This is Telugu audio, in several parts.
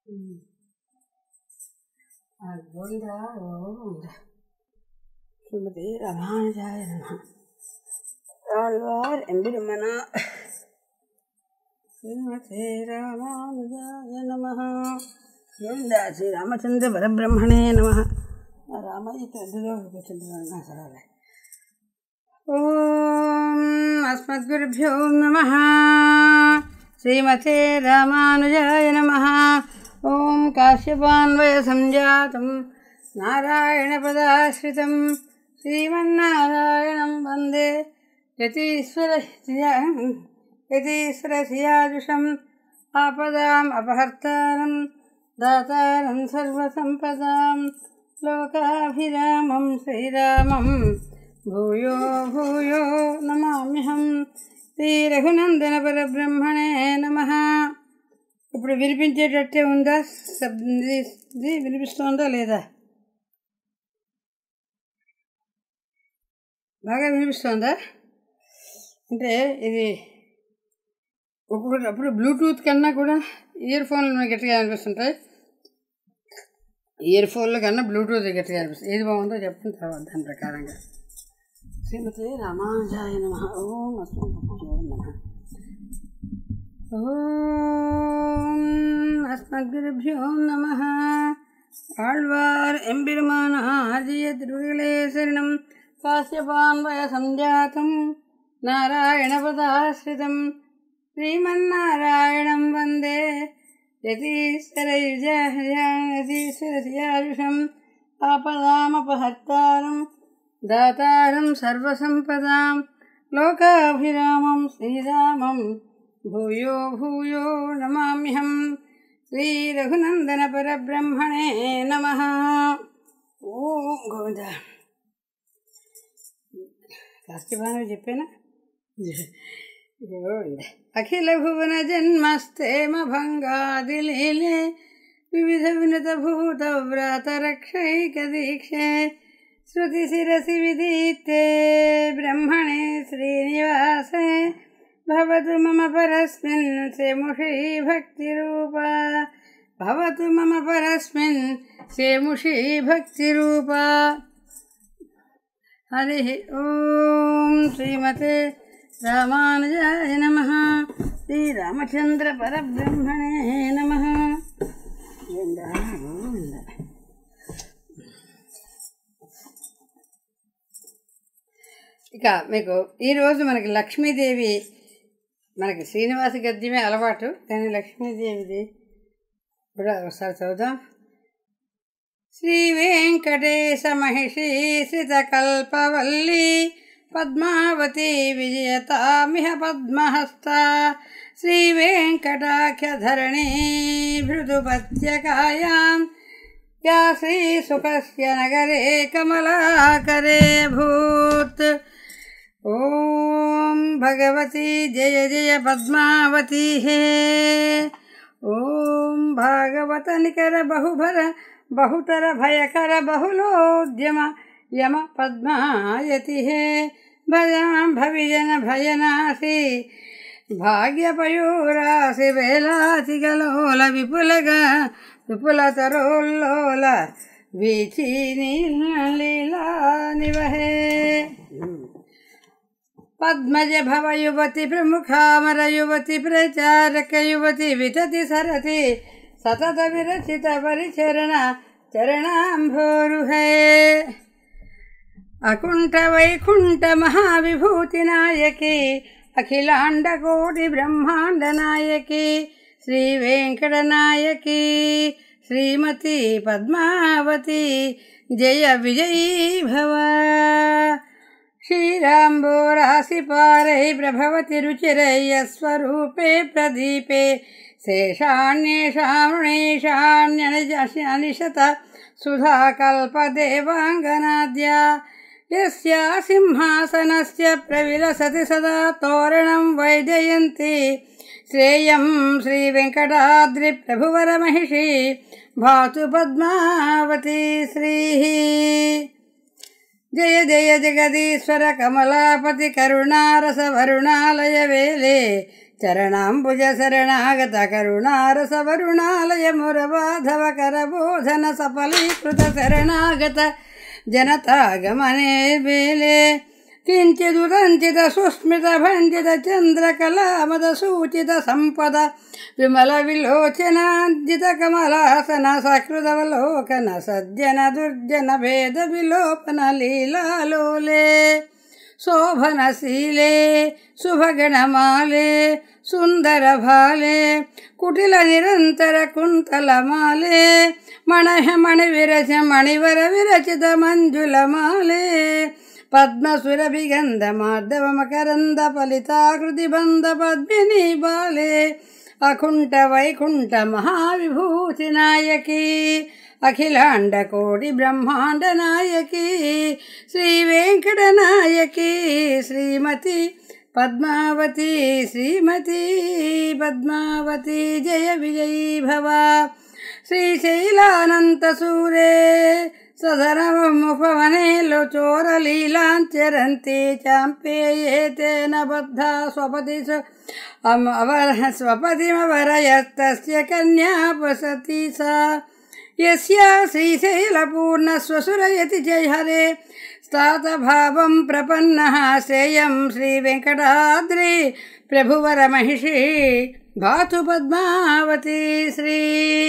గోవింద గోవింద శ్రీమతి రామానుజాయ నమ ఆళ్వార్ ఎంబిరుమన శ్రీమతి రామానుజాయ నమ గోవింద శ్రీ రామచంద్ర పరబ్రహ్మణే నమ రామయ్య తెలుగులో కూర్చుంటున్నాను సరే ఓం అస్మద్గురుభ్యో నమ శ్రీమతే రామానుజాయ నమ ఓం కాశ్యపాన్వయ సంజాతం నారాయణపదాశ్రితం శ్రీమన్నారాయణం వందే యతీశ్వర యతీశ్వరసియాజుషం ఆపదాం అపహర్తారం దాతారం సర్వసంపదాం లోకాభిరామం శ్రీరామం భూయో భూయో నమామ్యహం శ్రీ రఘునందన పరబ్రహ్మణే నమ ఇప్పుడు వినిపించేటట్టే ఉందా శబ్- ఇది ఇది వినిపిస్తోందా లేదా బాగా వినిపిస్తోందా అంటే ఇది ఒక్కొక్కటి బ్లూటూత్ కన్నా కూడా ఇయర్ ఫోన్లు గట్టిగా అనిపిస్తుంటాయి ఇయర్ ఫోన్ల కన్నా బ్లూటూత్ గట్టిగా అనిపిస్తుంది ఏది బాగుందో చెప్పండి తర్వాత దాని ప్రకారంగా శ్రీమతి రామానుజాయ నమ ఓం అస్మద్గురుభ్యో నమ ఓం అస్మద్గురుభ్యో నమ ఆళ్వార్ ఎంబిరుమాన ఆర్జయ తిరుగలే శరణం కాశ్యపాన్వయ సంజాతం నారాయణపదాశ్రితం శ్రీమన్నారాయణం వందే యతీశ్వరయుజయతీశ్వరసియారుషం ఆపదామపహర్తారం దాతారం సర్వసంపదాం లోకాభిరామం శ్రీరామం భూయో భూయో నమామ్యహం శ్రీరఘునందన పరబ్రహ్మణే నమ ఓం గోవింద కాస్తిభాను చెప్పానా గోవింద అఖిల భువన జన్మస్తేమ భంగాదిలీలే వివిధ వినత భూత వ్రత రక్షైక దీక్షే శృతి శిరసి విదీతే బ్రహ్మణే శ్రీనివాసే భవతు మమ పరస్మిన్ సేముషీ భక్తిరూపా భవతు మమ పరస్మిన్ సేముషీ భక్తిరూపా హరి ఓం శ్రీమతే రామానుజాయ నమ శ్రీరామచంద్ర పరబ్రహ్మణే నమ గోవింద గోవింద ఇక మీకు ఈరోజు మనకి లక్ష్మీదేవి మనకి శ్రీనివాస గద్యమే అలవాటు కానీ లక్ష్మీదేవిది కూడా ఒకసారి చదువుదాం శ్రీ వెంకటేశ మహిషీ శ్రితకల్పవల్లి పద్మావతి విజయతామిహ పద్మహస్త శ్రీ వెంకటాఖ్యధరణీ భృదుపత్యకాయాం యా శ్రీసుఖస్య నగరే కమలాకరే భూత్ ఓం భగవతి జయ జయ పద్మావతి హే ఓం భాగవత నికర బహుభర బహుతర భయకర బహుళోద్యమ యమ పద్మాయతి హే భజాం భవిజన భయనాసి భాగ్యపయూరాసి వేలాతిగలోల విపులగా విపులతరోల్లోల వీచి లీలా నివహే పద్మజ భవ యువతి ప్రముఖామర యువతి ప్రచారక యువతి వితతి సరతి సతత విరచిత పరిచరణ చరణాంభోరుహే అకుంఠ వైకుంఠ మహావిభూతి నాయకి అఖిలాండ కోటి బ్రహ్మాండ నాయకి శ్రీ వెంకట నాయకి శ్రీమతి పద్మావతి జయ విజయీ భవ శ్రీరాంబోరాసి పారై ప్రభవతి రుచిరయ్య స్వరూపే ప్రదీపే శేషాన్యేషామృణేషాన్యనిశత సుధాకల్పదేవాంగనాద్యా యస్యా సింహాసనస్య ప్రవిలసతి సదా తోరణం వైజయంతి శ్రేయం శ్రీవెంకటాద్రి ప్రభువరమహిషి భాతు పద్మావతి శ్రీ జయ జయ జగదీశ్వర కమలాపతి కరుణారస వరుణాలయ వేలే చరణాంబుజ శరణాగత కరుణారస వరుణాలయ మురబాధవ కరబోధన సఫలీకృత శరణాగత జనతాగమనే వేలే కించిదుదంచిత సుస్మిత భంజిత చంద్రకళామద సూచిత సంపద విమల విలోచనార్జిత కమలాసన సకృతవలోకన సజ్జన దుర్జన భేద విలోపన లీలాలోలే శోభనశీలే శుభగణమాలే సుందర భాలే కుటిల నిరంతర కుంతలమాలే మణహ మణి విరచ మణివర విరచిత మంజులమాలే పద్మసురభిగంధ మాధవ మకరంద ఫలితాకృతి బంధ పద్మిని బాలే అకుంఠ వైకుంఠ మహావిభూతి నాయకి అఖిలాండ కోటి బ్రహ్మాండ నాయకి శ్రీ వెంకట నాయకి శ్రీమతి పద్మావతి శ్రీమతి పద్మావతి జయ విజయీ భవ శ్రీశైలానంత సూరే సదరముపవనేలో చోరలీలాంచరంతి చాంపేయేతేన బద్ధా స్వపతి అవర స్వపతిమవరయస్తస్య కన్యాపసతి సా యస్యా శ్రీశైలపూర్ణస్వసురయతి జయ హరే స్థాతభావం ప్రపన్నः శ్రేయం శ్రీవెంకటాద్రి ప్రభువరమహిషి భాతు పద్మావతి శ్రీ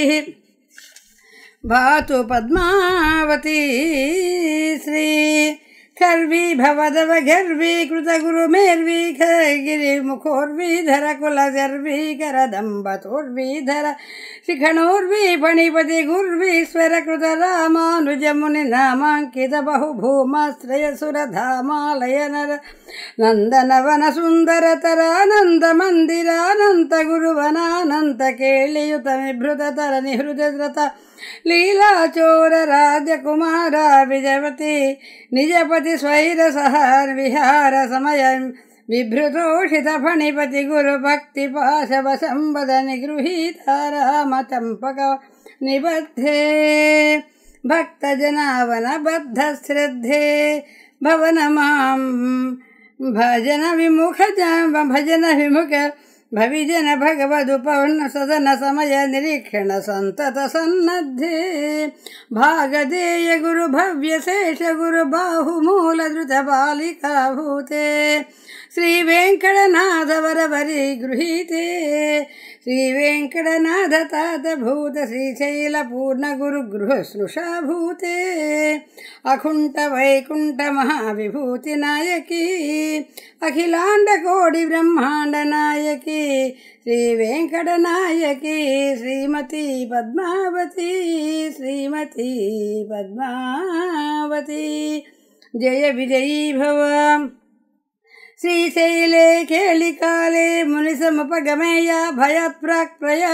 భాతు పద్మావతి శ్రీ ఖర్వీ భవదవ గర్వీ కృత గురు మేర్వీ గిరి ముఖోర్వీధర కుల జర్వీకర దంబతోర్వీధర శిఖణోర్వీ ఫణిపతి గుర్వీశ్వర కృత రామానుజముని నామాంకిత బహుభూమాశ్రయ సురధామాలయ నర నందనవన సుందర తరానంద మందిరానంత గురువనానంత కేళియుత విభృత తర నిహృత లీలాచోర రాజకుమార విజయవతి నిజపతి స్వైర సహార విహార సమయ విభృతోషిత ఫణిపతి గురు భక్తి పాశవ సంవద నిగృహీత రామ చంపక నిబద్ధే భక్త జనావన బద్ధ శ్రద్ధే భవన మాం భజన విముఖ భజన విముఖ భవిజన భగవదుపన్న సదన సమయ నిరీక్షణ సంతత సన్నద్ధే భాగదేయ గురు భవ్య శేష గురు బాహుమూల ధృత బాలికా భూతే శ్రీ వెంకటనాథ వరవరి గృహీతే శ్రీ వెంకటనాథ తాత భూత శ్రీశైల పూర్ణ గురు గృహ స్నుషా భూతే అకుంఠ వైకుంఠ మహావిభూతి నాయకి అఖిలాండ కోడి బ్రహ్మాండ నాయకి శ్రీ వెంకట నాయకి శ్రీమతి పద్మావతి శ్రీమతి పద్మావతి జయ విజయీ భవ శ్రీశైలే కేళికాలే మునిసముపగమేయ భయాత్ ప్రాక్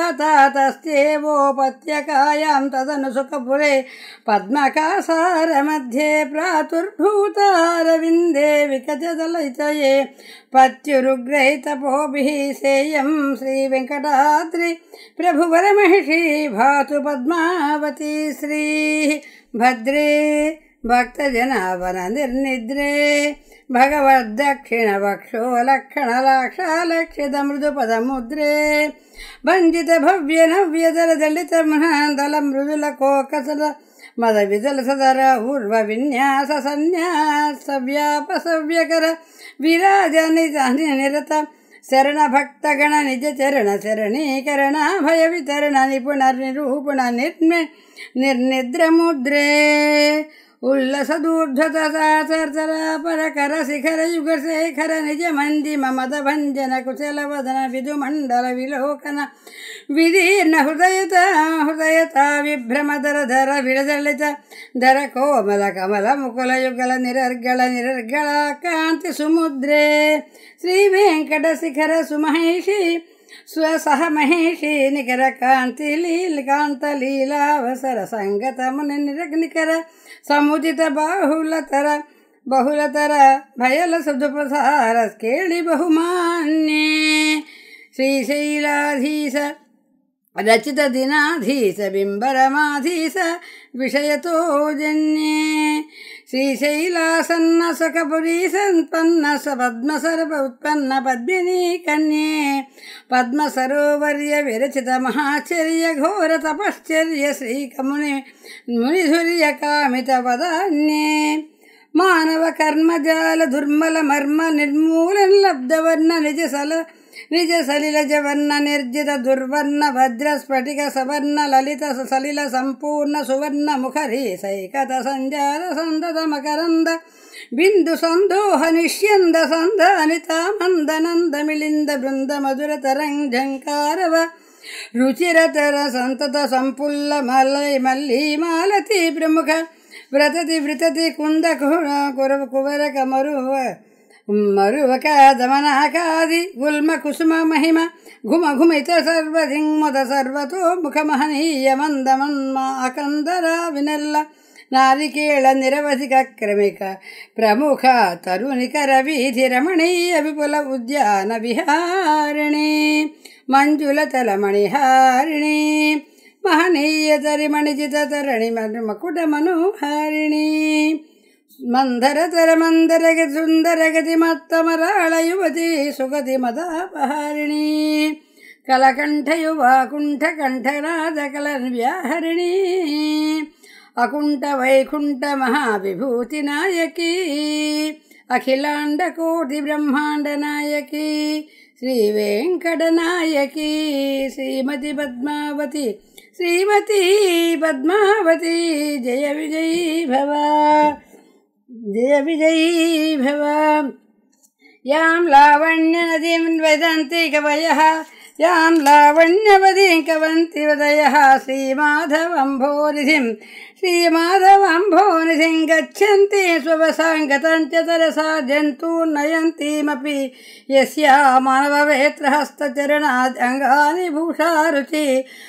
ప్రయాతాతస్యేవోపత్యకాయాం తదను సుఖపురే పద్మకాసార మధ్యే ప్రాతుర్భూతారవిందే వికచదలయితయే పత్యురుగ్రహితపోభిः సేయం శ్రీవెంకటాద్రి ప్రభువరమహిషి భాతు పద్మావతి శ్రీ భద్రే భక్తజనావన నిర్నిద్రే భగవద్దక్షిణ వక్షో లక్షణ లాక్షాలక్షిత మృదుపదముద్రే భంజిత భవ్య నవ్యదర దళిత మహాదల మృదుల కోకసల మద విదల సదర ఊర్వ విన్యాస సన్యాస వ్యాపసవ్యకర విరాజ నిజ నిరత శరణ భక్తగణ నిజ చరణ శరణీకరణ భయ వితరణ నిపుణ నిరూపణ నిర్మి నిర్నిద్రముద్రే ఉల్లసదూర్ధత పరకర శిఖర యుగ శేఖర నిజ మంది మమద భంజన కుశల వదన విధు మండల విలోకన విదీర్ణ హృదయత హృదయత విభ్రమధర ధర విడదళిత ధర కోమల కమల ముకుల యుగల నిరర్గళ నిరర్గళ కాంతి సుముద్రే శ్రీ వెంకట శిఖర సుమహేషి స్వసహ మహేషి నికర కాంతి లీల కాంత లీలావసర సంగతముని నిరగ్నికర సముచిత బాహులతర బహుళతర భయల సుదుపసార కేళి బహుమాన్యే శ్రీశైలాధీశ రచిత దినాధీశ బింబరమాధీశ విషయతో జన్యే శ్రీశైలాసన్న సుఖపురీ సంపన్న స పద్మసర్వ ఉత్పన్న పద్మిని కన్యే పద్మసరోవర్య విరచిత మహాచర్య ఘోర తపశ్చర్య శ్రీకముని మునిధుర్య కామిత పదాన్యే మానవ కర్మజాల దుర్మల మర్మ నిర్మూలన లబ్ధవర్ణ నిజ సల నిజ సలిలజ వర్ణ నిర్జిత దుర్వర్ణ భద్ర స్ఫటిక సవర్ణ లలిత సలిల సంపూర్ణ సువర్ణ ముఖరీ సైకత సంజాత సందత మకరంద బిందు సందోహ నిష్యంద సంద అనిత మంద నంద మిలింద బృంద మధుర తరంజంకారవ రుచిరతర సంతత సంపుల్ల మల్లై మల్లీ మాలతి ప్రముఖ వ్రతతి వృతతి కుంద కుర కువరక మరువ మరువక దమనాకాది గుల్మ కుసుమ మహిమ ఘుమ ఘుమిత సర్వధింముద సర్వతో ముఖ మహనీయ మందమన్మా అకందర వినల్ల నారికేళ నిరవధిక క్రమిక ప్రముఖ తరుణికర వీధి రమణీయ విపుల ఉద్యాన విహారిణి మంజులతల మణిహారిణి మహనీయ తరిమణిజిత తరణి మకుట మనోహారిణి మందరతర మందరగతి సుందరగతి మత్తమరాళ యువతి సుగతి మదాపహారిణి కలకంఠయువాకుంఠ కంఠనాద కల వ్యాహరిణి అకుంఠ వైకుంఠ మహావిభూతి నాయకి అఖిలాండ కోటి బ్రహ్మాండ నాయకి శ్రీ వెంకట నాయకి శ్రీమతి పద్మావతి శ్రీమతి పద్మావతి జయ విజయీ భవ జయ విజయీ భవ యాం లావణ్యనదీం వదంతి కవయः యాం లావణ్యవదీం కవంతి వదయः శ్రీమాధవంభోనిధిం శ్రీమాధవంభోనిధిం గచ్చन्ति స్వవసాంగతం చ తరసా జంతూన్నయంతీమపి యస్యా మానవవేత్రహస్తచరణాద్ అంగాని భూషారుచి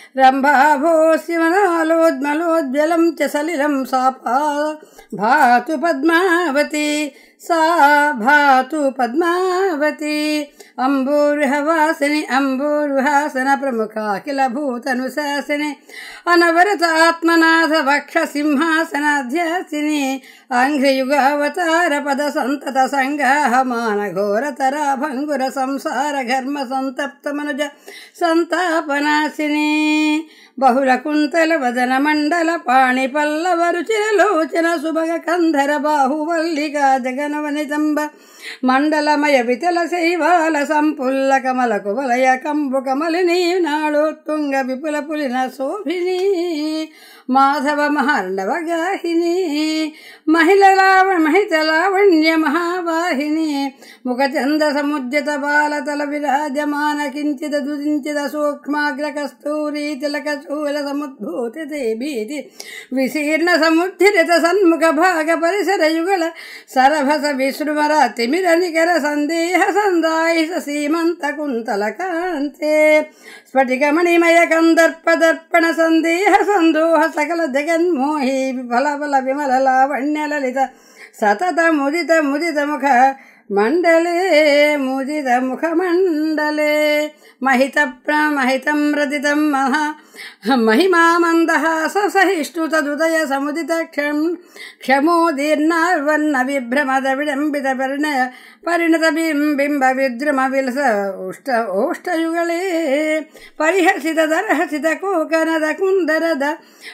రంభాభోస్యమనాలోజ్మలోజ్వలం చ సలిలం సాపా భాతు పద్మావతి सा भातु पद्मावती अम्बूरुहवासिनि अम्बूरुहासन प्रमुखा किल भूतनुशासिनि अनवरत आत्मनाथ वक्षसिंहासनाध्यासिनि आङ्घ्रियुगावतारपद सन्तत सङ्गाह मानघोरतरा भङ्गुर संसार घर्म सन्तप्तमनुज सन्तापनाशिनि బహుళ కుంతల వదన మండల పాణి పల్లవ రుచిరలోచన సుభగ కంధర బాహువల్లిగా జగనవనితంబ మండలమయ వితల శైవాల సంపుల్ల కమలకు వలయ కంబు కమలిని నాళోత్తుంగ విపుల పులిన శోభిని మాధవ మహార్ణవ గాహిని మహిళ లావ మహిత లావణ్య మహావాహిని ముఖచంద సముజ్జత బాలతల విరాజమాన కించిద దుదించిద సూక్ష్మాగ్ర కస్తూరీ తిలక చూల సముద్భూతి భీతి విశీర్ణ సముద్ధిరిత సన్ముఖ భాగ పరిసర యుగళ సరభస విశ్రుమర తిమిర నికర సందేహ సందాయిష సీమంత కుంతల కాంతే స్ఫటికమణిమయ కందర్ప దర్పణ సందేహ సందోహ సకల జగన్మోహి విఫల బల విమల లావణ్య లలిత సతత ముదిత ముదిత ముఖ మండలే ముదిత ముఖ మండలే మహిత ప్రమహితం రదితం మహా మహిమా మందహాస సహిష్ణుతదుదయ సముదిత క్షం క్షమో దీర్ణార్వన్న విభ్రమద విడంబిత పరిణయ పరిణత బింబింబ విద్రుమ విలస ఉష్ట ఓష్టయుగళే పరిహసిత దరహసిత కోకనద కుందరద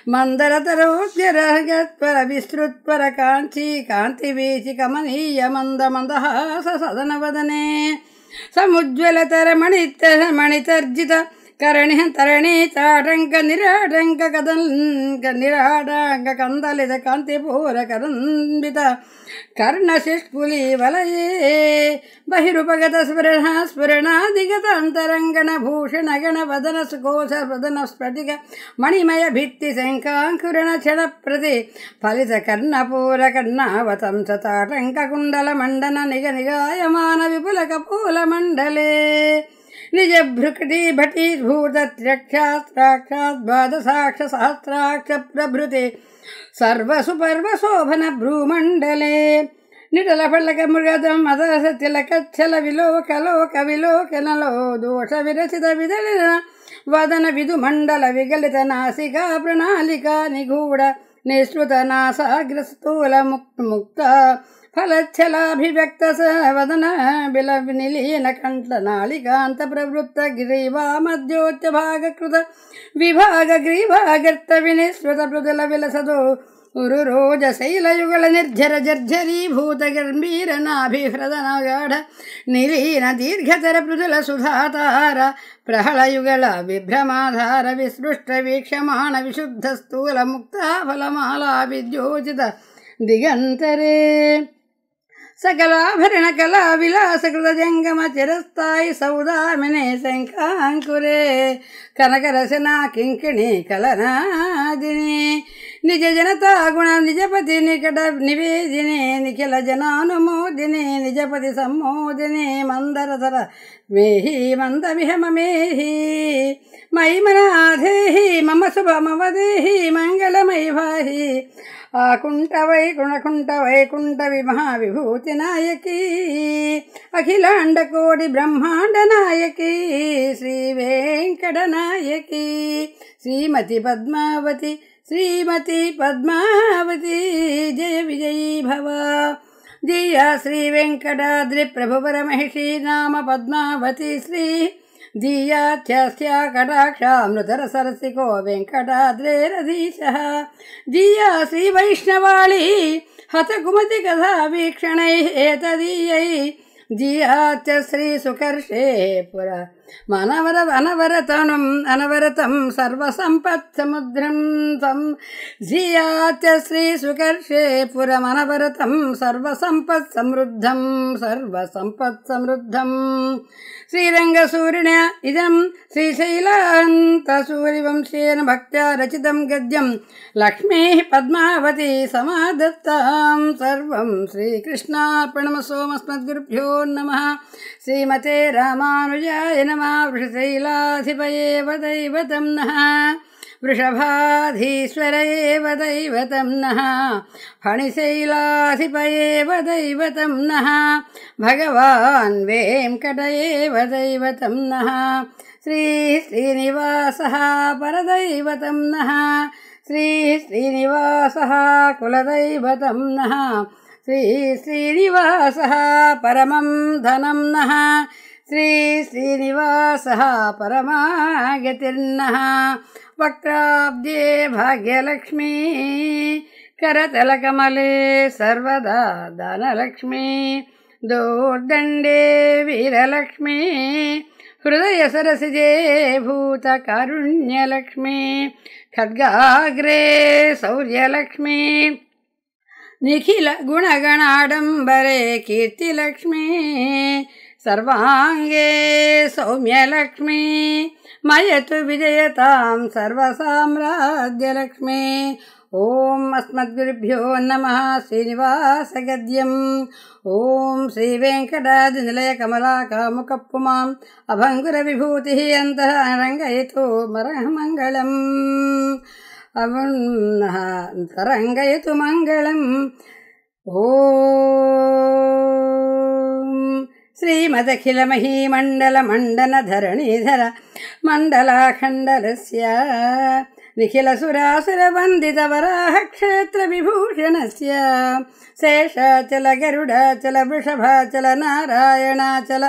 మందరతరోగ్యరగత్వర విస్తృత్వర కాంచీ కాంతి వీచి కమనీయ మంద మందహాస సదనవదనే సముజ్వలతర మణిత మణితర్జిత కరణి తరణి తాటంక నిరాటంక కదంక నిరాటంక కందలిత కాంతిపూర కరంబిత కర్ణశిష్పులి వలయే బహిరుపగత స్ఫురణ స్ఫురణాదిగత అంతరంగణ భూషణ గణ వదన సుకోశ వదన స్ఫటిక మణిమయ భిత్తి శంఖాంకురణ క్షణ ప్రతి ఫలిత కర్ణపూర కర్ణావతంస తాటంక కుండల మండన నిగ నిగాయమాన విపుల కపూల మండలే నిజ భృకటి భటి భూతత్రక్షాస్త్రాక్షాత్ ద్వాదశాక్ష సహస్రాక్ష ప్రభృతి సర్వసుపర్వశోభన భ్రూమండలే నిటల పళ్ళక మృగదం మదరస తిలక చల విలోక లోక విలోకనలో దోష విరచిత విదలిన వదన విధు మండల విగలిత నాసికా ప్రణాళిక నిగూఢ నిశ్రుత నాసాగ్రస్తూల ముక్త ముక్త ఫలచ్చలాభివ్యక్త వదన బిల నిలీన కంఠ నాళికాంత ప్రవృత్త గ్రీవా మధ్యోత్య భాగకృత విభాగ గ్రీవాగర్త వినిశ్రుత మృదుల విలసదో ఉరురోజ శైలయుగళ నిర్జర జర్జరీభూత గంభీర నాభిహృదనగాఢ నిలీన దీర్ఘతర మృదుల సుధాతార ప్రహళయుగళ విభ్రమాధార విస్పృష్ట వీక్షమాణ విశుద్ధ స్థూల ముక్తా ఫలమాలా విద్యోజిత దిగంతరే సకలాభరణ కళా విలాసకృత జంగమ చిరస్థాయి సౌదామినే శంఖాంకురే కనకరసనా కింకిణి కలనాదిని నిజ జనతా గుణ నిజపతి నికట నివేదిని నిఖిల జనానుమోదిని నిజపతి సమ్మోదిని మందరధర మేహి మందమిహమేహి మైమనాధేహి మమ శుభమవదేహి మంగళమై భాహి ఆకుంఠ వైకుంఠ వైకుంఠ విమహావిభూతి నాయకి అఖిలాండ కోటి బ్రహ్మాండ నాయకి శ్రీ వెంకట నాయకి శ్రీమతి పద్మావతి శ్రీమతి పద్మావతి జయ విజయీ భవ జయ శ్రీ వెంకటాద్రి ప్రభువర మహిషి నామ పద్మావతి శ్రీ ధియాచ్యస్య కటాక్షామృతర సరసికో వెంకటాద్రేరధీశ ధియా శ్రీవైష్ణవాళి హతకుమతి కథా వీక్షణై ఏతదీయై జియాచ శ్రీ సుకర్షే పుర మనవర అనవరతనం అనవరతం సర్వసంపత్ సముద్రం సం జియాచ శ్రీ సుకర్షే పురమనవరతం సర్వసంపత్ సమృద్ధం సర్వసంపత్ సమృద్ధం శ్రీరంగసూరిణ ఇదం శ్రీశైలాంత సూర్యవంశేన భక్త్యా రచితం గద్యం లక్ష్మీ పద్మావతి సమాదత్తాం సర్వం శ్రీకృష్ణార్పణమసోమస్మద్గురుభ్యో నమ శ్రీమతే రామానుజాయ నమ వృషశైలాధిపయేవ దైవతం నః వృషభాధీశ్వర ఏవ దైవతం నః ఫణిశైలాధిప ఏవ దైవతం నః భగవాన్ వేంకట ఏవ దైవతం నః శ్రీ శ్రీనివాసः పరదైవతం నః శ్రీ శ్రీనివాసः కులదైవతం నః శ్రీ శ్రీనివాసः పరమం ధనం నః శ్రీ శ్రీనివాసः పరమాగతిర్నः వక్రాబ్దే భాగ్యలక్ష్మీ करतलकमले सर्वदा धनलक्ष्मी दोर्दण्डे वीरलक्ष्मी हृदयसरसिजे भूतकारुण्यलक्ष्मी खड्गाग्रे शौर्यलक्ष्मी निखिल गुणगणाडम्बरे कीर्तिलक्ष्मी सर्वाङ्गे सौम्यलक्ष्मी मयतु विजयतां सर्वसाम्राज्यलक्ष्मी ॐ अस्मद्गुरुभ्यो नमः श्रीनिवासगद्यम् ॐ श्रीवेङ्कटादिनिलयकमलाकामुकप्पुमाम् अभङ्गुरविभूतिः अन्तः रङ्गयतु मरमङ्गलम् अवन्नः तरङ्गयतु मङ्गलम् ॐ श्रीमदखिलमहीमण्डलमण्डनधरणीधर मण्डलाखण्डलस्य निखिलसुरासुरवन्दितवराहक्षेत्रविभूषणस्य शेषाचल गरुडाचल वृषभाचल नारायणाचल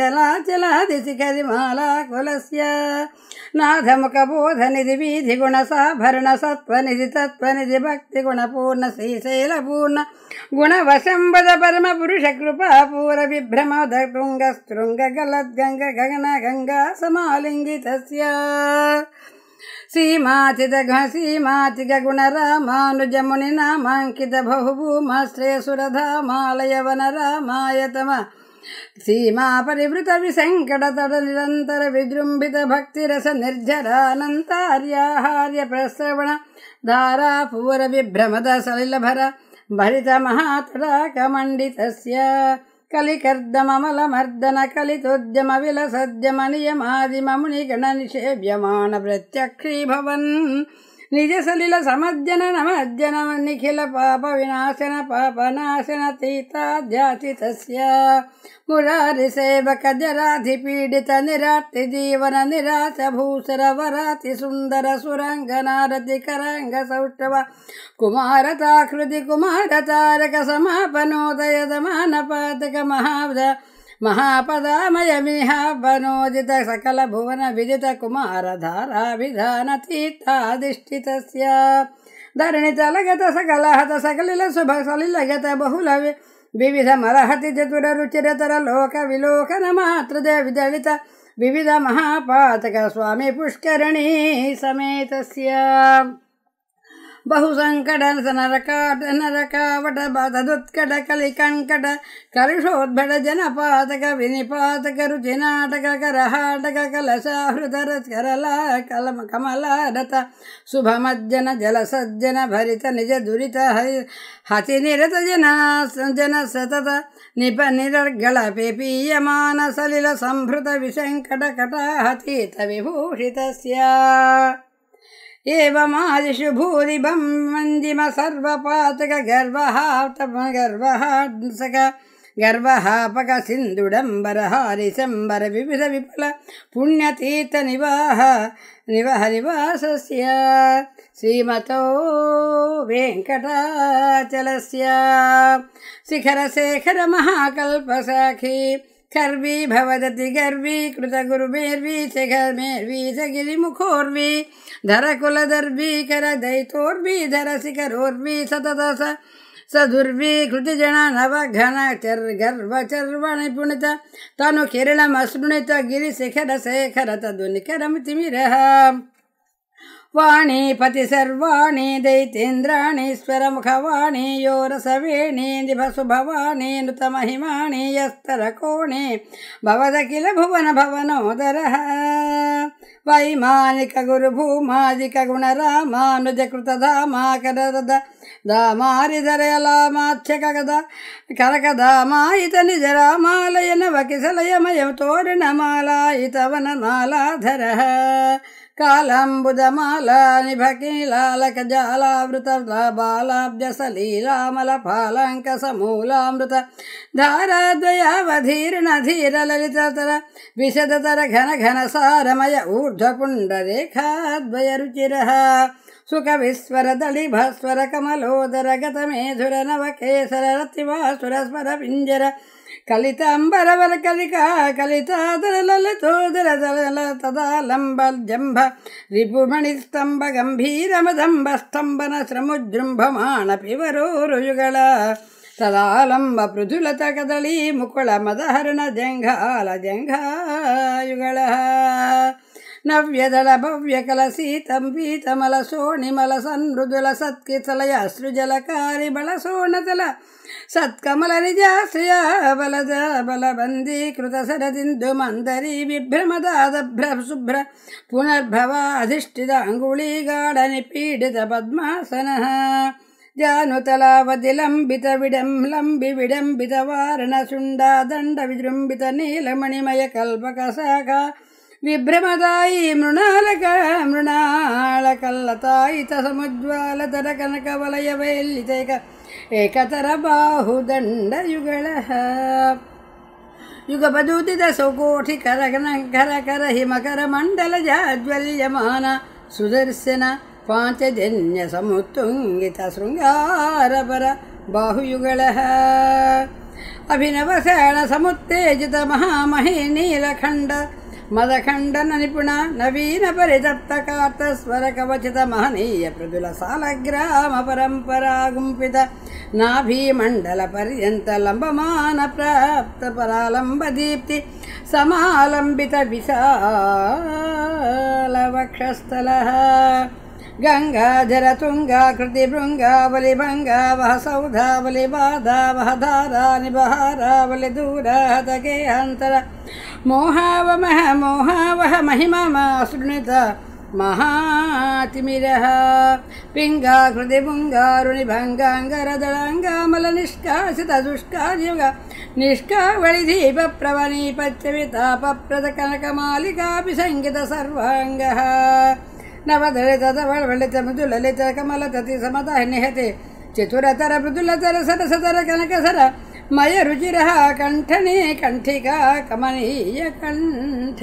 अञ्जलाचलादिशिखरिमालाकुलस्य नाथमुखबोधनिधि वीधिगुणसाभरण सत्त्वनिधि तत्त्वनिधि भक्तिगुणपूर्ण श्रीशैलपूर्ण गुणवशम्बद परमपुरुषकृपापूर विभ्रमद तुङ्गस्तृङ्गगलद्गङ्ग गगन गङ्गा समालिङ्गितस्य శ్రీమాతిదఘ శ్రీమాతిగ గుణరామానుజముని నామాంకిత బహుభూమాశ్రయసురధామాలయవన రామాయతమ సీమా పరివృత విసంకట తడ నిరంతర విజృంభిత భక్తిరస నిర్జరానంతార్యాహార్య ప్రశ్రవణ ధారా పూర విభ్రమద సలిలభర భరిత మహాతడాకమండితస్య కలికర్దమమలమర్దన కలితోద్యమ విలసద్యమ నియమాదిమముని గణ నిషేవ్యమాణ ప్రత్యక్షీభవన్ నిజ సలిల సమజ్జన నమజ్జన నిఖిల పాప వినాశన పాపనాశన తీతాధ్యాసితస్య మురారి సేవక జరాధి పీడిత నిరార్తి జీవన నిరాశ భూసర వరాతి సుందర సురంగనారతి కరంగ సౌష్ఠవ కుమారతాకృతి కుమారతారక సమాపనోదయ దమానపాతక మహావద మహాపదామయమిహావనోదిత సకల భువన విదిత కుమారధారా విధాన తీర్థాధిష్ఠితస్య ధరణి తలగత సకల హత సకలిల శుభ సలిలగత బహుళ వి- వివిధ మరహతి చతుర రుచిరతర లోక విలోకన మాతృద విదళిత వివిధ మహాపాతక స్వామి పుష్కరణీ సమేతస్య బహుసంకట నరకాట నరకావట బతదుత్కట కలికంకట కలుషోద్భట జనపాతక వినిపాతక రుచినాటక కరహాటక కలశాహృతర కరళ కలమ కమలారత శుభమజ్జన జల సజ్జన భరిత నిజ దురిత హరి హతి నిరత జన జన సతత నిప నిరర్గళ పేపీయమాన సలిల సంభృత విశంకట కటాహతీత విభూషితస్య ఏవమాదిషు భూరిభం మంజిమ సర్వపాతక గర్వహాతమ గర్వహాసక గర్వహాపక సింధుడంబరహారి శంబర వివిధ విపుల పుణ్యతీర్థ నివాహ నివహ నివాసస్య శ్రీమతో వెంకటాచలస్య శిఖరశేఖర మహాకల్పసాఖి కర్వీ భవదతి గర్వీ కృతగురుమేర్వీ శిఖర్మేర్వీ సగిరిముఖోర్వీ ధరకులదర్వీ కరదైతోర్వీ ధరశిఖరోర్వీ సతత స సదుర్వీ కృతిజన నవఘన చర్ గర్వ చర్వణి పుణిత తను కిరణమస్మృణిత గిరి శిఖర శేఖర తదునికరమితిమిరహ వాణీపతి సర్వాణి దైతేంద్రాణి స్వరముఖవాణి యోరసవేణి దిభసుభవాణి నృతమహిమాణి యస్తరకోణి భవదఖిల భువన భవనోదర వైమానిక గురుభూమాదిక గుణరామానుజ కృతధామాకరద దామారిధరయలామాచ్యక గద కరకదామాయిత నిజ రామాలయన వకిసలయమయం తోరణమాలాయిత వనమాలాధర కాళంబుదమాలా నిభకీలాలక జాలావృత బాలాబ్జ సలీలామల పాలంక సమూలామృత ధారాద్వయావధీర్ణ ధీర లలితతర విశదతర ఘన ఘన సారమయ ఊర్ధ్వపుండరేఖాద్వయ రుచిర సుఖ విస్వర దళిభస్వర కమలోదర గత మేధుర నవ కేసర రతివాసుర స్వర పింజర కలితాంబరవర కలికా కలితాదర లలితోదర దళ తదాలంబ జంభ రిపుమణి స్తంభ గంభీరమదంబ స్తంభన శ్రముజృంభమాణ పివరోరుయుగళ తదాలంబ పృథులత కదళీ ముకుళ మదహరణ జంఘాల జంఘాయుగళ నవ్యదళ భవ్యకల సీతం పీతమల సోణిమల సన్మృదుల సత్కితలయ సృజలకారి బల సోణతల సత్కమల నిజాశ్రయ బలద బలబందీకృత సరదిందు మందరీ విభ్రమదాదభ్ర శుభ్ర పునర్భవ అధిష్ఠిత అంగుళీగాఢ నిపీడిత పద్మాసన జానుతలావతిలంబిత విడం లంబి విడంబిత వారణ శుండా దండ విజృంభిత నీలమణిమయ కల్పక శాఖ విభ్రమదాయి మృణాలక మృణాళ కల్లతాయిత సముజ్వాలతర కనక వలయ వైల్లితైక ఏకతర బాహుదండ యుగళ యుగపదూతిత సౌకోఠి కరగన కర కర హిమకర మండల జాజ్వల్యమాన సుదర్శన పాంచజన్య సముత్తుంగిత శృంగారపర బాహుయుగళ అభినవశాణ సముత్తేజిత మహామహీ నీలఖండ మదఖండన నిపుణ నవీన పరితప్త కార్త స్వర కవచిత మహనీయ మృదుల సాలగ్రామ పరంపరా గుంపిత నాభీమండల పర్యంత లంబమాన ప్రాప్త పరాలంబ దీప్తి సమాలంబిత విశాల వక్షస్థల గంగాధర తుంగాకృతి భృంగావలి భంగావహ సౌధావలి బాధావహ ధారాని బహారావలి దూరహతకే అంతర మోహావమహ మోహావహ మహిమమాశృణిత మహాతిమిర పింగాకృతి పుంగారుని భంగాంగరదళాంగామల నిష్కాసిత దుష్కార్యుగ నిష్కావళి దీప ప్రవణీపత్య వితాప ప్రద కనకమాలికాపి సంగీత సర్వాంగ నవదళిత ధవళిత మృదు లలిత కమల తతి సమత నిహతే చతురతర మృదులతర సరసతర కనకసర మయ రుచిర కంఠనే కంఠికా కమనీయ కంఠ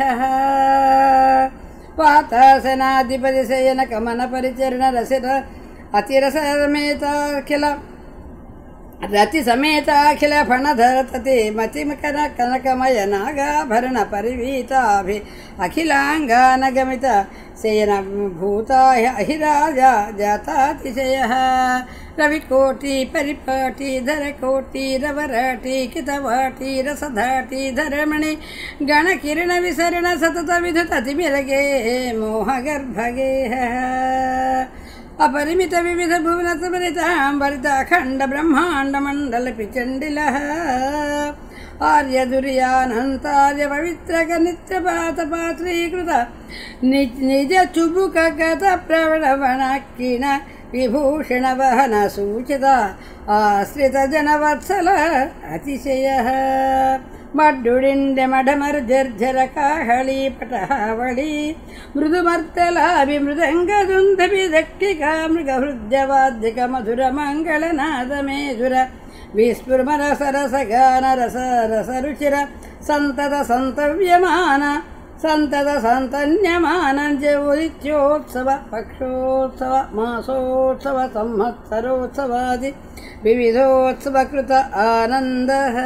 వాతాసనాధిపతి శయన కమన పరిచరణ రసిత అతిరసమేతాఖిల రతి సమేతాఖిల ఫణధరతతి మతిమకర కనకమయ నాగాభరణ పరివీతాభి అఖిలాంగానగమిత శయన భూతాయ అహిరాజ జాతాతిశయ రవికోటి పరిపాటి ధరకోటి రవరాటి కితవాటి రసధాటి ధరమణి గణకిరణ విసరణ సతత విధుత తిమిరగే మోహగర్భగేహ అపరిమిత వివిధ భువన సమరితాంబరిత అఖండ బ్రహ్మాండ మండల పిచండిల ఆర్య దుర్యానంతార్య పవిత్రక నిత్యపాత పాత్రీకృత ని- నిజ చుబుక గత ప్రవణవణక్కిన విభూషణ వహన సూచిత ఆశ్రిత జనవత్సల అతిశయ మడ్డుడిండె మఢమరు జర్జర కాహళీ పటహావళి మృదుమర్తలాభి మృదంగదుందభి దక్షికా మృగహృద్యవాద్యక మధుర మంగళనాదమేధుర విస్ఫుర్మర సరస గాన రస రస రుచిర సంతత సంతవ్యమాన సంతత సంతన్యమానంజోత్సవ పక్షోత్సవ మాసోత్సవ సంవత్సరోత్సవాది వివిధోత్సవకృత ఆనంద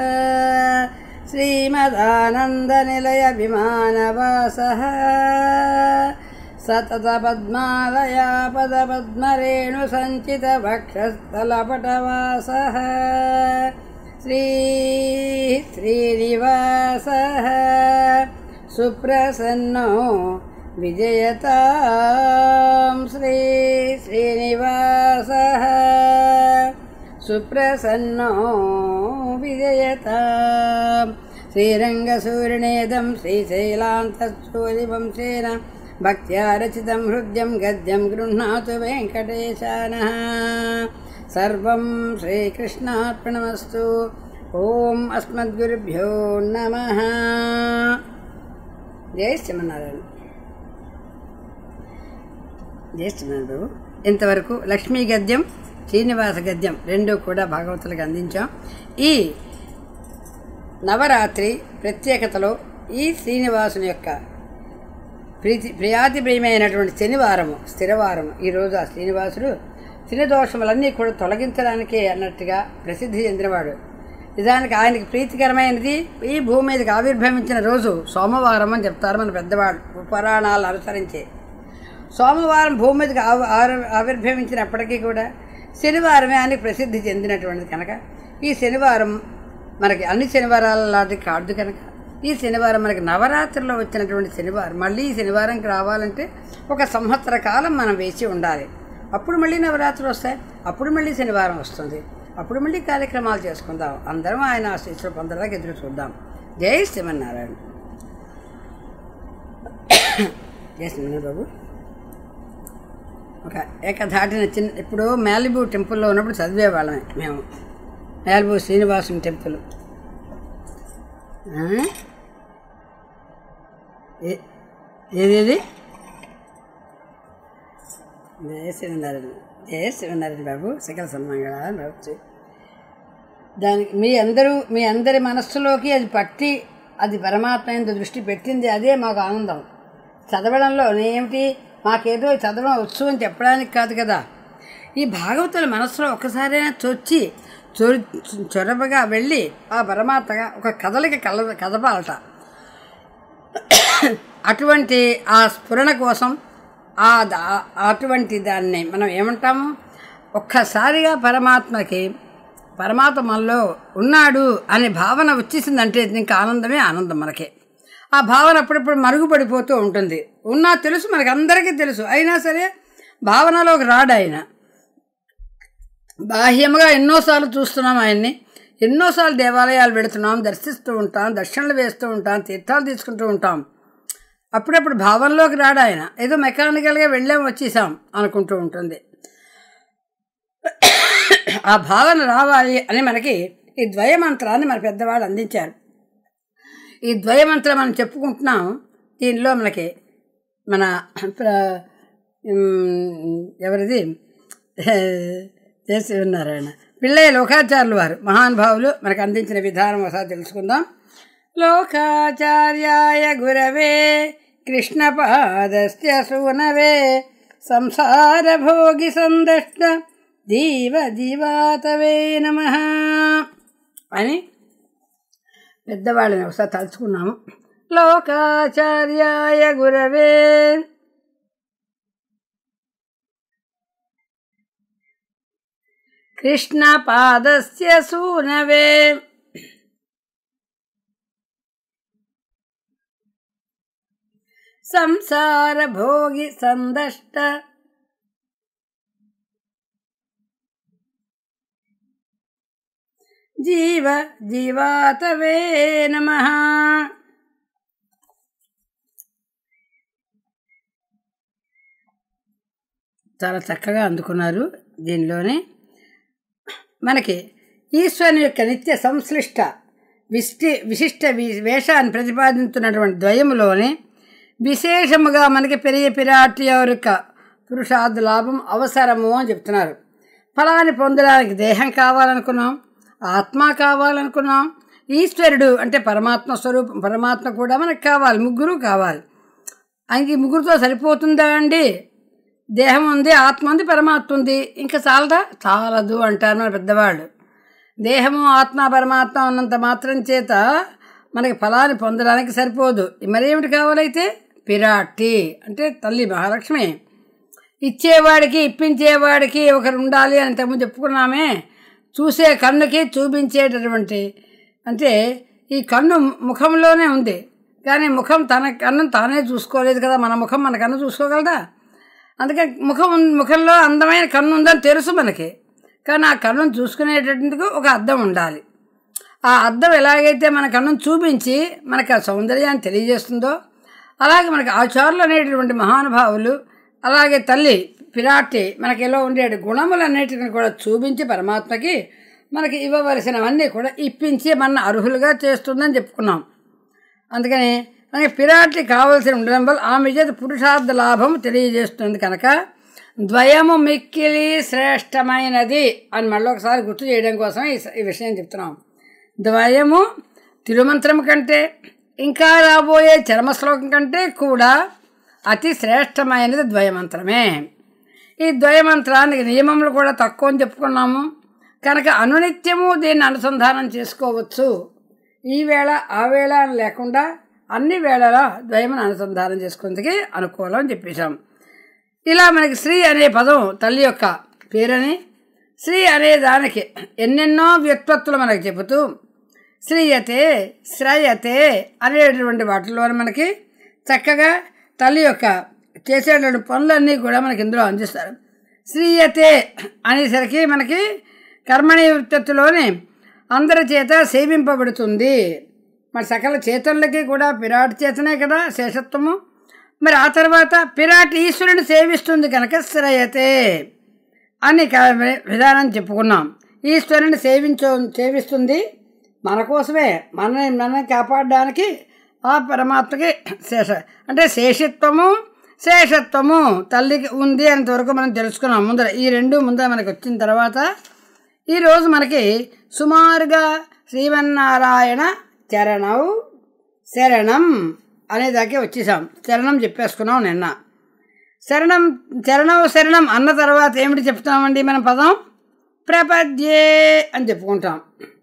శ్రీమదానందనిలయ విమానవాస సతత పద్మాలయా పద పద్మరేణు సంచిత వక్షస్థలపటవాస శ్రీ శ్రీనివాస సుప్రసన్నో విజయతాం శ్రీ శ్రీనివాస సుప్రసన్నో విజయతాం శ్రీరంగసూర్ణేదం శ్రీశైలాంతూరివంశేన భక్త్యా రచితం హృద్యం గద్యం గృహ్ణాతు వెంకటేశానः సర్వం శ్రీకృష్ణార్పణమస్తు ఓం అస్మద్గురుభ్యో నమః జై శ్రీమన్నారాయణ జై శ్రీమన్నారాయణ ఇంతవరకు లక్ష్మీ గద్యం శ్రీనివాస గద్యం రెండు కూడా భాగవతులకు అందించాం ఈ నవరాత్రి ప్రత్యేకతలో ఈ శ్రీనివాసుని యొక్క ప్రీతి ప్రియాతి ప్రియమైనటువంటి శనివారము స్థిరవారము ఈరోజు ఆ శ్రీనివాసుడు శని దోషములన్నీ కూడా తొలగించడానికే అన్నట్టుగా ప్రసిద్ధి చెందినవాడు నిజానికి ఆయనకి ప్రీతికరమైనది ఈ భూమి మీదకి ఆవిర్భవించిన రోజు సోమవారం అని చెప్తారు మన పెద్దవాళ్ళు పురాణాలు అనుసరించి సోమవారం భూమి మీదకి ఆవి- ఆరు- ఆవిర్భవించినప్పటికీ కూడా శనివారమే అని ప్రసిద్ధి చెందినటువంటిది కనుక ఈ శనివారం మనకి అన్ని శనివారాల లాంటి కాదు కనుక ఈ శనివారం మనకి నవరాత్రిలో వచ్చినటువంటి శనివారం మళ్ళీ ఈ శనివారంకి రావాలంటే ఒక సంవత్సర కాలం మనం వేచి ఉండాలి అప్పుడు మళ్ళీ నవరాత్రులు వస్తాయి అప్పుడు మళ్ళీ శనివారం వస్తుంది అప్పుడు మళ్ళీ కార్యక్రమాలు చేసుకుందాం అందరం ఆయన ఆశీస్సులు పొందడానికి ఎదురు చూద్దాం జై శ్రీమన్నారాయణ జై శ్రీమన్నారాయణ బాబు ఒక ఏకధాటిన చిన్న ఇప్పుడు మేలిబూ టెంపుల్లో ఉన్నప్పుడు చదివేవాళ్ళమే మేము మేలిబూ శ్రీనివాసుని టెంపుల్ ఆ? ఏ- ఏదేది జయ శ్రీనారాయణ జయ శ్రీనారాయణ బాబు సకల సన్మంగళ బాబు దానికి మీ అందరూ మీ అందరి మనస్సులోకి అది పట్టి అది పరమాత్మ ఎందు దృష్టి పెట్టింది అదే మాకు ఆనందం చదవడంలో ఏమిటి మాకేదో చదవడం వచ్చు అని చెప్పడానికి కాదు కదా ఈ భాగవతుల మనసులో ఒక్కసారైనా చొచ్చి చొరి చొరవగా వెళ్ళి ఆ పరమాత్మగా ఒక కదలిక కల కదపాలట అటువంటి ఆ స్ఫురణ కోసం ఆ దా- అటువంటి దాన్ని మనం ఏమంటాము ఒక్కసారిగా పరమాత్మకి పరమాత్మ మనలో ఉన్నాడు అనే భావన వచ్చేసిందంటే ఇంకా ఆనందమే ఆనందం మనకి ఆ భావన అప్పుడప్పుడు మరుగుపడిపోతూ ఉంటుంది ఉన్నా తెలుసు మనకి అందరికీ తెలుసు అయినా సరే భావనలోకి రాడు ఆయన బాహ్యముగా ఎన్నోసార్లు చూస్తున్నాం ఆయన్ని ఎన్నోసార్లు దేవాలయాలు పెడుతున్నాం దర్శిస్తూ ఉంటాం దర్శనలు వేస్తూ ఉంటాం తీర్థాలు తీసుకుంటూ ఉంటాం అప్పుడప్పుడు భావనలోకి రాడు ఆయన ఏదో మెకానికల్గా వెళ్ళాం వచ్చేసాం అనుకుంటూ ఉంటుంది ఆ భావన రావాలి అని మనకి ఈ ద్వయమంత్రాన్ని మన పెద్దవాళ్ళు అందించారు ఈ ద్వయమంత్రం మనం చెప్పుకుంటున్నాం దీనిలో మనకి మన ప్ర- ఉమ్, ఎవరిది చేసి ఉన్నారు ఆయన పిల్లయ్య లోకాచార్యులు వారు మహానుభావులు మనకు అందించిన విధానం ఒకసారి తెలుసుకుందాం లోకాచార్యాయ గురవే కృష్ణపాదస్య సూనవే సంసార భోగి సందష్ట జీవ జీవాతవే నమ అని పెద్దవాళ్ళని ఒకసారి తలుచుకున్నాము లోకాచార్యాయ గురవే కృష్ణపాదస్య సూనవే సంసార భోగి సందష్ట జీవ జీవాతవే నమ చాలా చక్కగా అందుకున్నారు దీనిలోనే మనకి ఈశ్వరుని యొక్క నిత్య సంశ్లిష్ట విష్టి విశిష్ట వి- వేషాన్ని ప్రతిపాదించున్నటువంటి ద్వయములోనే విశేషముగా మనకి పెరిగే పిరాటి యొక్క పురుషార్థ లాభం అవసరము అని చెప్తున్నారు ఫలాన్ని పొందడానికి దేహం కావాలనుకున్నాం ఆత్మ కావాలనుకున్నాం ఈశ్వరుడు అంటే పరమాత్మ స్వరూపం పరమాత్మ కూడా మనకు కావాలి ముగ్గురు కావాలి ఆయనకి ఈ ముగ్గురుతో సరిపోతుందా అండి దేహం ఉంది ఆత్మ ఉంది పరమాత్మ ఉంది ఇంకా చాలదా చాలదు అంటారు మన పెద్దవాళ్ళు దేహము ఆత్మ పరమాత్మ ఉన్నంత మాత్రం చేత మనకి ఫలాన్ని పొందడానికి సరిపోదు మరేమిటి కావాలైతే పిరాటి అంటే తల్లి మహాలక్ష్మి ఇచ్చేవాడికి ఇప్పించేవాడికి ఒకరు ఉండాలి అని ఇంతకుముందు చెప్పుకున్నామే చూసే కన్నుకి చూపించేటటువంటి అంటే ఈ కన్ను ముఖంలోనే ఉంది కానీ ముఖం తన కన్ను తానే చూసుకోలేదు కదా మన ముఖం మన కన్ను చూసుకోగలదా అందుకే ముఖం ఉన్- ముఖంలో అందమైన కన్ను ఉందని తెలుసు మనకి కానీ ఆ కన్నును చూసుకునేటందుకు ఒక అద్దం ఉండాలి ఆ అద్దం ఎలాగైతే మన కన్నును చూపించి మనకు ఆ సౌందర్యాన్ని తెలియజేస్తుందో అలాగే మనకి ఆచారులు అనేటటువంటి మహానుభావులు అలాగే తల్లి పిరాటి మనకి ఎలా ఉండే గుణములన్నిటిని కూడా చూపించి పరమాత్మకి మనకి ఇవ్వవలసినవన్నీ కూడా ఇప్పించి మన అర్హులుగా చేస్తుందని చెప్పుకున్నాం అందుకని మనకి పిరాటి కావలసి ఉండడం వల్ల ఆమె చేత పురుషార్థ లాభం తెలియజేస్తుంది కనుక ద్వయము మిక్కిలి శ్రేష్టమైనది అని మళ్ళీ ఒకసారి గుర్తు చేయడం కోసం ఈ ఈ విషయం చెప్తున్నాం ద్వయము తిరుమంత్రం కంటే ఇంకా రాబోయే చరమ శ్లోకం కంటే కూడా అతి శ్రేష్టమైనది ద్వయమంత్రమే ఈ ద్వయమంత్రానికి నియమములు కూడా తక్కువ అని చెప్పుకున్నాము కనుక అనునిత్యము దీన్ని అనుసంధానం చేసుకోవచ్చు ఈ వేళ ఆ వేళ అని లేకుండా అన్ని వేళలా ద్వయమును అనుసంధానం చేసుకుందుకే అనుకూలం అని చెప్పేశాం ఇలా మనకి శ్రీ అనే పదం తల్లి యొక్క పేరని శ్రీ అనే దానికి ఎన్నెన్నో వ్యుత్పత్తులు మనకు చెబుతూ శ్రీయతే శ్రయతే అనేటువంటి వాటిలో మనకి చక్కగా తల్లి యొక్క చేసేటువంటి పనులన్నీ కూడా మనకి ఇందులో అందిస్తారు శ్రీయతే అనేసరికి మనకి కర్మణి వ్యుత్పత్తిలోని అందరి చేత సేవింపబడుతుంది మరి సకల చేతనులకి కూడా పిరాటి చేతనే కదా శేషత్వము మరి ఆ తర్వాత పిరాటి ఈశ్వరుని సేవిస్తుంది కనుక శ్రయతే అని క- విధానం చెప్పుకున్నాం ఈశ్వరుని సేవించో సేవిస్తుంది మన కోసమే మనని మనని కాపాడడానికి ఆ పరమాత్మకి శేష అంటే శేషిత్వము శేషత్వము తల్లికి ఉంది అంతవరకు మనం తెలుసుకున్నాం ముందర ఈ రెండు ముందర మనకి వచ్చిన తర్వాత ఈరోజు మనకి సుమారుగా శ్రీమన్నారాయణ చరణం శరణం అనేదాకే వచ్చేసాం శరణం చెప్పేసుకున్నాం నిన్న శరణం చరణం శరణం అన్న తర్వాత ఏమిటి చెప్తామండి మన పదం ప్రపద్యే అని చెప్పుకుంటాం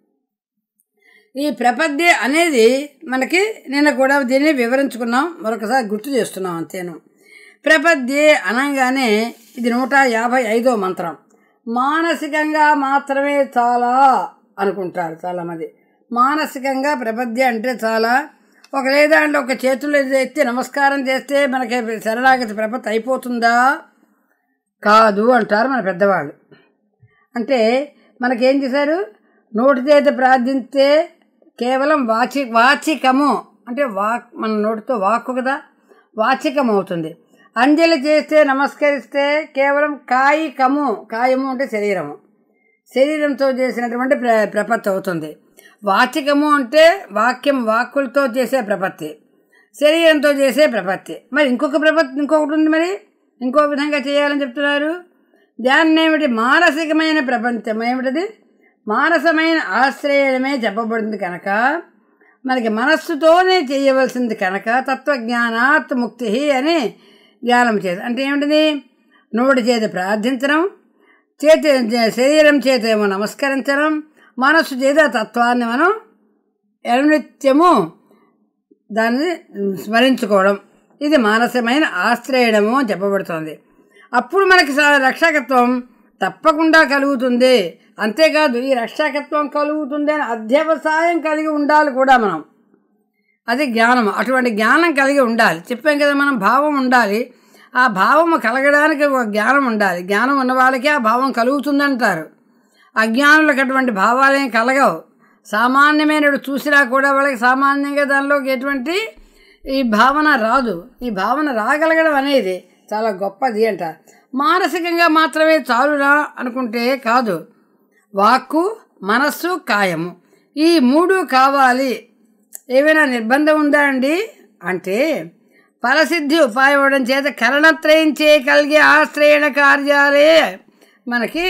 ఈ ప్రపద్య అనేది మనకి నిన్న కూడా దీన్ని వివరించుకున్నాం మరొకసారి గుర్తు చేస్తున్నాం అంతేను ప్రపద్యే అనగానే ఇది నూట యాభై ఐదో మంత్రం మానసికంగా మాత్రమే చాలా అనుకుంటారు చాలామంది మానసికంగా ప్రపద్య అంటే చాలా ఒక లేదా అంటే ఒక చేతులు ఎత్తి నమస్కారం చేస్తే మనకి శరణాగతి ప్రపత్తి అయిపోతుందా కాదు అంటారు మన పెద్దవాళ్ళు అంటే మనకేం చేశారు నోటి చేత ప్రార్థిస్తే కేవలం వాచి వాచికము అంటే వాక్ మన నోటితో వాక్కు కదా వాచికం అవుతుంది అంజలి చేస్తే నమస్కరిస్తే కేవలం కాయికము కాయము అంటే శరీరము శరీరంతో చేసినటువంటి ప్ర ప్రపత్తి అవుతుంది వాచికము అంటే వాక్యం వాక్కులతో చేసే ప్రపత్తి శరీరంతో చేసే ప్రపత్తి మరి ఇంకొక ప్రపత్తి ఇంకొకటి ఉంది మరి ఇంకో విధంగా చేయాలని చెప్తున్నారు ధ్యానం ఏమిటి మానసికమైన ప్రపంచం ఏమిటది మానసమైన ఆశ్రయమే చెప్పబడింది కనుక మనకి మనస్సుతోనే చేయవలసింది కనుక తత్వజ్ఞానాత్ ముక్తి అని జ్ఞానం చేత అంటే ఏమిటిది నోటి చేత ప్రార్థించడం చేతి శరీరం చేత ఏమో నమస్కరించడం మనస్సు చేత తత్వాన్ని మనం ఎలనిత్యము దాన్ని స్మరించుకోవడం ఇది మానసమైన ఆశ్రయడము అని చెప్పబడుతుంది అప్పుడు మనకి స- రక్షకత్వం తప్పకుండా కలుగుతుంది అంతేకాదు ఈ రక్షకత్వం కలుగుతుంది అని అధ్యవసాయం కలిగి ఉండాలి కూడా మనం అది జ్ఞానం అటువంటి జ్ఞానం కలిగి ఉండాలి చెప్పాం కదా మనం భావం ఉండాలి ఆ భావము కలగడానికి ఒక జ్ఞానం ఉండాలి జ్ఞానం ఉన్న వాళ్ళకి ఆ భావం కలుగుతుందంటారు అజ్ఞానులకు అటువంటి భావాలేం కలగవు సామాన్యమైన చూసినా కూడా వాళ్ళకి సామాన్యంగా దానిలోకి ఎటువంటి ఈ భావన రాదు ఈ భావన రాగలగడం అనేది చాలా గొప్పది అంట మానసికంగా మాత్రమే చాలురా అనుకుంటే కాదు వాక్కు మనస్సు కాయము ఈ మూడు కావాలి ఏమైనా నిర్బంధం ఉందా అండి అంటే ఫలసిద్ధి ఉపాయం అవడం చేత కరణత్రయం చేయగలిగే ఆశ్రయణ కార్యాలే మనకి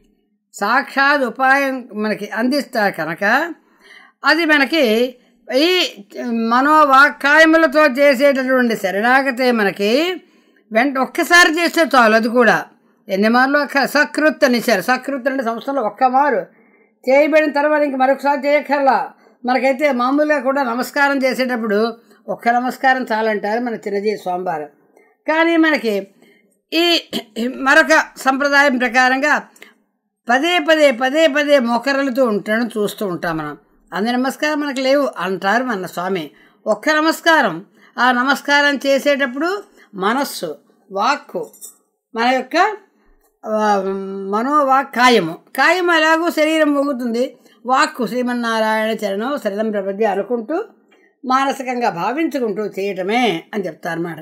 సాక్షాత్ ఉపాయం మనకి అందిస్తారు కనుక అది మనకి ఈ మనోవాక్కాయములతో చేసేటటువంటి శరణాగతే మనకి వెంట ఒక్కసారి చేస్తే చాలు అది కూడా ఎన్ని మార్లు ఒక్క సకృత్ అని ఇచ్చారు సకృత్ అంటే సంవత్సరంలో ఒక్క మారు చేయబడిన తర్వాత ఇంక మరొకసారి చేయక్కర్లా మనకైతే మామూలుగా కూడా నమస్కారం చేసేటప్పుడు ఒక్క నమస్కారం చాలంటారు మన చిన్నజీ స్వామివారు కానీ మనకి ఈ మరొక సంప్రదాయం ప్రకారంగా పదే పదే పదే పదే మొకరలతో ఉంటాడని చూస్తూ ఉంటాం మనం అన్ని నమస్కారం మనకు లేవు అంటారు మన స్వామి ఒక్క నమస్కారం ఆ నమస్కారం చేసేటప్పుడు మనస్సు వాక్కు మన యొక్క ఆ, మనోవాక్ కాయము కాయము ఎలాగో శరీరం పొంగుతుంది వాక్కు శ్రీమన్నారాయణ చరణం శరణం ప్రపద్య అనుకుంటూ మానసికంగా భావించుకుంటూ చేయటమే అని చెప్తారు అన్నమాట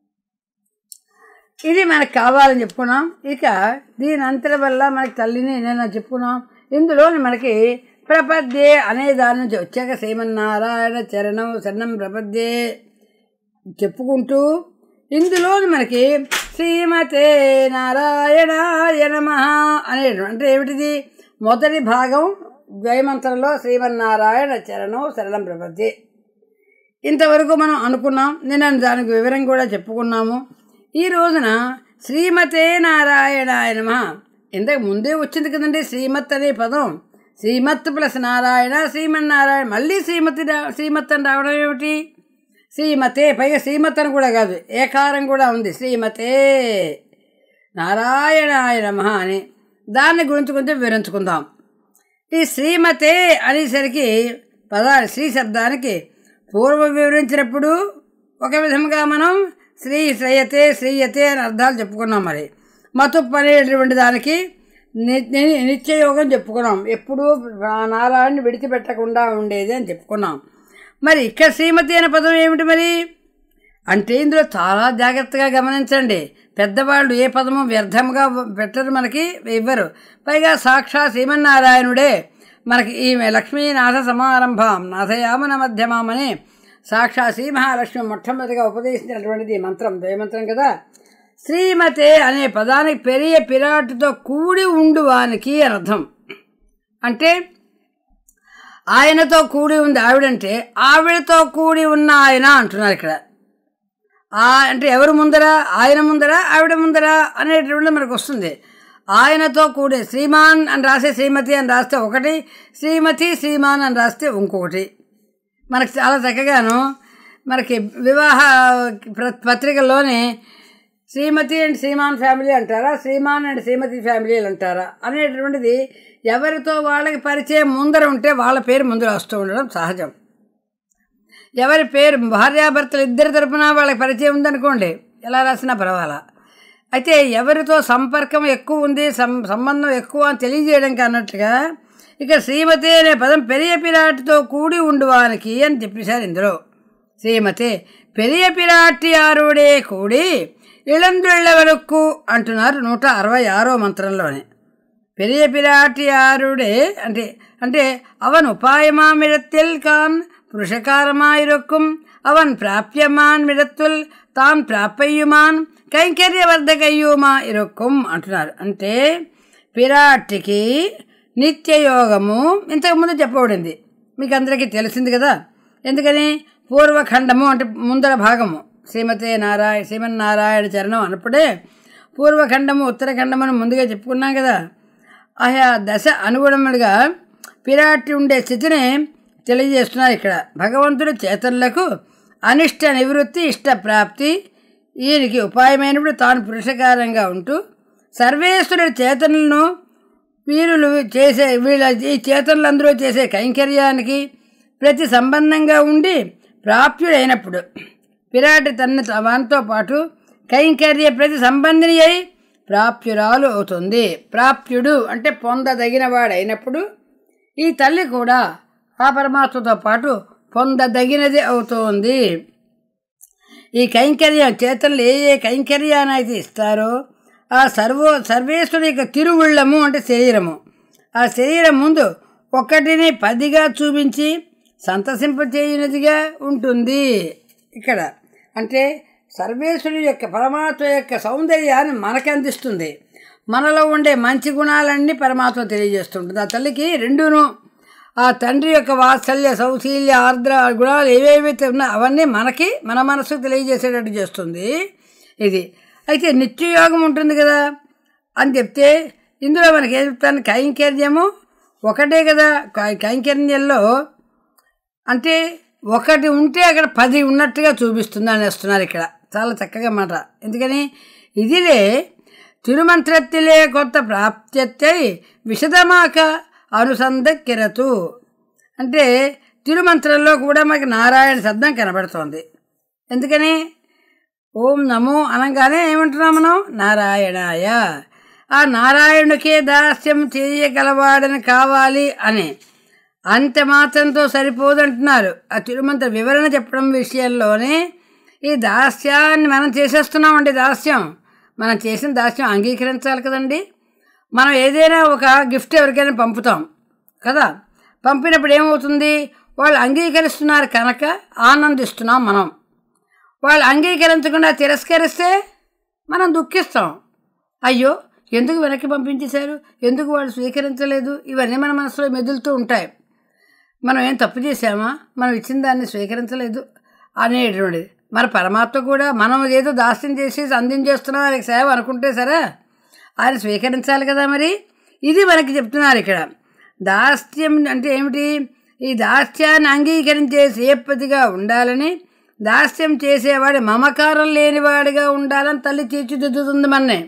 ఇది మనకు కావాలని చెప్పుకున్నాం ఇక దీని అంతటి వల్ల మనకి తల్లిని నేను చెప్పుకున్నాం ఇందులోని మనకి ప్రపద్యే అనే దాని నుంచి వచ్చాక శ్రీమన్నారాయణ చరణం శరణం ప్రపద్యే చెప్పుకుంటూ ఇందులోని మనకి శ్రీమతే నారాయణాయ నమ అనే అంటే ఏమిటిది మొదటి భాగం ద్వయమంత్రంలో శ్రీమన్నారాయణ చరణం శరణం ప్రపద్యే ఇంతవరకు మనం అనుకున్నాం నేను దానికి వివరం కూడా చెప్పుకున్నాము ఈ రోజున శ్రీమతే నారాయణాయ నమ ఇంతకు ముందే వచ్చింది కదండి శ్రీమత్ అనే పదం శ్రీమత్ ప్లస్ నారాయణ శ్రీమన్నారాయణ మళ్ళీ శ్రీమతి రా- శ్రీమత్ అని రావడం ఏమిటి శ్రీమతే పైగా శ్రీమత్ అని కూడా కాదు ఏకారం కూడా ఉంది శ్రీమతే నారాయణాయ నమ అని దాన్ని గురించి కొంచెం వివరించుకుందాం ఈ శ్రీమతే అనేసరికి పదాలు శ్రీ శబ్దానికి పూర్వం వివరించినప్పుడు ఒక విధంగా మనం శ్రీ శ్రేయతే శ్రీయతే అని అర్థాలు చెప్పుకున్నాం మరి మతు అనేటువంటి దానికి ని- ని- నిత్యయోగం చెప్పుకున్నాం ఎప్పుడూ ఆ నారాయణని విడిచిపెట్టకుండా ఉండేది అని చెప్పుకున్నాం మరి ఇక్కడ శ్రీమతి అనే పదం ఏమిటి మరి అంటే ఇందులో చాలా జాగ్రత్తగా గమనించండి పెద్దవాళ్ళు ఏ పదము వ్యర్థంగా పెట్టరు మనకి ఇవ్వరు పైగా సాక్షా శ్రీమన్నారాయణుడే మనకి ఈ లక్ష్మీనాథ సమారంభం నాథయామన మధ్యమామని సాక్షా శ్రీ మహాలక్ష్మి మొట్టమొదటిగా ఉపదేశించినటువంటిది ఈ మంత్రం దయమంత్రం కదా శ్రీమతే అనే పదానికి పెరియ పిరాటుతో కూడి ఉండువానికి అని అర్థం అంటే ఆయనతో కూడి ఉంది ఆవిడంటే ఆవిడతో కూడి ఉన్న ఆయన అంటున్నారు ఇక్కడ ఆ అంటే ఎవరు ముందర ఆయన ముందర ఆవిడ ముందర అనేటువంటి మనకు వస్తుంది ఆయనతో కూడి శ్రీమాన్ అని రాసే శ్రీమతి అని రాస్తే ఒకటి శ్రీమతి శ్రీమాన్ అని రాస్తే ఇంకొకటి మనకి చాలా చక్కగాను మనకి వివాహ ప్ర- పత్రికల్లోనే శ్రీమతి అండ్ శ్రీమాన్ ఫ్యామిలీ అంటారా శ్రీమాన్ అండ్ శ్రీమతి ఫ్యామిలీలు అంటారా అనేటువంటిది ఎవరితో వాళ్ళకి పరిచయం ముందర ఉంటే వాళ్ళ పేరు ముందర వస్తూ ఉండడం సహజం ఎవరి పేరు భార్యాభర్తలు ఇద్దరి తరపున వాళ్ళకి పరిచయం ఉందనుకోండి ఎలా రాసినా పర్వాలా అయితే ఎవరితో సంపర్కం ఎక్కువ ఉంది సం సంబంధం ఎక్కువ అని తెలియజేయడానికి అన్నట్టుగా ఇక శ్రీమతి అనే పదం పెరియ పిరాటితో కూడి ఉండువానికి అని చెప్పేశారు ఇందులో శ్రీమతి పెరియ పిరాటి ఆరుడే కూడి ఇళందుళ్ళ వరకు అంటున్నారు నూట అరవై ఆరో మంత్రంలోనే பெரிய பிராட்டியாருடே అంటే అంటే அவன் உபாயமாமிடத்தில் கான் புருஷகாரமாயிருக்கும் அவன் பிராப்பியமான் விடத்துள் தான் பிராப்பையுமான் కైంకర్యవర్ధకయ్యూమా ఇరొక్కం అంటున్నారు అంటే పిరాటికి నిత్యయోగము ఇంతకుముందు చెప్పబడింది మీకు అందరికీ తెలిసింది కదా ఎందుకని పూర్వఖండము అంటే ముందర భాగము శ్రీమతే నారాయణ శ్రీమన్నారాయణ చరణం అన్నప్పుడే పూర్వఖండము ఉత్తరఖండము అని ముందుగా చెప్పుకున్నాం కదా ఆయా దశ అనుగుణములుగా పిరాటి ఉండే స్థితిని తెలియజేస్తున్నారు ఇక్కడ భగవంతుడు చేతనులకు అనిష్ట నివృత్తి ఇష్ట ప్రాప్తి ఈయనకి ఉపాయమైనప్పుడు తాను పురుషకారంగా ఉంటూ సర్వేశ్వరుడి చేతనులను వీరులు చేసే వీళ్ళ ఈ చేతనులందరూ చేసే కైంకర్యానికి ప్రతి సంబంధంగా ఉండి ప్రాప్యుడైనప్పుడు పిరాటి తన వానితో పాటు కైంకర్య ప్రతి సంబంధిని అయి ప్రాప్యురాలు అవుతుంది ప్రాప్యుడు అంటే పొందదగిన వాడైనప్పుడు ఈ తల్లి కూడా ఆ పరమాత్మతో పాటు పొందదగినది అవుతోంది ఈ కైంకర్యం చేతలు ఏ ఏ కైంకర్యాన్ని అయితే ఇస్తారో ఆ సర్వో సర్వేశ్వరుడి యొక్క తిరువుళ్ళము అంటే శరీరము ఆ శరీరం ముందు ఒకటిని పదిగా చూపించి సంతసింపచేయనిదిగా ఉంటుంది ఇక్కడ అంటే సర్వేశ్వరుడి యొక్క పరమాత్మ యొక్క సౌందర్యాన్ని మనకి అందిస్తుంది మనలో ఉండే మంచి గుణాలన్నీ పరమాత్మ తెలియజేస్తుంటుంది ఆ తల్లికి రెండును ఆ తండ్రి యొక్క వాత్సల్య సౌశీల్య ఆర్ద్ర గుణాలు ఏవేవైతే ఉన్నాయో అవన్నీ మనకి మన మనసుకు తెలియజేసేటట్టు చేస్తుంది ఇది అయితే నిత్యయోగం ఉంటుంది కదా అని చెప్తే ఇందులో మనకి ఏం చెప్తాను కైంకర్యము ఒకటే కదా కై- కైంకర్యంలో అంటే ఒకటి ఉంటే అక్కడ పది ఉన్నట్టుగా చూపిస్తుంది అని వస్తున్నారు ఇక్కడ చాలా చక్కగా మాట ఎందుకని ఇదిలే తిరుమంత్రత్తిలే కొత్త ప్రాప్త్యై విశదమాక అనుసంధక్కిరతు అంటే తిరుమంత్రంలో కూడా మనకి నారాయణ శబ్దం కనబడుతోంది ఎందుకని ఓం నమో అనగానే ఏమంటున్నాం మనం నారాయణాయ ఆ నారాయణుడికే దాస్యం చేయగలవాడని కావాలి అని అంత మాత్రంతో సరిపోదంటున్నారు ఆ తిరుమంత్ర వివరణ చెప్పడం విషయంలోనే ఈ దాస్యాన్ని మనం చేసేస్తున్నామండి దాస్యం మనం చేసిన దాస్యం అంగీకరించాలి కదండి మనం ఏదైనా ఒక గిఫ్ట్ ఎవరికైనా పంపుతాం కదా పంపినప్పుడు ఏమవుతుంది వాళ్ళు అంగీకరిస్తున్నారు కనుక ఆనందిస్తున్నాం మనం వాళ్ళు అంగీకరించకుండా తిరస్కరిస్తే మనం దుఃఖిస్తాం అయ్యో ఎందుకు వెనక్కి పంపించేశారు ఎందుకు వాళ్ళు స్వీకరించలేదు ఇవన్నీ మన మనసులో మెదులుతూ ఉంటాయి మనం ఏం తప్పు చేశామా మనం ఇచ్చిన దాన్ని స్వీకరించలేదు అనేటువంటిది మరి పరమాత్మ కూడా మనం ఏదో దాస్యం చేసి అందించేస్తున్నాం ఆయనకి సేవ అనుకుంటే సరే ఆయన స్వీకరించాలి కదా మరి ఇది మనకి చెప్తున్నారు ఇక్కడ దాస్యం అంటే ఏమిటి ఈ దాస్యాన్ని అంగీకరించే సేపతిగా ఉండాలని దాస్యం చేసేవాడి మమకారం లేనివాడిగా ఉండాలని తల్లి తీర్చిదిద్దుతుంది మన్నే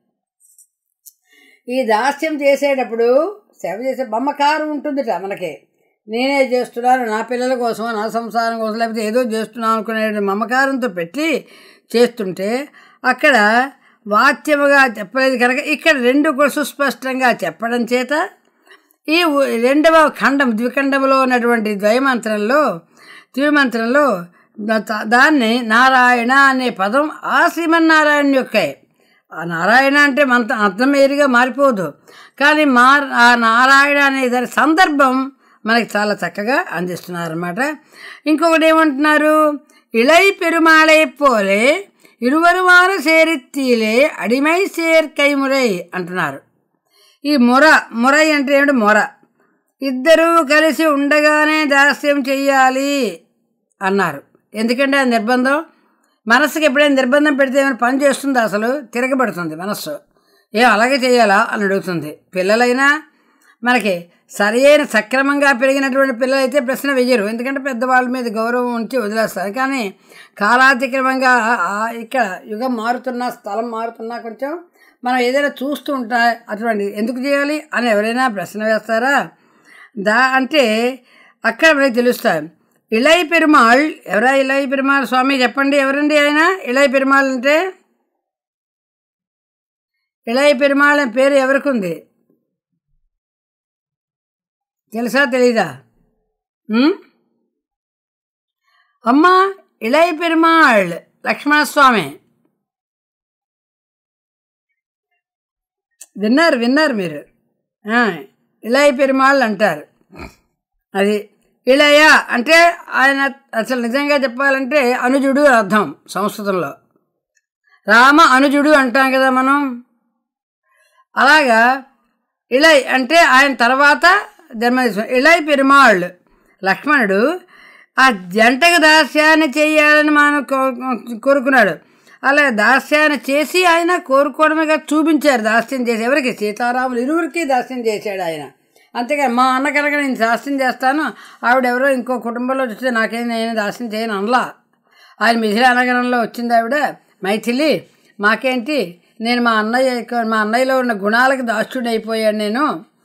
ఈ దాస్యం చేసేటప్పుడు సేవ చేసే మమకారం ఉంటుందిట మనకి నేనే చేస్తున్నాను నా పిల్లల కోసం నా సంసారం కోసం లేకపోతే ఏదో చేస్తున్నాను అనుకునే మమకారంతో పెట్టి చేస్తుంటే అక్కడ వాచ్యముగా చెప్పలేదు కనుక ఇక్కడ రెండు కూడా సుస్పష్టంగా చెప్పడం చేత ఈ ఉ- రెండవ ఖండం ద్విఖండంలో ఉన్నటువంటి ద్వయమంత్రంలో తిరుమంత్రంలో దా- దాన్ని నారాయణ అనే పదం ఆ శ్రీమన్నారాయణ యొక్కే ఆ నారాయణ అంటే మన అర్థం వేరుగా మారిపోదు కానీ మా ఆ నారాయణ అనే దాని సందర్భం మనకి చాలా చక్కగా అందిస్తున్నారన్నమాట ఇంకొకటి ఏమంటున్నారు ఇళై పెరుమాళై పోలే ఇరువరువారు సేరిత్తీలే అడిమై సేర్ కైమురై అంటున్నారు ఈ మొర మొరై అంటే ఏమిటి మొర ఇద్దరూ కలిసి ఉండగానే దాస్యం చెయ్యాలి అన్నారు ఎందుకంటే ఆ నిర్బంధం మనస్సుకి ఎప్పుడైనా నిర్బంధం పెడితే ఏమైనా పని చేస్తుందా అసలు తిరగబడుతుంది మనస్సు ఏం అలాగే చేయాలా అని అడుగుతుంది పిల్లలైనా మనకి సరి అయిన సక్రమంగా పెరిగినటువంటి పిల్లలైతే ప్రశ్న వెయ్యరు ఎందుకంటే పెద్దవాళ్ళ మీద గౌరవం ఉంచి వదిలేస్తారు కానీ కాలాతిక్రమంగా ఆ- ఇక్కడ యుగం మారుతున్నా స్థలం మారుతున్నా కొంచెం మనం ఏదైనా చూస్తూ ఉంటా అటువంటి ఎందుకు చేయాలి అని ఎవరైనా ప్రశ్న వేస్తారా దా అంటే అక్కడ మనకి తెలుస్తాయి ఇళై పెరుమాళ్ ఎవరా ఇళై పెరుమాళ్ స్వామి చెప్పండి ఎవరండి ఆయన ఇళై పెరుమాళ్ అంటే ఇళై పెరుమాళ్ అనే పేరు ఎవరికి ఉంది తెలుసా తెలీదా ఉమ్? అమ్మా ఇళై పెరుమాళ్ లక్ష్మణస్వామి విన్నారు విన్నారు మీరు ఆ, ఇళై పెరుమాళ్ అంటారు అది ఇళయ అంటే ఆయన అసలు నిజంగా చెప్పాలంటే అనుజుడు అని అర్థం సంస్కృతంలో రామ అనుజుడు అంటాం కదా మనం అలాగా ఇళై అంటే ఆయన తర్వాత జన్మ తీసుకున్నాడు. ఇళై పెరుమాళ్ లక్ష్మణుడు ఆ జంటకు దాస్యాన్ని చేయాలని మనం కో- కోరుకున్నాడు అలా దాస్యాన్ని చేసి ఆయన కోరుకోవడమేగా చూపించారు దాస్యం చేసి ఎవరికి సీతారాములు ఇరువురికి దాస్యం చేశాడు ఆయన అంతేగా మా అన్న కనుక నేను దాస్యం చేస్తాను ఆవిడ ఎవరో ఇంకో కుటుంబంలో చూస్తే నాకేం నేను దాస్యం చేయను అనలా ఆయన మిథిలా నగరంలో వచ్చింది ఆవిడ మైథిలి మాకేంటి నేను మా అన్నయ్య యొక్క- మా అన్నయ్యలో ఉన్న గుణాలకు దాస్తుడు అయిపోయాను నేను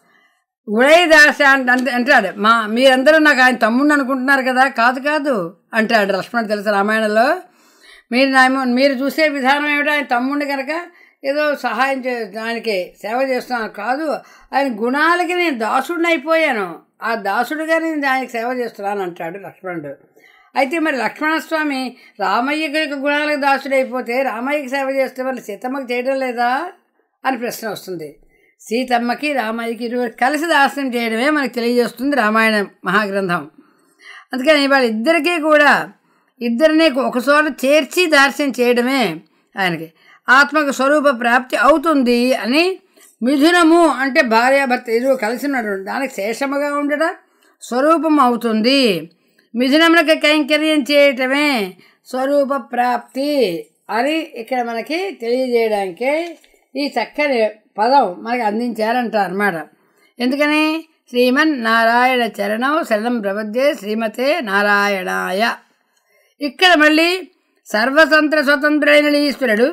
ఉడై దాస అంటే అంటే- అంటాడు మా మీరందరూ నాకు ఆయన తమ్ముడిని అనుకుంటున్నారు కదా కాదు కాదు అంటాడు లక్ష్మణ్ తెలుసు రామాయణంలో మీరు నా మీరు చూసే విధానం ఏమిటో ఆయన తమ్ముడిని కనుక ఏదో సహాయం చే ఆయనకి సేవ చేస్తున్నాను కాదు ఆయన గుణాలకి నేను దాసుడిని అయిపోయాను ఆ దాసుడుగా నేను ఆయనకి సేవ చేస్తున్నాను అంటాడు లక్ష్మణుడు అయితే మరి లక్ష్మణస్వామి రామయ్య యొక్క గుణాలకు దాసుడైపోతే రామయ్యకి సేవ చేస్తే మరి సీతమ్మకి చేయడం లేదా అని ప్రశ్న వస్తుంది సీతమ్మకి రామయ్యకి ఇరువురు కలిసి దాస్యం చేయడమే మనకు తెలియజేస్తుంది రామాయణ మహాగ్రంథం అందుకని వాళ్ళ ఇద్దరికీ కూడా ఇద్దరిని ఒకచోట చేర్చి దాస్యం చేయడమే ఆయనకి ఆత్మకు స్వరూప ప్రాప్తి అవుతుంది అని మిథునము అంటే భార్యాభర్త ఇరువు కలిసి ఉన్నటువంటి దానికి శేషముగా ఉండట స్వరూపం అవుతుంది మిథునములకు కైంకర్యం చేయటమే స్వరూప ప్రాప్తి అని ఇక్కడ మనకి తెలియజేయడానికే ఈ చక్కని పదం మనకి అందించారంటారు అనమాట ఎందుకని శ్రీమన్ నారాయణ చరణం శరణం ప్రపద్యే శ్రీమతే నారాయణాయ ఇక్కడ మళ్ళీ సర్వతంత్ర స్వతంత్రుడైన ఈశ్వరుడు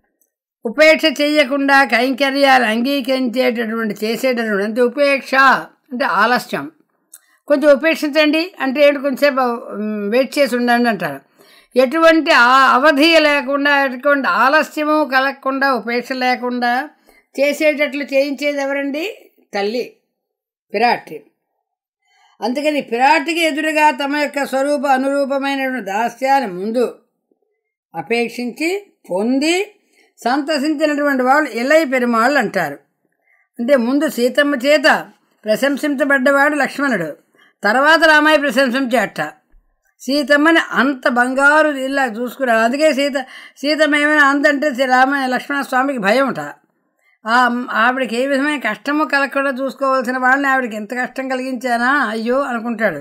ఉపేక్ష చేయకుండా కైంకర్యాలు అంగీకరించేటటువంటి చేసేటటువంటి అంటే ఉపేక్ష అంటే ఆలస్యం కొంచెం ఉపేక్షించండి అంటే ఏంటి కొంచెంసేపు ఉమ్, వెయిట్ చేసి ఉండండి అంటారు ఎటువంటి ఆ- అవధి లేకుండా ఎటువంటి ఆలస్యము కలగకుండా ఉపేక్ష లేకుండా చేసేటట్లు చేయించేది ఎవరండి తల్లి పిరాటి అందుకని పిరాటికి ఎదురుగా తమ యొక్క స్వరూప అనురూపమైనటువంటి దాస్యాన్ని ముందు అపేక్షించి పొంది సంతసించినటువంటి వాళ్ళు ఇలై పెరుమాళ్ళు అంటారు అంటే ముందు సీతమ్మ చేత ప్రశంసించబడ్డవాడు లక్ష్మణుడు తర్వాత రామయ్య ప్రశంసించేట సీతమ్మని అంత బంగారు ఇలా చూసుకున్నాడు అందుకే సీత సీతమ్మ ఏమైనా అందంటే శ్రీ రామ లక్ష్మణ స్వామికి భయం ఉంట ఆ ఆవిడకి ఏ విధమైన కష్టము కలగకుండా చూసుకోవాల్సిన వాళ్ళని ఆవిడకి ఎంత కష్టం కలిగించానా అయ్యో అనుకుంటాడు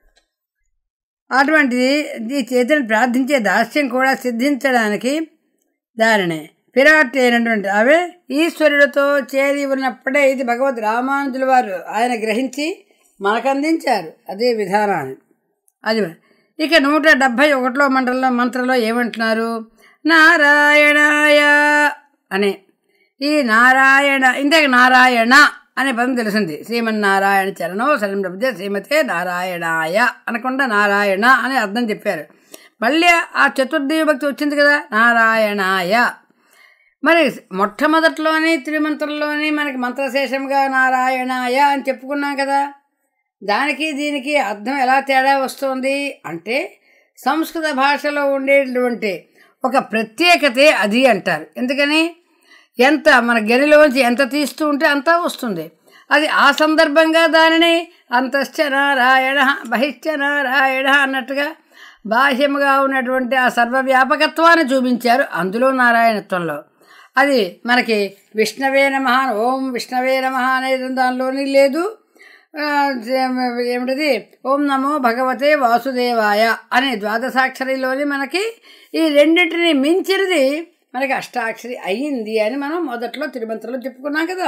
అటువంటిది ఈ చేతిని ప్రార్థించే దాస్యం కూడా సిద్ధించడానికి దానిని పిరాట్ అయినటువంటి అవే ఈశ్వరుడితో చేరి ఉన్నప్పుడే ఇది భగవద్ రామానుజుల వారు ఆయన గ్రహించి మనకు అందించారు అదే విధానాన్ని అది ఇక నూట డెబ్భై ఒకటిలో మండలంలో మంత్రంలో ఏమంటున్నారు నారాయణాయ అనే ఈ నారాయణ ఇంతకు నారాయణ అనే పదం తెలిసింది శ్రీమన్నారాయణ చరణం శరణం లభితే శ్రీమతే నారాయణాయ అనకుండా నారాయణ అని అర్థం చెప్పారు మళ్ళీ ఆ చతుర్థి భక్తి వచ్చింది కదా నారాయణాయ మరి మొట్టమొదట్లోని త్రిమంత్రంలోని మనకి మంత్రశేషంగా నారాయణాయ అని చెప్పుకున్నాం కదా దానికి దీనికి అర్థం ఎలా తేడా వస్తుంది అంటే సంస్కృత భాషలో ఉండేటువంటి ఒక ప్రత్యేకతే అది అంటారు ఎందుకని ఎంత మన గెరిలోంచి ఎంత తీస్తూ ఉంటే అంత వస్తుంది అది ఆ సందర్భంగా దానిని అంతశ్చ నారాయణ బహిశ్చ నారాయణ అన్నట్టుగా బాహ్యముగా ఉన్నటువంటి ఆ సర్వవ్యాపకత్వాన్ని చూపించారు అందులో నారాయణత్వంలో అది మనకి విష్ణవే నమ ఓం విష్ణవే నమ అనేది దానిలోని లేదు ఆ, ఏమిటది ఓం నమో భగవతే వాసుదేవాయ అనే ద్వాదశాక్షరిలోని మనకి ఈ రెండింటిని మించినది మనకి అష్టాక్షరి అయ్యింది అని మనం మొదట్లో తిరుమంత్రంలో చెప్పుకున్నాం కదా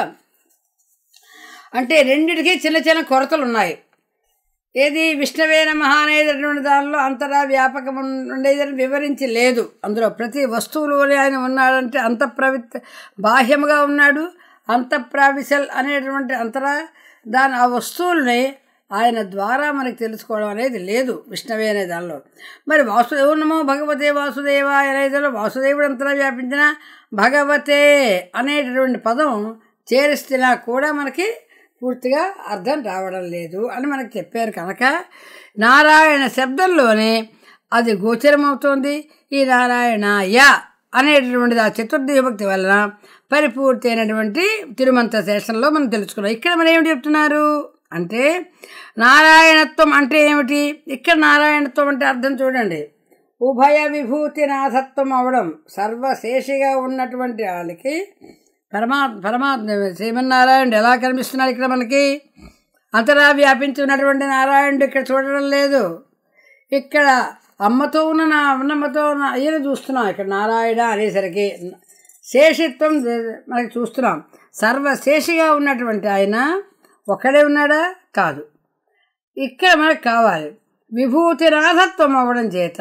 అంటే రెండిటికి చిన్న చిన్న కొరతలు ఉన్నాయి ఏది విష్ణవే నమ అనేటటువంటి దానిలో అంతరా వ్యాపకం ఉండేదని వివరించి లేదు అందులో ప్రతి వస్తువులోనే ఆయన ఉన్నాడంటే అంత ప్రవిత్ బాహ్యముగా ఉన్నాడు అంతఃప్రావిశల్ అనేటువంటి అంతరా దాని ఆ వస్తువుల్ని ఆయన ద్వారా మనకి తెలుసుకోవడం అనేది లేదు విష్ణవే అనే దానిలో మరి వాసుదేవు నమో భగవతే వాసుదేవ అనేదిలో వాసుదేవుడు అంతరా వ్యాపించిన భగవతే అనేటటువంటి పదం చేరిస్తున్నా కూడా మనకి పూర్తిగా అర్థం రావడం లేదు అని మనకు చెప్పారు కనుక నారాయణ శబ్దంలోనే అది గోచరమవుతోంది ఈ నారాయణాయ అనేటటువంటిది ఆ చతుర్థి విభక్తి వలన పరిపూర్తి అయినటువంటి తిరుమంత్ర శేషంలో మనం తెలుసుకున్నాం ఇక్కడ మనం ఏమిటి చెప్తున్నారు అంటే నారాయణత్వం అంటే ఏమిటి ఇక్కడ నారాయణత్వం అంటే అర్థం చూడండి ఉభయ విభూతి నాథత్వం అవడం సర్వశేషిగా ఉన్నటువంటి వాళ్ళకి పరమా పరమాత్మ శ్రీమన్నారాయణుడు ఎలా కనిపిస్తున్నాడు ఇక్కడ మనకి అంతరా వ్యాపించి ఉన్నటువంటి నారాయణుడు ఇక్కడ చూడడం లేదు ఇక్కడ అమ్మతో ఉన్న నా అన్నమ్మతో ఉన్న ఈయన చూస్తున్నాం ఇక్కడ నారాయణ అనేసరికి శేషిత్వం మనకి చూస్తున్నాం సర్వశేషిగా ఉన్నటువంటి ఆయన ఒక్కడే ఉన్నాడా కాదు ఇక్కడ మనకు కావాలి విభూతి నాథత్వం అవ్వడం చేత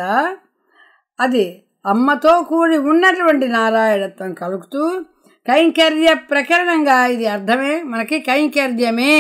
అది అమ్మతో కూడి ఉన్నటువంటి నారాయణత్వం కలుగుతూ కైంకర్య ప్రకరణంగా ఇది అర్థమే మనకి కైంకర్యమే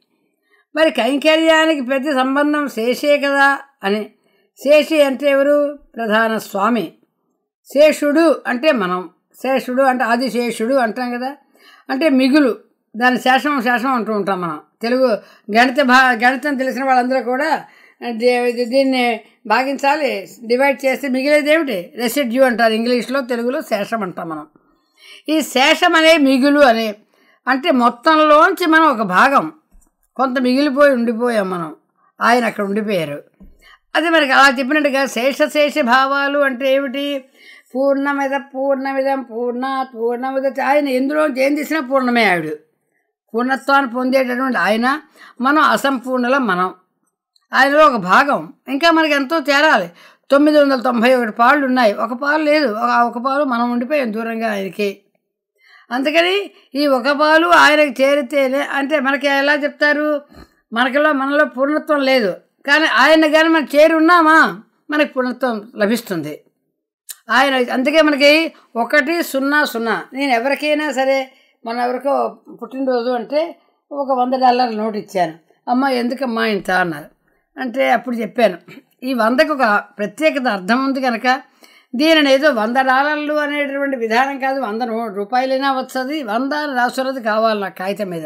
మరి కైంకర్యానికి పెద్ద సంబంధం శేషే కదా అని శేషి అంటే ఎవరు ప్రధాన స్వామి శేషుడు అంటే మనం శేషుడు అంటే ఆదిశేషుడు అంటాం కదా అంటే మిగులు దాని శేషం శేషం అంటూ ఉంటాం మనం తెలుగు గణిత భా గణితం తెలిసిన వాళ్ళందరూ కూడా దే- దీన్ని భాగించాలి డివైడ్ చేస్తే మిగిలేది ఏమిటి రెసిడ్యూ అంటారు ఇంగ్లీష్లో తెలుగులో శేషం అంటాం మనం ఈ శేషం అనే మిగులు అనే అంటే మొత్తంలోంచి మనం ఒక భాగం కొంత మిగిలిపోయి ఉండిపోయాం మనం ఆయన అక్కడ ఉండిపోయారు అది మనకి అలా చెప్పినట్టుగా శేషశేష భావాలు అంటే ఏమిటి పూర్ణమిద పూర్ణమిదం పూర్ణ పూర్ణమిద ఆయన ఎందులో ఏం చేసినా పూర్ణమే ఆవిడు పూర్ణత్వాన్ని పొందేటటువంటి ఆయన మనం అసంపూర్ణలో మనం ఆయనలో ఒక భాగం ఇంకా మనకి ఎంతో చేరాలి తొమ్మిది వందల తొంభై ఒకటి పాళ్ళు ఉన్నాయి ఒక పాలు లేదు ఆ ఒక పాలు మనం ఉండిపోయాం దూరంగా ఆయనకి అందుకని ఈ ఒక పాలు ఆయనకి చేరితేనే అంటే మనకి ఎలా చెప్తారు మనకిలో మనలో పూర్ణత్వం లేదు కానీ ఆయన కానీ మనం చేరి ఉన్నామా మనకి పూర్ణత్వం లభిస్తుంది ఆయన అందుకే మనకి ఒకటి సున్నా సున్నా నేను ఎవరికైనా సరే మన ఎవరికో పుట్టినరోజు అంటే ఒక వంద డాలర్ల నోట్ ఇచ్చాను అమ్మ ఎందుకమ్మా ఇంత అన్నారు అంటే అప్పుడు చెప్పాను ఈ వందకు ఒక ప్రత్యేకత అర్థం ఉంది కనుక దీనిని ఏదో వంద డాలర్లు అనేటటువంటి విధానం కాదు వంద నూ- రూపాయలైనా వస్తుంది వంద అని రాసున్నది కావాలి నాకు కాగితం మీద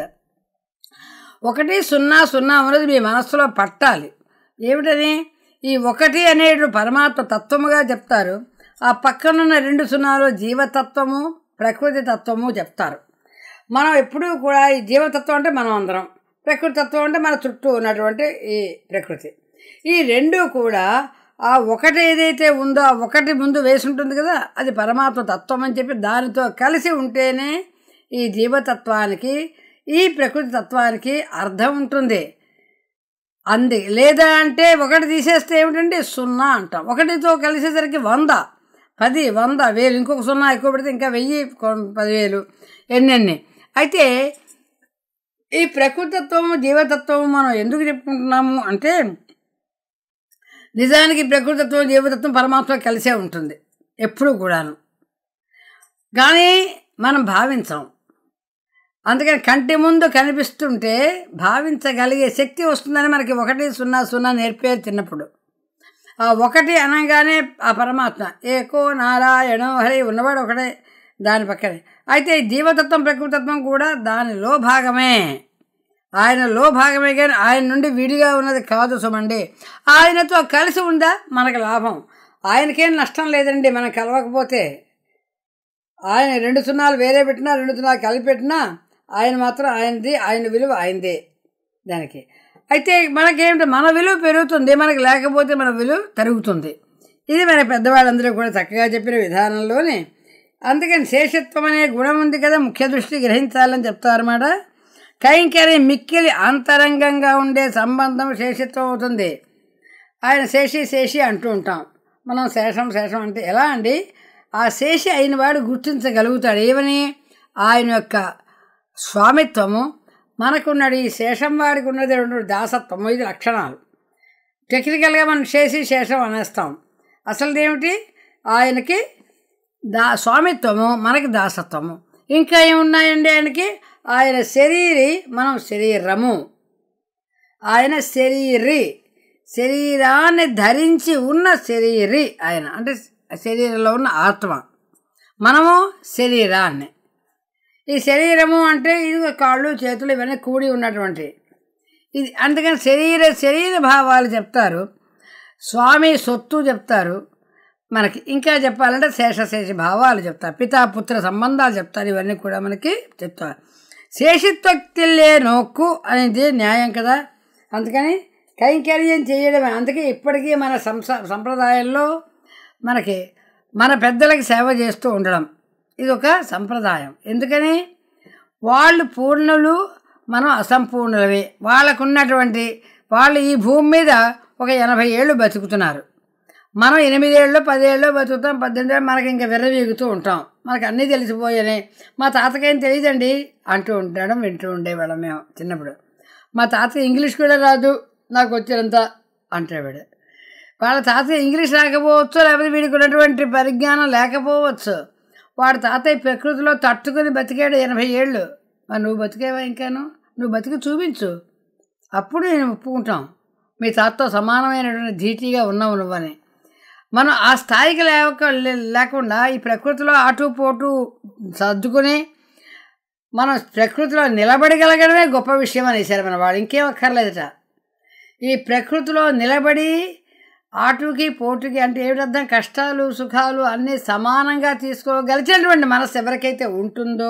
ఒకటి సున్నా సున్నా ఉన్నది మీ మనస్సులో పట్టాలి ఏమిటని ఈ ఒకటి అనేటు పరమాత్మ తత్వముగా చెప్తారు ఆ పక్కనున్న రెండు సున్నాలు జీవతత్వము ప్రకృతి తత్వము చెప్తారు మనం ఎప్పుడూ కూడా ఈ జీవతత్వం అంటే మనం అందరం ప్రకృతి తత్వం అంటే మన చుట్టూ ఉన్నటువంటి ఈ ప్రకృతి ఈ రెండు కూడా ఆ ఒకటి ఏదైతే ఉందో ఆ ఒకటి ముందు వేసి ఉంటుంది కదా అది పరమాత్మ తత్వం అని చెప్పి దానితో కలిసి ఉంటేనే ఈ జీవతత్వానికి ఈ ప్రకృతి తత్వానికి అర్థం ఉంటుంది అంది లేదా అంటే ఒకటి తీసేస్తే ఏమిటంటే సున్నా అంటాం ఒకటితో కలిసేసరికి వంద పది వంద వేలు ఇంకొక సున్నా ఎక్కువ పెడితే ఇంకా వెయ్యి కొ- పదివేలు ఎన్నెన్ని అయితే ఈ ప్రకృతత్వము జీవతత్వము మనం ఎందుకు చెప్పుకుంటున్నాము అంటే నిజానికి ప్రకృతత్వం జీవతత్వం పరమాత్మ కలిసే ఉంటుంది ఎప్పుడూ కూడాను కానీ మనం భావించాం అందుకని కంటి ముందు కనిపిస్తుంటే భావించగలిగే శక్తి వస్తుందని మనకి ఒకటి సున్నా సున్నా నేర్పేది చిన్నప్పుడు ఆ ఒకటి అనగానే ఆ పరమాత్మ ఏకో నారాయణో హరి ఉన్నవాడు ఒకటే దాని పక్కనే అయితే ఈ జీవతత్వం ప్రకృతత్వం కూడా దానిలో భాగమే ఆయనలో భాగమే కానీ ఆయన నుండి విడిగా ఉన్నది కాదు సుమండి ఆయనతో కలిసి ఉందా మనకు లాభం ఆయనకేం నష్టం లేదండి మనం కలవకపోతే ఆయన రెండు సున్నాలు వేరే పెట్టినా రెండు సున్నాలు కలిపి పెట్టినా ఆయన మాత్రం ఆయనది ఆయన విలువ ఆయనదే దానికి అయితే మనకేమిటి మన విలువ పెరుగుతుంది మనకి లేకపోతే మన విలువ తరుగుతుంది ఇది మన పెద్దవాళ్ళందరూ కూడా చక్కగా చెప్పిన విధానంలోనే అందుకని శేషత్వం అనే గుణం ఉంది కదా ముఖ్య దృష్టి గ్రహించాలని చెప్తారన్నమాట కైంకర్యం మిక్కిలి అంతరంగంగా ఉండే సంబంధం శేషత్వం అవుతుంది ఆయన శేషి శేషి అంటూ ఉంటాం మనం శేషం శేషం అంటే ఎలా అండి ఆ శేషి అయిన వాడు గుర్తించగలుగుతాడు ఏమని ఆయన యొక్క స్వామిత్వము మనకున్నది ఈ శేషం వాడికి ఉన్నది రెండు దాసత్వము ఇది లక్షణాలు టెక్నికల్గా మనం శేషి శేషం అనేస్తాం అసలు ఏమిటి ఆయనకి దా స్వామిత్వము మనకి దాసత్వము ఇంకా ఏమున్నాయండి ఆయనకి ఆయన శరీరి మనం శరీరము ఆయన శరీరి శరీరాన్ని ధరించి ఉన్న శరీరి ఆయన అంటే శరీరంలో ఉన్న ఆత్మ మనము శరీరాన్ని ఈ శరీరము అంటే ఇది కాళ్ళు చేతులు ఇవన్నీ కూడి ఉన్నటువంటి ఇది అందుకని శరీర శరీర భావాలు చెప్తారు స్వామి సొత్తు చెప్తారు మనకి ఇంకా చెప్పాలంటే శేషశేష భావాలు చెప్తారు పితాపుత్ర సంబంధాలు చెప్తారు ఇవన్నీ కూడా మనకి చెప్తారు శేషిత్వక్తిల్లే నోక్కు అనేది న్యాయం కదా అందుకని కైంకర్యం చేయడమే అందుకే ఇప్పటికీ మన సంస సంప్రదాయంలో మనకి మన పెద్దలకి సేవ చేస్తూ ఉండడం ఇది ఒక సంప్రదాయం ఎందుకని వాళ్ళు పూర్ణులు మనం అసంపూర్ణులవి వాళ్ళకున్నటువంటి వాళ్ళు ఈ భూమి మీద ఒక ఎనభై ఏళ్ళు బతుకుతున్నారు మనం ఎనిమిదేళ్ళు పదేళ్ళు బతుకుతాం పద్దెనిమిది ఏళ్ళు మనకి ఇంకా విర్రవీగుతూ ఉంటాం మనకు అన్నీ తెలిసిపోయాయి మా తాతకేం తెలియదండి అంటూ ఉండడం వింటూ ఉండేవాళ్ళం మేము చిన్నప్పుడు మా తాత ఇంగ్లీష్ కూడా రాదు నాకు వచ్చినంత అంటాడు వాళ్ళ తాత ఇంగ్లీష్ రాకపోవచ్చు లేకపోతే వీడికి ఉన్నటువంటి పరిజ్ఞానం లేకపోవచ్చు వాడి తాతయ్య ప్రకృతిలో తట్టుకుని బతికాడు ఎనభై ఏళ్ళు మరి నువ్వు బతికేవా ఇంకాను నువ్వు బతికి చూపించు అప్పుడు నేను ఒప్పుకుంటాం మీ తాతతో సమానమైనటువంటి ధీటీగా ఉన్నావు నువ్వని మనం ఆ స్థాయికి లేక లేకుండా ఈ ప్రకృతిలో అటు పోటు సర్దుకుని మనం ప్రకృతిలో నిలబడగలగడమే గొప్ప విషయం అనేసారు మన వాళ్ళు ఇంకేం అక్కర్లేదట ఈ ప్రకృతిలో నిలబడి ఆటుకి పోటుకి అంటే ఏమిటర్థం కష్టాలు సుఖాలు అన్నీ సమానంగా తీసుకోగలిచినటువంటి మనసు ఎవరికైతే ఉంటుందో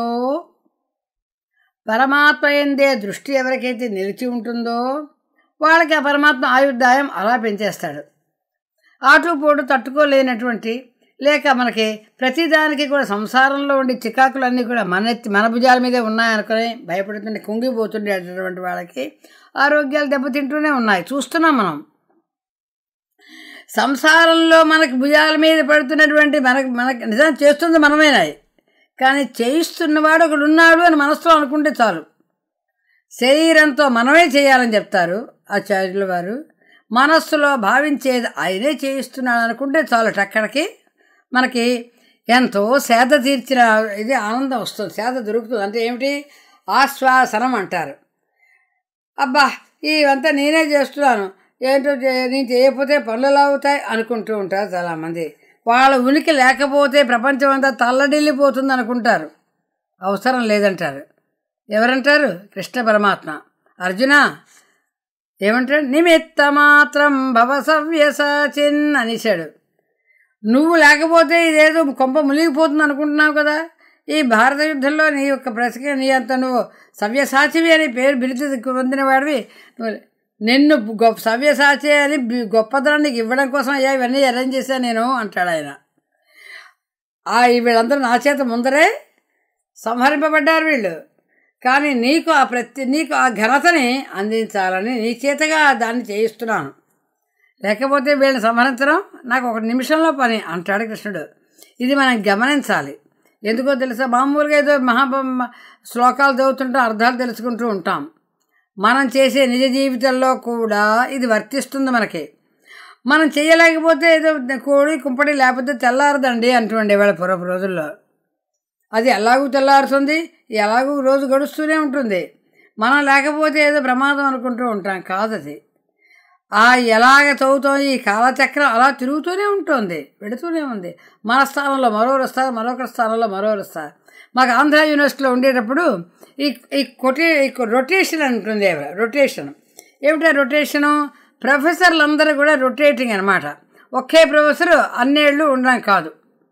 పరమాత్మ ఎందే దృష్టి ఎవరికైతే నిలిచి ఉంటుందో వాళ్ళకి ఆ పరమాత్మ ఆయుర్దాయం అలా పెంచేస్తాడు ఆటు పోటు తట్టుకోలేనటువంటి లేక మనకి ప్రతిదానికి కూడా సంసారంలో ఉండే చికాకులన్నీ కూడా మన ఎత్తి మన భుజాల మీదే ఉన్నాయనుకొని భయపడుతుండే కుంగిపోతుండేటటువంటి వాళ్ళకి ఆరోగ్యాలు దెబ్బతింటూనే ఉన్నాయి చూస్తున్నాం మనం సంసారంలో మనకు భుజాల మీద పడుతున్నటువంటి మనకు మనకు నిజం చేస్తుంది మనమేనాయి కానీ చేయిస్తున్నవాడు ఒకడు ఉన్నాడు అని మనసులో అనుకుంటే చాలు శరీరంతో మనమే చేయాలని చెప్తారు ఆచార్యుల వారు మనస్సులో భావించేది ఆయనే చేయిస్తున్నాడు అనుకుంటే చాలు అక్కడికి మనకి ఎంతో సేద తీర్చిన ఇది ఆనందం వస్తుంది సేద దొరుకుతుంది అంటే ఏమిటి ఆశ్వాసనం అంటారు అబ్బా ఇవంతా నేనే చేస్తున్నాను ఏంటో చే- నేను చేయకపోతే పనులు ఎలా అవుతాయి అనుకుంటూ ఉంటారు చాలామంది వాళ్ళ ఉనికి లేకపోతే ప్రపంచం అంతా తల్లడిల్లిపోతుంది అనుకుంటారు అవసరం లేదంటారు ఎవరంటారు కృష్ణ పరమాత్మ అర్జున ఏమంటాడు నిమిత్త మాత్రం భవ సవ్యసాచిన్ అనేశాడు నువ్వు లేకపోతే ఇదేదో కొంప మునిగిపోతుంది అనుకుంటున్నావు కదా ఈ భారత యుద్ధంలో నీ యొక్క బ్రతికే నీ అంత నువ్వు సవ్యసాచివి అని పేరు బిరుదు పొందిన వాడివి నువ్వు నిన్ను గొప్ప సవ్యసాచి అని బి- గొప్పదనం నీకు ఇవ్వడం కోసం అయ్యా ఇవన్నీ అరేంజ్ చేశాను నేను అంటాడు ఆయన ఆ ఈ వీళ్ళందరూ నా చేత ముందరే సంహరింపబడ్డారు వీళ్ళు కానీ నీకు ఆ ప్రతి నీకు ఆ ఘనతని అందించాలని నీ చేతగా దాన్ని చేయిస్తున్నాను లేకపోతే వీళ్ళని సంహరించడం నాకు ఒక నిమిషంలో పని అంటాడు కృష్ణుడు ఇది మనం గమనించాలి ఎందుకో తెలుసా మామూలుగా ఏదో మహా శ్లోకాలు చదువుతుంటాం అర్థాలు తెలుసుకుంటూ ఉంటాం మనం చేసే నిజ జీవితంలో కూడా ఇది వర్తిస్తుంది మనకి మనం చేయలేకపోతే ఏదో కోడి కుంపడి లేకపోతే తెల్లారదండి అంటుండే వాళ్ళ పూర్వపు రోజుల్లో అది ఎలాగూ తెల్లారుతుంది ఎలాగూ రోజు గడుస్తూనే ఉంటుంది మనం లేకపోతే ఏదో ప్రమాదం అనుకుంటూ ఉంటాం కాదు అది ఆ ఎలాగ చదువుతోంది ఈ కాలచక్రం అలా తిరుగుతూనే ఉంటుంది పెడుతూనే ఉంది మన స్థానంలో మరోరు వస్తారు మరొకరి స్థానంలో మరోరు వస్తారు మాకు ఆంధ్ర యూనివర్సిటీలో ఉండేటప్పుడు ఈ ఈ కొటే ఈ రొటేషన్ అంటుంది రొటేషన్ ఏమిటా రొటేషను ప్రొఫెసర్లు అందరూ కూడా రొటేటింగ్ అనమాట ఒకే ప్రొఫెసర్ అన్నేళ్ళు ఉండడం కాదు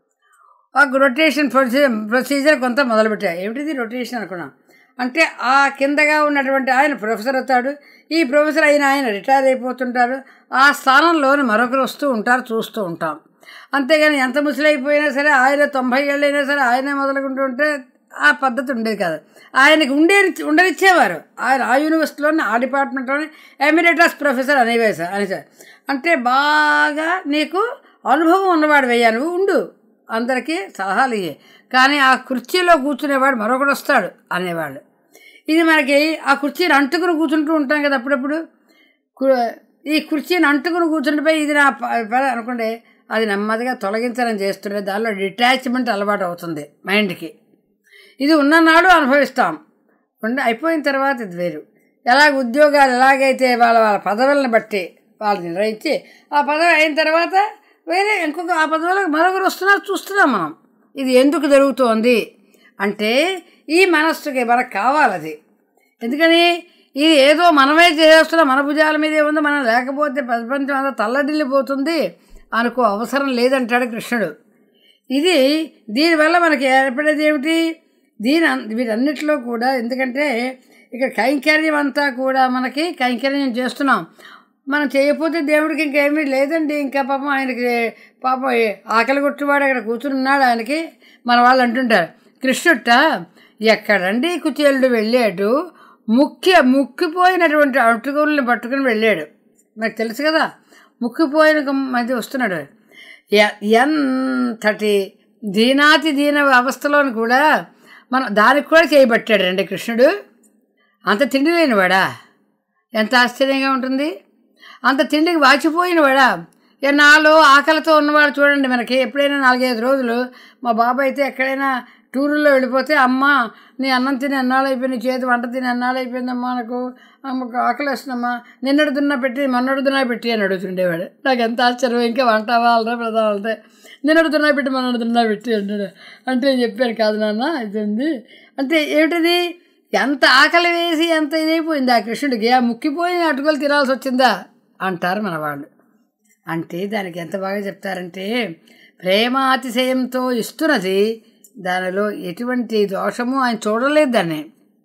ఒక రొటేషన్ ప్రొసీజర్ ప్రొసీజర్ కొంత మొదలుపెట్టారు ఏమిటిది రొటేషన్ అనుకున్నాం అంటే ఆ కిందగా ఉన్నటువంటి ఆయన ప్రొఫెసర్ అవుతాడు ఈ ప్రొఫెసర్ అయిన ఆయన రిటైర్ అయిపోతుంటారు ఆ స్థానంలోని మరొకరు వస్తూ ఉంటారు చూస్తూ ఉంటాం అంతేగాని ఎంత ముసలైపోయినా సరే ఆయన తొంభై ఏళ్ళు అయినా సరే ఆయనే మొదలుకుంటూ ఉంటే ఆ పద్ధతి ఉండేది కాదు ఆయనకి ఉండే ఉండనిచ్చేవారు ఆయన ఆ యూనివర్సిటీలోనే ఆ డిపార్ట్మెంట్లోనే ఎమిరేటస్ ప్రొఫెసర్ అనేవేశారు అనేసారు అంటే బాగా నీకు అనుభవం ఉన్నవాడు వెయ్యా నువ్వు ఉండు అందరికీ సలహాలు ఇయ్యే కానీ ఆ కుర్చీలో కూర్చునేవాడు మరొకడు వస్తాడు అనేవాళ్ళు ఇది మనకి ఆ కుర్చీని అంటుకుని కూర్చుంటూ ఉంటాం కదా అప్పుడప్పుడు కు- ఈ కుర్చీని అంటుకుని కూర్చుండిపోయి ఇది నా ప- పని అనుకుంటే అది నెమ్మదిగా తొలగించడం చేస్తుంటే దానిలో డిటాచ్మెంట్ అలవాటు అవుతుంది మైండ్కి ఇది ఉన్ననాడు అనుభవిస్తాం ఉండి అయిపోయిన తర్వాత ఇది వేరు ఎలాగ ఉద్యోగాలు ఎలాగైతే వాళ్ళ వాళ్ళ పదవులను బట్టి వాళ్ళు నిర్వహించి ఆ పదవి అయిన తర్వాత వేరే ఇంకొక ఆ పదవులకు మరొకరు వస్తున్నారు చూస్తున్నాం మనం ఇది ఎందుకు జరుగుతోంది అంటే ఈ మనస్సుకి మనకు కావాలి అది ఎందుకని ఇది ఏదో మనమే చేస్తున్నాం మన భుజాల మీదే ఉంది మనం లేకపోతే ప్రపంచం అంతా తల్లడిల్లిపోతుంది అనుకో అవసరం లేదంటాడు కృష్ణుడు ఇది దీనివల్ల మనకి ఏర్పడేది ఏమిటి దీని అన్- వీటన్నిటిలో కూడా ఎందుకంటే ఇక్కడ కైంకర్యం అంతా కూడా మనకి కైంకర్యం చేస్తున్నాం మనం చేయకపోతే దేవుడికి ఇంకేమీ లేదండి ఇంకా పాపం ఆయనకి పాపం ఆకలి కొట్టువాడు అక్కడ కూర్చుని ఉన్నాడు ఆయనకి మన వాళ్ళు అంటుంటారు కృష్ణుట్ట ఎక్కడండి కుచేలుడు వెళ్ళాడు ముఖ్య ముక్కిపోయినటువంటి అటుకుల్ని పట్టుకుని వెళ్ళాడు నాకు తెలుసు కదా ముక్కిపోయిన మధ్య వస్తున్నాడు ఎ- ఎంతటి దీనాతి దీన అవస్థలోని కూడా మన దానికి కూడా చేయబట్టాడు రండి కృష్ణుడు అంత తిండి లేనివాడా ఎంత ఆశ్చర్యంగా ఉంటుంది అంత తిండికి వాచిపోయినవాడా ఎన్నాళ్ళు ఆకలితో ఉన్నవాడు చూడండి మనకి ఎప్పుడైనా నాలుగైదు రోజులు మా బాబాయ్ అయితే ఎక్కడైనా టూరుల్లో వెళ్ళిపోతే అమ్మ నీ అన్నం తిని ఎన్నాళ్ళు అయిపోయింది నీ చేతి వంట తిని ఎన్నాళ్ళు అయిపోయిందమ్మా నాకు అమ్మకు ఆకలి వేస్తుందమ్మా నిన్నడు దున్నా పెట్టి మొన్నడు దున్నా పెట్టి అని అడుగుతుండేవాడు నాకు ఎంత ఆశ్చర్యం ఇంకా వంట వాళ్ళ ప్రధాన వెళ్తే నిన్నడు దున్నా పెట్టి మొన్నడు దున్నా పెట్టి అన్నాడు అంటే నేను చెప్పాను కాదు నాన్న ఇది ఉంది అంటే ఏమిటిది ఎంత ఆకలి వేసి ఎంత ఇదైపోయింది ఆ కృష్ణుడికి ఆ ముక్కిపోయిన అటుకలు తినాల్సి వచ్చిందా అంటారు మన వాళ్ళు అంటే దానికి ఎంత బాగా చెప్తారంటే ప్రేమాతిశయంతో ఇస్తున్నది దానిలో ఎటువంటి దోషము ఆయన చూడలేదు దాన్ని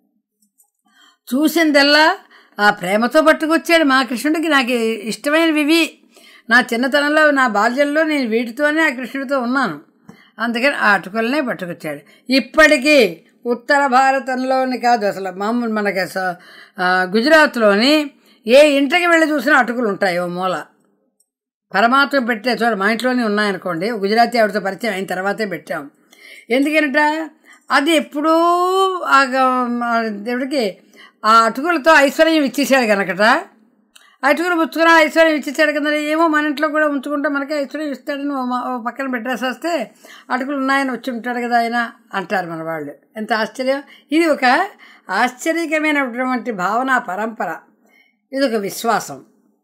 చూసిందల్లా ఆ ప్రేమతో పట్టుకొచ్చాడు మా కృష్ణుడికి నాకు ఇష్టమైనవి ఇవి నా చిన్నతనంలో నా బాల్యంలో నేను వీటితోనే ఆ కృష్ణుడితో ఉన్నాను అందుకని ఆ అటుకులనే పట్టుకొచ్చాడు ఇప్పటికీ ఉత్తర భారతంలోని కాదు అసలు మామూలు మనకి స- ఆ, గుజరాత్లోని ఏ ఇంటికి వెళ్ళి చూసినా అటుకులు ఉంటాయి ఓ మూల పరమాత్మ పెట్టే చూడ మా ఇంట్లోనే ఉన్నాయనుకోండి గుజరాతీ ఆవిడతో పరిచయం అయిన తర్వాతే పెట్టాం ఎందుకంట అది ఎప్పుడూ ఆ గ- ఆ దేవుడికి ఆ అటుకులతో ఐశ్వర్యం ఇచ్చేసాడు కనుకట అటుకులు పుచ్చుకున్న ఐశ్వర్యం ఇచ్చేసాడు కదా ఏమో మన ఇంట్లో కూడా ఉంచుకుంటే మనకే ఐశ్వర్యం ఇస్తాడని ఓ మా- ఓ పక్కన పెట్టేసి వస్తే అటుకులు ఉన్నాయని వచ్చి ఉంటాడు కదా ఆయన అంటారు మన వాళ్ళు ఎంత ఆశ్చర్యం ఇది ఒక ఆశ్చర్యకరమైనటువంటి భావన పరంపర ఇది ఒక విశ్వాసం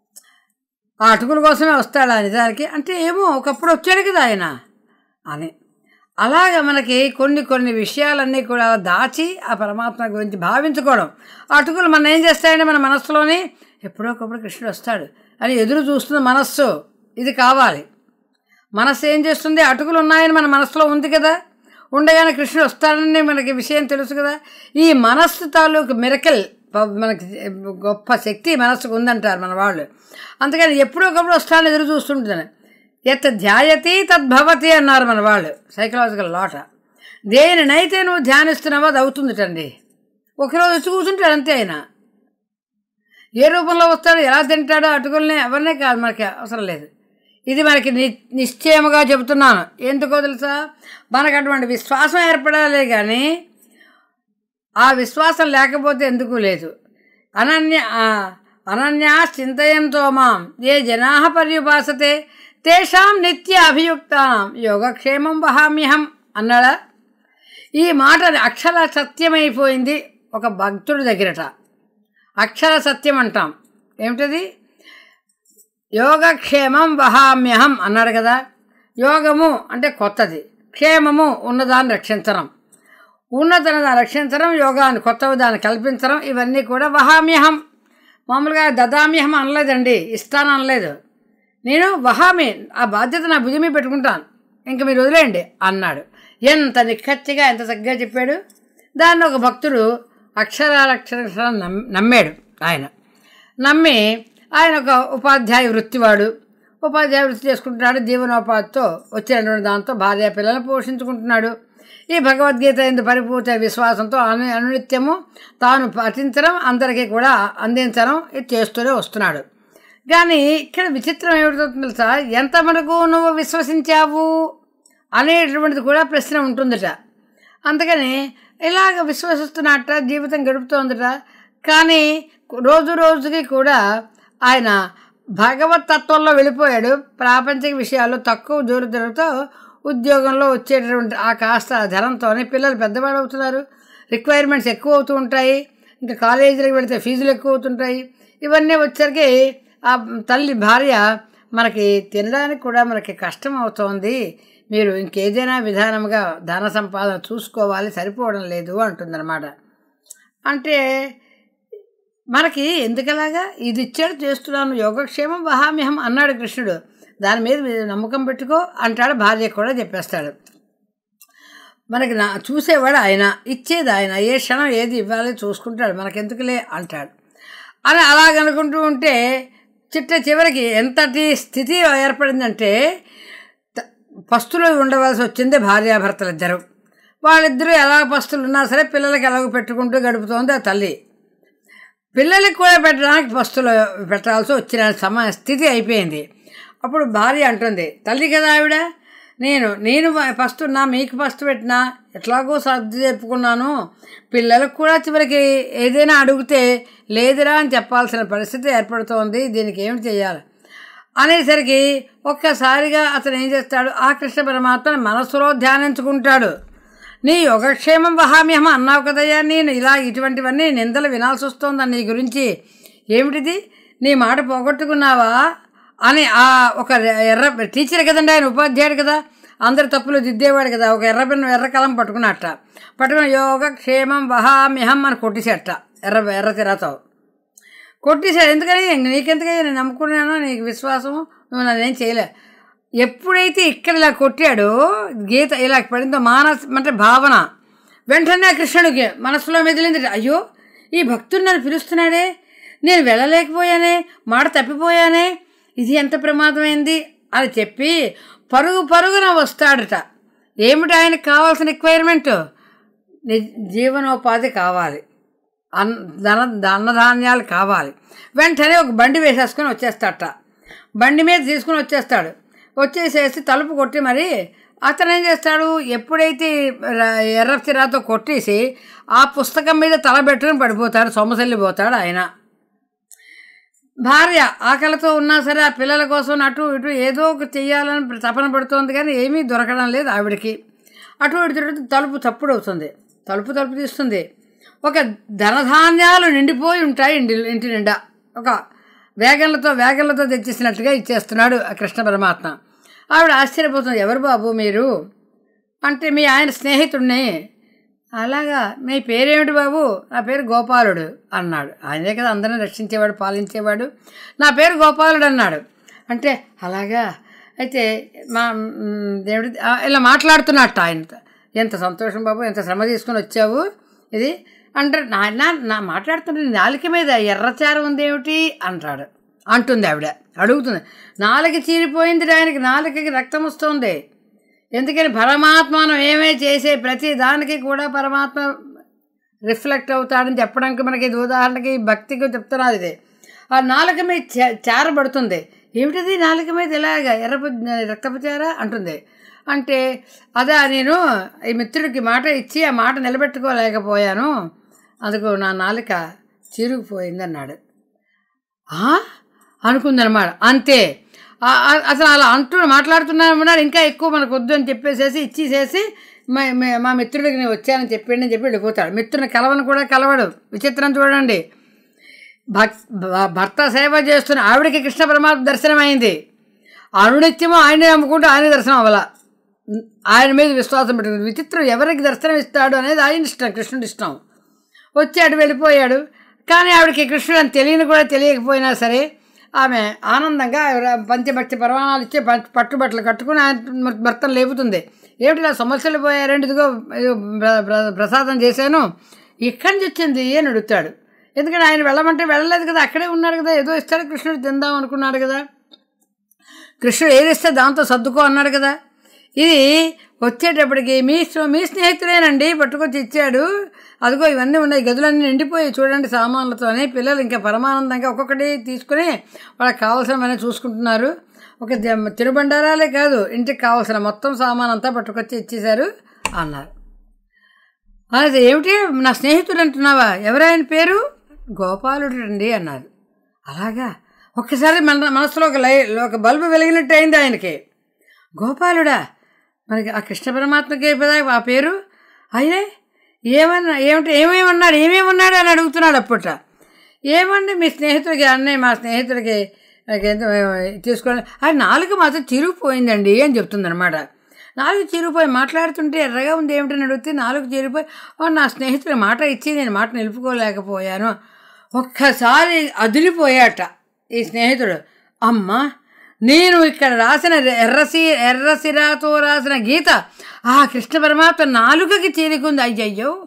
ఆ అటుకుల కోసమే వస్తాడా నిజానికి అంటే ఏమో ఒకప్పుడు వచ్చాడు కదా ఆయన అని అలాగ మనకి కొన్ని కొన్ని విషయాలన్నీ కూడా దాచి ఆ పరమాత్మ గురించి భావించుకోవడం ఆ అటుకులు మనం ఏం చేస్తాయంటే మన మనస్సులోని ఎప్పుడో ఒకప్పుడు కృష్ణుడు వస్తాడు అని ఎదురు చూస్తున్న మనస్సు ఇది కావాలి మనస్సు ఏం చేస్తుంది అటుకులు ఉన్నాయని మన మనసులో ఉంది కదా ఉండగానే కృష్ణుడు వస్తాడని మనకి విషయం తెలుసు కదా ఈ మనస్సు తాలూకు మిరకల్ మనకి గొప్ప శక్తి మనస్సుకు ఉందంటారు మన వాళ్ళు అందుకని ఎప్పుడో ఒకప్పుడు వస్తాడని ఎదురు చూస్తుంటాను ఎత్ ధ్యాయతి తద్భవతి అన్నారు మన వాళ్ళు సైకలాజికల్ లాట దేనినైతే నువ్వు ధ్యానిస్తున్నావో అది అవుతుందిటండి ఒకరోజు వచ్చి కూర్చుంటాడు అంతే ఆయన ఏ రూపంలో వస్తాడో ఎలా తింటాడో అటుకుల్ని ఎవరినే కాదు మనకి అవసరం లేదు ఇది మనకి ని నిశ్చయముగా చెబుతున్నాను ఎందుకో తెలుసా మనకు అటువంటి విశ్వాసం ఏర్పడాలే కానీ ఆ విశ్వాసం లేకపోతే ఎందుకు లేదు అనన్య ఆ, అనన్యా చింతయంతో మాం ఏ జనా పర్యుపాసతే తేషాం నిత్య అభియుక్తానం యోగక్షేమం వహామ్యహం అన్నాడా ఈ మాట అక్షర సత్యమైపోయింది ఒక భక్తుడి దగ్గరట అక్షర సత్యం అంటాం ఏమిటది యోగక్షేమం వహామ్యహం అన్నాడు కదా యోగము అంటే కొత్తది క్షేమము ఉన్నదాన్ని రక్షించడం ఉన్నతను దాన్ని రక్షించడం యోగాన్ని కొత్తవి దాన్ని కల్పించడం ఇవన్నీ కూడా వహామ్యహం మామూలుగా దదామ్యహం అనలేదండి ఇస్తాను అనలేదు నేను వహామి ఆ బాధ్యత నా భుజం మీద పెట్టుకుంటాను ఇంక మీరు వదిలేయండి అన్నాడు ఎంత నిక్కచ్చిగా ఎంత చక్కగా చెప్పాడు దాన్ని ఒక భక్తుడు అక్షరాలక్షర నమ్మాడు ఆయన నమ్మి ఆయన ఒక ఉపాధ్యాయ వృత్తివాడు ఉపాధ్యాయ వృత్తి చేసుకుంటున్నాడు జీవనోపాధితో వచ్చినటువంటి దాంతో భార్య పిల్లలను పోషించుకుంటున్నాడు ఈ భగవద్గీత ఎందు పరిపూర్త విశ్వాసంతో అను అనునిత్యము తాను పఠించడం అందరికీ కూడా అందించడం ఇది చేస్తూనే వస్తున్నాడు కానీ ఇక్కడ విచిత్రం ఏమిటవుతుంది తెలుసా ఎంతవరకు నువ్వు విశ్వసించావు అనేటువంటిది కూడా ప్రశ్న ఉంటుందట అందుకని ఇలాగ విశ్వసిస్తున్నట్ట జీవితం గడుపుతోందట కానీ రోజు రోజుకి కూడా ఆయన భగవత్ తత్వంలో వెళ్ళిపోయాడు ప్రాపంచిక విషయాలు తక్కువ జోరుదలతో ఉద్యోగంలో వచ్చేటటువంటి ఆ కాస్త ధనంతోనే పిల్లలు పెద్దవాళ్ళు అవుతున్నారు రిక్వైర్మెంట్స్ ఎక్కువ అవుతూ ఉంటాయి ఇంకా కాలేజీలకు వెళితే ఫీజులు ఎక్కువ అవుతుంటాయి ఇవన్నీ వచ్చరికి ఆ తల్లి భార్య మనకి తినడానికి కూడా మనకి కష్టం అవుతోంది మీరు ఇంకేదైనా విధానముగా ధన సంపాదన చూసుకోవాలి సరిపోవడం లేదు అంటుందన్నమాట అంటే మనకి ఎందుకలాగా ఇది ఇచ్చాడు చేస్తున్నాను యోగక్షేమం వహామ్యహం అన్నాడు కృష్ణుడు దాని మీద మీరు నమ్మకం పెట్టుకో అంటాడు భార్య కూడా చెప్పేస్తాడు మనకి నా చూసేవాడు ఆయన ఇచ్చేది ఆయన ఏ క్షణం ఏది ఇవ్వాలి చూసుకుంటాడు మనకెందుకులే అంటాడు అని అలాగనుకుంటూ ఉంటే చిట్ట చివరికి ఎంతటి స్థితి ఏర్పడిందంటే త- పస్తులు ఉండవలసి వచ్చింది భార్యాభర్తలిద్దరు వాళ్ళిద్దరూ ఎలా పస్తులు ఉన్నా సరే పిల్లలకి ఎలాగో పెట్టుకుంటూ గడుపుతోంది ఆ తల్లి పిల్లలకి కూడా పెట్టడానికి పస్తులు పెట్టాల్సి వచ్చిన సమ స్థితి అయిపోయింది అప్పుడు భార్య అంటుంది తల్లి కదా ఆవిడ నేను నేను పస్తున్నా మీకు పస్తు పెట్టినా ఎట్లాగో సర్ది చెప్పుకున్నాను పిల్లలకు కూడా చివరికి ఏదైనా అడిగితే లేదురా అని చెప్పాల్సిన పరిస్థితి ఏర్పడుతోంది దీనికి ఏమి చేయాలి అనేసరికి ఒక్కసారిగా అతను ఏం చేస్తాడు ఆ కృష్ణ పరమాత్మని మనస్సులో ధ్యానించుకుంటాడు నీ యోగక్షేమం వహామ్యహం అన్నావు కదయ్యా నేను ఇలా ఇటువంటివన్నీ నిందలు వినాల్సి వస్తోందా నీ గురించి ఏమిటిది నీ మాట పోగొట్టుకున్నావా అని ఆ ఒక ఎర్ర టీచర్ కదండి ఆయన ఉపాధ్యాయుడు కదా అందరి తప్పులు దిద్దేవాడు కదా ఒక ఎర్ర పెన్ను ఎర్ర కలం పట్టుకున్నట్ట పట్టుకుని యోగక్షేమం వహామ్యహం అని కొట్టేసేట ఎర్ర ఎర్ర తిరతో కొట్టేశాడు ఎందుకని నీకెందుకయ్యా నేను నమ్ముకున్నాను నీకు విశ్వాసం నువ్వు నన్నేం చేయలే ఎప్పుడైతే ఇక్కడ ఇలా కొట్టాడో గీత ఇలా పడిందో మానస్ అంటే భావన వెంటనే కృష్ణుడికి మనసులో మెదిలింది అయ్యో ఈ భక్తుడు నన్ను పిలుస్తున్నాడే నేను వెళ్ళలేకపోయానే మాట తప్పిపోయానే ఇది ఎంత ప్రమాదమైంది అని చెప్పి పరుగు పరుగున వస్తాడట ఏమిటి ఆయనకు కావాల్సిన రిక్వైర్మెంట్ ని- జీవనోపాధి కావాలి అన్ ధన ధనధాన్యాలు కావాలి వెంటనే ఒక బండి వేసేసుకొని వచ్చేస్తాడట బండి మీద తీసుకుని వచ్చేస్తాడు వచ్చేసేసి తలుపు కొట్టి మరి అతను ఏం చేస్తాడు ఎప్పుడైతే ర- ఎర్ర చిరాతో కొట్టేసి ఆ పుస్తకం మీద తల పెట్టుకుని పడిపోతాడు సొమ్మసెల్లిపోతాడు ఆయన భార్య ఆకలితో ఉన్నా సరే ఆ పిల్లల కోసం అటు ఇటు ఏదో ఒక చెయ్యాలని తపన పడుతోంది కానీ ఏమీ దొరకడం లేదు ఆవిడకి అటు ఇటు తిరుగుతూ తలుపు తప్పుడు అవుతుంది తలుపు తలుపు తీస్తుంది ఒక ధనధాన్యాలు నిండిపోయి ఉంటాయి ఇంటి ఇంటి నిండా ఒక వేగన్లతో వేగన్లతో తెచ్చేసినట్టుగా ఇచ్చేస్తున్నాడు ఆ కృష్ణ పరమాత్మ ఆవిడ ఆశ్చర్యపోతుంది ఎవరు బాబు మీరు అంటే మీ ఆయన స్నేహితుడిని అలాగా మీ పేరేమిటి బాబు నా పేరు గోపాలుడు అన్నాడు ఆయనే కదా అందరిని రక్షించేవాడు పాలించేవాడు నా పేరు గోపాలుడు అన్నాడు అంటే అలాగా అయితే మా మ్, దేవుడి ఆ, ఇలా మాట్లాడుతున్నట్టు ఆయనతో ఎంత సంతోషం బాబు ఎంత శ్రమ తీసుకొని వచ్చావు ఇది అంటే నాయన నా మాట్లాడుతుంటే నీ నాలుక మీద ఎర్రచారం ఉంది ఏమిటి అంటాడు అంటుంది ఆవిడ అడుగుతుంది నాలుక చీరిపోయింది ఆయనకి నాలుకకి రక్తం వస్తుంది ఎందుకని పరమాత్మను ఏమే చేసే ప్రతి దానికి కూడా పరమాత్మ రిఫ్లెక్ట్ అవుతాడని చెప్పడానికి మనకి ఇది ఉదాహరణకి భక్తికి చెప్తున్నది ఇది ఆ నాలుక మీద చే- చారబడుతుంది ఏమిటిది నాలుక మీద ఇలాగ ఎర్రపు రక్తపు చార అంటుంది అంటే అదా నేను ఈ మిత్రుడికి మాట ఇచ్చి ఆ మాట నిలబెట్టుకోలేకపోయాను అందుకు నా నాలుక చిరుగుపోయింది అన్నాడు "ఆ?" అనుకుందనమాట అంతే ఆ- ఆ- అసలు అలా అంటూ మాట్లాడుతున్నామన్నాడు ఇంకా ఎక్కువ మనకు వద్దు అని చెప్పేసేసి ఇచ్చేసేసి మా- మా- మా మిత్రుడికి నేను వచ్చానని చెప్పండి అని చెప్పి వెళ్ళిపోతాడు మిత్రుని కలవను కూడా కలవడు విచిత్రం చూడండి భక్ భ- భర్త సేవ చేస్తున్న ఆవిడకి కృష్ణ పరమాత్మ దర్శనం అయింది అరుణిత్యమో ఆయనే నమ్ముకుంటూ ఆయన దర్శనం అవ్వాల ఆయన మీద విశ్వాసం పెట్టుకుంది విచిత్రం ఎవరికి దర్శనం ఇస్తాడు అనేది ఆయన ఇష్టం కృష్ణుడి ఇష్టం వచ్చాడు వెళ్ళిపోయాడు కానీ ఆవిడకి కృష్ణుడు అని తెలియని కూడా తెలియకపోయినా సరే ఆమె ఆనందంగా ఎవర- పంచభక్తి పరమాణాలు ఇచ్చే ప- పట్టుబట్టలు కట్టుకుని ఆయన భర్తను లేపుతుంది ఏమిటి ఇలా సమస్యలు పోయారండి ఇదిగో ఇదిగో ప్ర- ప్ర- ప్రసాదం చేశాను ఇక్కడి నుంచి వచ్చింది అని అడుగుతాడు ఎందుకంటే ఆయన వెళ్ళమంటే వెళ్ళలేదు కదా అక్కడే ఉన్నాడు కదా ఏదో ఇస్తాడు కృష్ణుడు తిందాం అనుకున్నాడు కదా కృష్ణుడు ఏది ఇస్తే దాంతో సర్దుకో అన్నాడు కదా ఇది వచ్చేటప్పటికి మీ స్వ- మీ స్నేహితుడేనండి పట్టుకొచ్చి ఇచ్చాడు అదిగో ఇవన్నీ ఉన్నాయి గదులన్నీ నిండిపోయి చూడండి సామాన్లతోనే పిల్లలు ఇంకా పరమానందంగా ఒక్కొక్కటి తీసుకుని వాళ్ళకి కావాల్సినవన్నీ చూసుకుంటున్నారు ఒక ద- తినుబండారాలే కాదు ఇంటికి కావాల్సిన మొత్తం సామాన్ అంతా పట్టుకొచ్చి ఇచ్చేశారు అన్నారు అది ఏమిటి నా స్నేహితుడు అంటున్నావా ఎవరాయన పేరు గోపాలుడు అండి అన్నారు అలాగా ఒక్కసారి మన మనసులో ఒక లై ఒక బల్బు వెలిగినట్టు అయింది ఆయనకి గోపాలుడా మనకి ఆ కృష్ణ పరమాత్మకే కదా ఆ పేరు అయ్యే ఏమన్నా ఏమిటి ఏమేమన్నాడు ఏమేమన్నాడు అని అడుగుతున్నాడు అప్పుట ఏమండి మీ స్నేహితుడికి అన్నయ్య మా స్నేహితుడికి నాకు ఎంత తీసుకొని అది నాలుగు మాత్రం చిరిగిపోయిందండి అని చెప్తుందనమాట నాలుగు చిరిగిపోయి మాట్లాడుతుంటే ఎర్రగా ఉంది ఏమిటని అడిగితే నాలుగు చిరిగిపోయి "ఓ, నా స్నేహితుడి మాట ఇచ్చి నేను మాట నిలుపుకోలేకపోయాను ఒక్కసారి అదిలిపోయాట ఈ స్నేహితుడు అమ్మా నేను ఇక్కడ రాసిన ఎర్రసి ఎర్రసిరాతో రాసిన గీత ఆ కృష్ణ పరమాత్మ నాలుకకి చేరుకుంది అయ్యయ్యో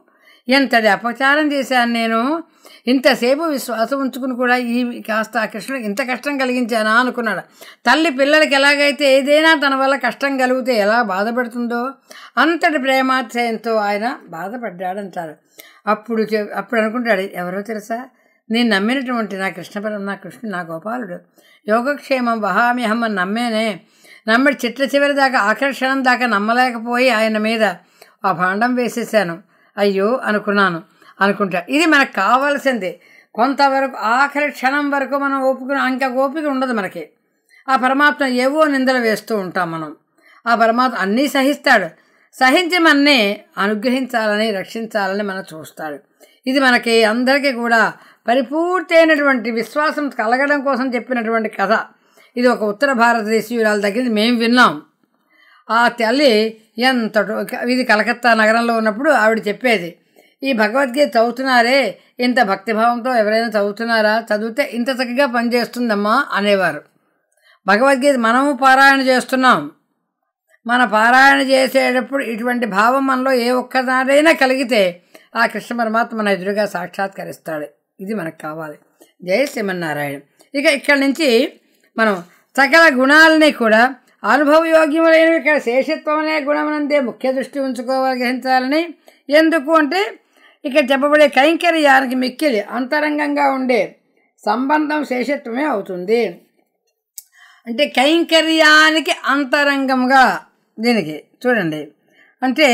ఎంతటి అపచారం చేశాను నేను ఇంతసేపు విశ్వాసం ఉంచుకుని కూడా ఈ కాస్త ఆ కృష్ణుడికి ఇంత కష్టం కలిగించానా అనుకున్నాడు తల్లి పిల్లలకి ఎలాగైతే ఏదైనా తన వల్ల కష్టం కలిగితే ఎలా బాధపడుతుందో అంతటి ప్రేమాశ్రయంతో ఆయన బాధపడ్డాడంటారు అప్పుడు చె- అప్పుడు అనుకుంటాడు ఎవరో తెలుసా నేను నమ్మినటువంటి నా కృష్ణపరం నా కృష్ణుడు నా గోపాలుడు యోగక్షేమం వహామ్యహం అని నమ్మేనే నమ్మి చిట్ల చివరి దాకా ఆకర్షణం దాకా నమ్మలేకపోయి ఆయన మీద ఆ భాండం వేసేసాను అయ్యో అనుకున్నాను అనుకుంటా ఇది మనకు కావాల్సింది కొంతవరకు ఆఖరి క్షణం వరకు మనం ఓపుకుని ఇంకా ఓపిక ఉండదు మనకి ఆ పరమాత్మ ఏవో నిందలు వేస్తూ ఉంటాం మనం ఆ పరమాత్మ అన్నీ సహిస్తాడు సహించి మనని అనుగ్రహించాలని రక్షించాలని మనం చూస్తాడు ఇది మనకి అందరికీ కూడా పరిపూర్తి అయినటువంటి విశ్వాసం కలగడం కోసం చెప్పినటువంటి కథ ఇది ఒక ఉత్తర భారతదేశీయురాల దగ్గర మేము విన్నాం ఆ తల్లి ఎంత ఇది కలకత్తా నగరంలో ఉన్నప్పుడు ఆవిడ చెప్పేది ఈ భగవద్గీత చదువుతున్నారే ఇంత భక్తిభావంతో ఎవరైనా చదువుతున్నారా చదివితే ఇంత చక్కగా పనిచేస్తుందమ్మా అనేవారు భగవద్గీత మనము పారాయణ చేస్తున్నాం మన పారాయణ చేసేటప్పుడు ఇటువంటి భావం మనలో ఏ ఒక్కనాడైనా కలిగితే ఆ కృష్ణ పరమాత్మ మన ఎదురుగా సాక్షాత్కరిస్తాడు ఇది మనకు కావాలి జయ శ్రీమన్నారాయణ ఇక ఇక్కడి నుంచి మనం సకల గుణాలని కూడా అనుభవయోగ్యములైనవి ఇక్కడ శేషత్వం అనే గుణమునందే ముఖ్య దృష్టి ఉంచుకోవాలి గ్రహించాలని ఎందుకు అంటే ఇక్కడ చెప్పబడే కైంకర్యానికి మిక్కిలి అంతరంగంగా ఉండే సంబంధం శేషత్వమే అవుతుంది అంటే కైంకర్యానికి అంతరంగంగా దీనికి చూడండి అంటే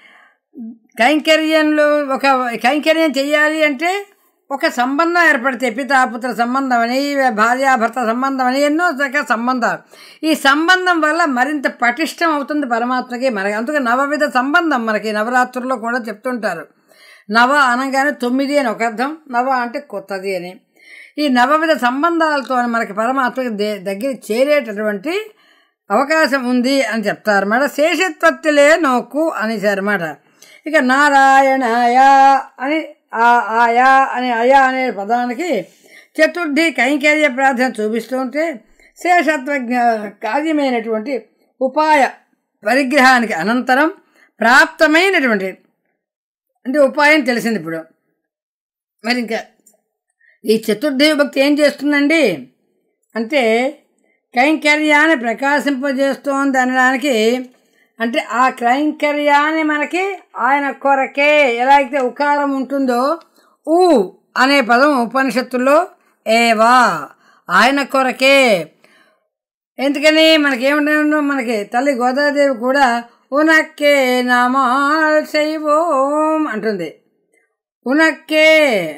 కైంకర్యంలో ఒక కైంకర్యం చేయాలి అంటే ఒక సంబంధం ఏర్పడితే పితాపుత్ర సంబంధం అని భార్యాభర్త సంబంధం అని ఎన్నో రకాల సంబంధాలు ఈ సంబంధం వల్ల మరింత పటిష్టం అవుతుంది పరమాత్మకి మనకి అందుకే నవవిధ సంబంధం మనకి నవరాత్రుల్లో కూడా చెప్తుంటారు నవ అనగానే తొమ్మిది అని ఒక అర్థం నవ అంటే కొత్తది అని ఈ నవవిధ సంబంధాలతో మనకి పరమాత్మకి దే- దగ్గర చేరేటటువంటి అవకాశం ఉంది అని చెప్తారన్నమాట శేషత్వత్తులే నోకు అనేసారన్నమాట ఇక నారాయణాయ అని ఆ ఆయా అనే అయా అనే పదానికి చతుర్థి కైంకర్య ప్రార్థన చూపిస్తూ ఉంటే శేషత్వ జ్ఞా- కార్యమైనటువంటి ఉపాయ పరిగ్రహానికి అనంతరం ప్రాప్తమైనటువంటి అంటే ఉపాయం తెలిసింది ఇప్పుడు మరి ఇంకా ఈ చతుర్థి భక్తి ఏం చేస్తుందండి అంటే కైంకర్యాన్ని ప్రకాశింపజేస్తోంది అనడానికి అంటే ఆ కైంకర్యాన్ని మనకి ఆయన కొరకే ఎలా అయితే ఉకారం ఉంటుందో ఊ అనే పదం ఉపనిషత్తుల్లో ఏవా ఆయన కొరకే ఎందుకని మనకేమిటో మనకి తల్లి గోదాదేవి కూడా ఉనక్కే నామాల్ శైవోం అంటుంది ఉనక్కే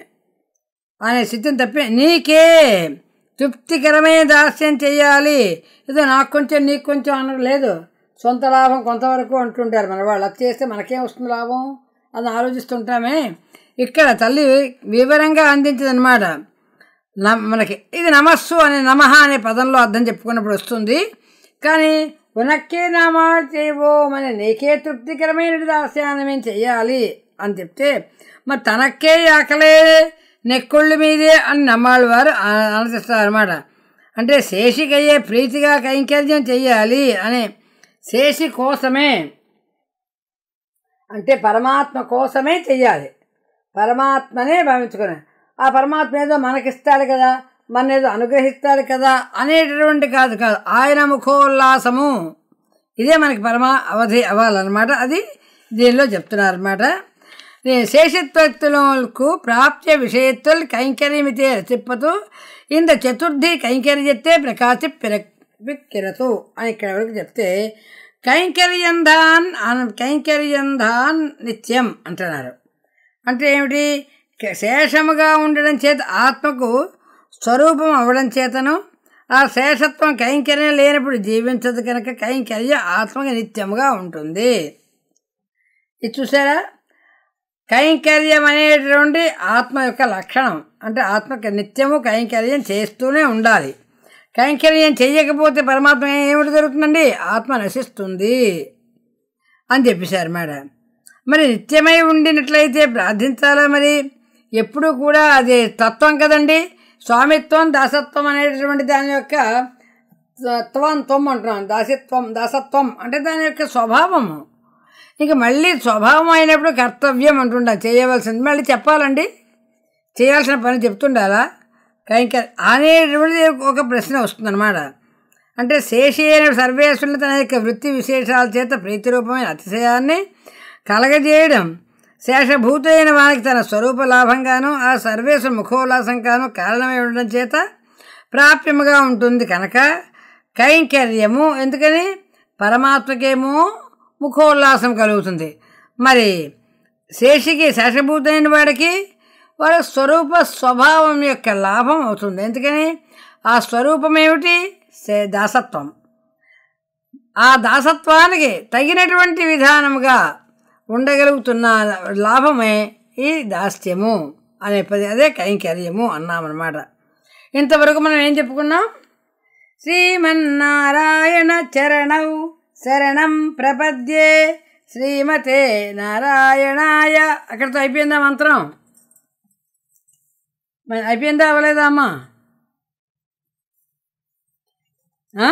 అనే స్థితిని తప్పి నీకే తృప్తికరమైన దాస్యం చేయాలి ఏదో నాకు కొంచెం నీకు కొంచెం అనడం లేదు సొంత లాభం కొంతవరకు అంటుంటారు మన వాళ్ళు అది చేస్తే మనకేం వస్తుంది లాభం అని ఆలోచిస్తుంటామే ఇక్కడ తల్లి వివరంగా అందించదనమాట న- మనకి ఇది నమస్సు అనే నమః అనే పదంలో అర్థం చెప్పుకున్నప్పుడు వస్తుంది కానీ ఉనక్కే నామా చేయవో మన నీకే తృప్తికరమైన దాస్యాన్ని మేము చెయ్యాలి అని చెప్తే మరి తనకే ఆకలే నెక్కుళ్ళు మీదే అని నమ్మాళ్ళ వారు ఆలోచిస్తారు అనమాట అంటే శేషికయ్యే ప్రీతిగా కైంకర్యం చెయ్యాలి అని శేషి కోసమే అంటే పరమాత్మ కోసమే చెయ్యాలి పరమాత్మనే భావించుకుని ఆ పరమాత్మ ఏదో మనకిస్తాడు కదా మన ఏదో అనుగ్రహిస్తాడు కదా అనేటటువంటి కాదు కాదు ఆయన ముఖోల్లాసము ఇదే మనకి పరమా అవధి అవ్వాలన్నమాట అది దీనిలో చెప్తున్నారన్నమాట శేషత్వక్తులకు ప్రాప్య విషయత్తులు కైంకర్యమితే రచిప్పతు ఇంద చతుర్థి కైంకర్యత్తే ప్రకాశి పిరకిరతు అని ఇక్కడ వరకు చెప్తే కైంకర్యంధాన్ అన- కైంకర్యంధాన్ నిత్యం అంటున్నారు అంటే ఏమిటి క- శేషముగా ఉండడం చేత ఆత్మకు స్వరూపం అవ్వడం చేతను ఆ శేషత్వం కైంకర్యం లేనప్పుడు జీవించదు కనుక కైంకర్య ఆత్మకి నిత్యముగా ఉంటుంది ఇది చూసారా కైంకర్యం అనేటువంటి ఆత్మ యొక్క లక్షణం అంటే ఆత్మకి నిత్యము కైంకర్యం చేస్తూనే ఉండాలి కైంకర్యం చేయకపోతే పరమాత్మ ఏమిటి జరుగుతుందండి ఆత్మ నశిస్తుంది అని చెప్పేశారు మేడం మరి నిత్యమై ఉండినట్లయితే ప్రార్థించాలా మరి ఎప్పుడూ కూడా అది తత్వం కదండి స్వామిత్వం దాసత్వం అనేటటువంటి దాని యొక్క త్వం త్వం అంటున్నాం దాసిత్వం దాసత్వం అంటే దాని యొక్క స్వభావము ఇక మళ్ళీ స్వభావం అయినప్పుడు కర్తవ్యం అంటుండా చేయవలసింది మళ్ళీ చెప్పాలండి చేయాల్సిన పని చెప్తుండాలా కైంక అనేటువంటి ఒక ప్రశ్న వస్తుందన్నమాట అంటే శేషి అయిన సర్వేశ్వరుని తన యొక్క వృత్తి విశేషాల చేత ప్రీతిరూపమైన అతిశయాన్ని కలగజేయడం శేషభూతైన వానికి తన స్వరూప లాభంగాను ఆ సర్వేశ్వర ముఖోల్లాసంగాను కారణమై ఉండడం చేత ప్రాప్యముగా ఉంటుంది కనుక కైంకర్యము ఎందుకని పరమాత్మకేమో ముఖోల్లాసం కలుగుతుంది మరి శేషికి శేషభూతైన వాడికి వాడి స్వరూప స్వభావం యొక్క లాభం అవుతుంది ఎందుకని ఆ స్వరూపం ఏమిటి సే- దాసత్వం ఆ దాసత్వానికి తగినటువంటి విధానముగా ఉండగలుగుతున్న లాభమే ఈ దాస్యము అనే పది అదే కైంకర్యము అన్నామన్నమాట ఇంతవరకు మనం ఏం చెప్పుకున్నాం శ్రీమన్నారాయణ చరణౌ శరణం ప్రపద్యే శ్రీమతే నారాయణాయ అక్కడితో అయిపోయిందా మంత్రం మరి అయిపోయిందా అవ్వలేదా అమ్మా ఆ?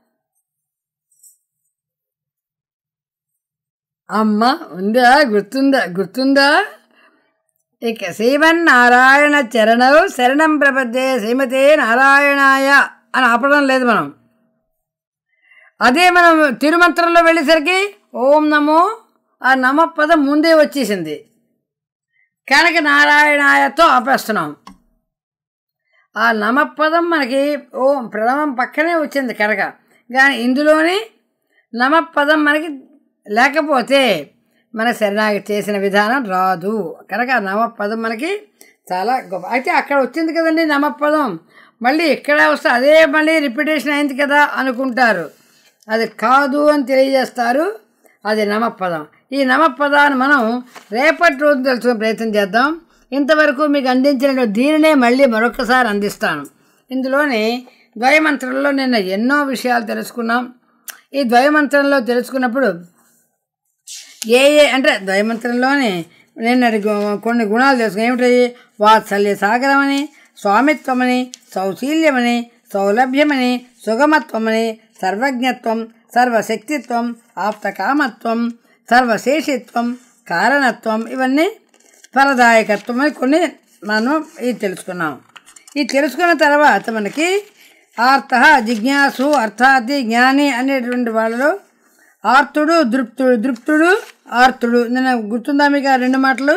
అమ్మ ఉందా గుర్తుందా గుర్తుందా ఇక శ్రీమన్నారాయణ చరణం శరణం ప్రపద్యే శ్రీమతే నారాయణాయ అని ఆపడం లేదు మనం అదే మనం తిరుమంత్రంలో వెళ్ళేసరికి ఓం నమో ఆ నమ పదం ముందే వచ్చేసింది కనుక నారాయణాయతో ఆపేస్తున్నాం ఆ నమపదం మనకి ఓం ప్రణవం పక్కనే వచ్చింది కనుక కానీ ఇందులోని నమపదం మనకి లేకపోతే మన శరణాగతి చేసిన విధానం రాదు కనుక ఆ నమపదం మనకి చాలా గొప్ప అయితే అక్కడ వచ్చింది కదండి నమపదం మళ్ళీ ఇక్కడ వస్తే అదే మళ్ళీ రిపిటేషన్ అయింది కదా అనుకుంటారు అది కాదు అని తెలియజేస్తారు అది నమపదం ఈ నమపదాన్ని మనం రేపటి రోజు తెలుసుకునే ప్రయత్నం చేద్దాం ఇంతవరకు మీకు అందించిన దీనినే మళ్ళీ మరొకసారి అందిస్తాను ఇందులోని ద్వయమంత్రంలో నిన్న ఎన్నో విషయాలు తెలుసుకున్నాం ఈ ద్వయమంత్రంలో తెలుసుకున్నప్పుడు ఏ ఏ అంటే ద్వయమంత్రంలోని నిన్నటి గు- కొన్ని గుణాలు తెలుసుకుని ఏమిటి వాత్సల్య సాగరమని స్వామిత్వమని సౌశీల్యమని సౌలభ్యమని సుగమత్వమని సర్వజ్ఞత్వం సర్వశక్తిత్వం ఆప్తకామత్వం సర్వశేషిత్వం కారణత్వం ఇవన్నీ ఫలదాయకత్వం అని కొన్ని మనం ఇది తెలుసుకున్నాం ఇది తెలుసుకున్న తర్వాత మనకి ఆర్త జిజ్ఞాసు అర్థార్థి జ్ఞాని అనేటువంటి వాళ్ళలో ఆర్తుడు దృప్తుడు దృప్తుడు ఆర్తుడు నిన్న గుర్తుందా మీకు ఆ రెండు మాటలు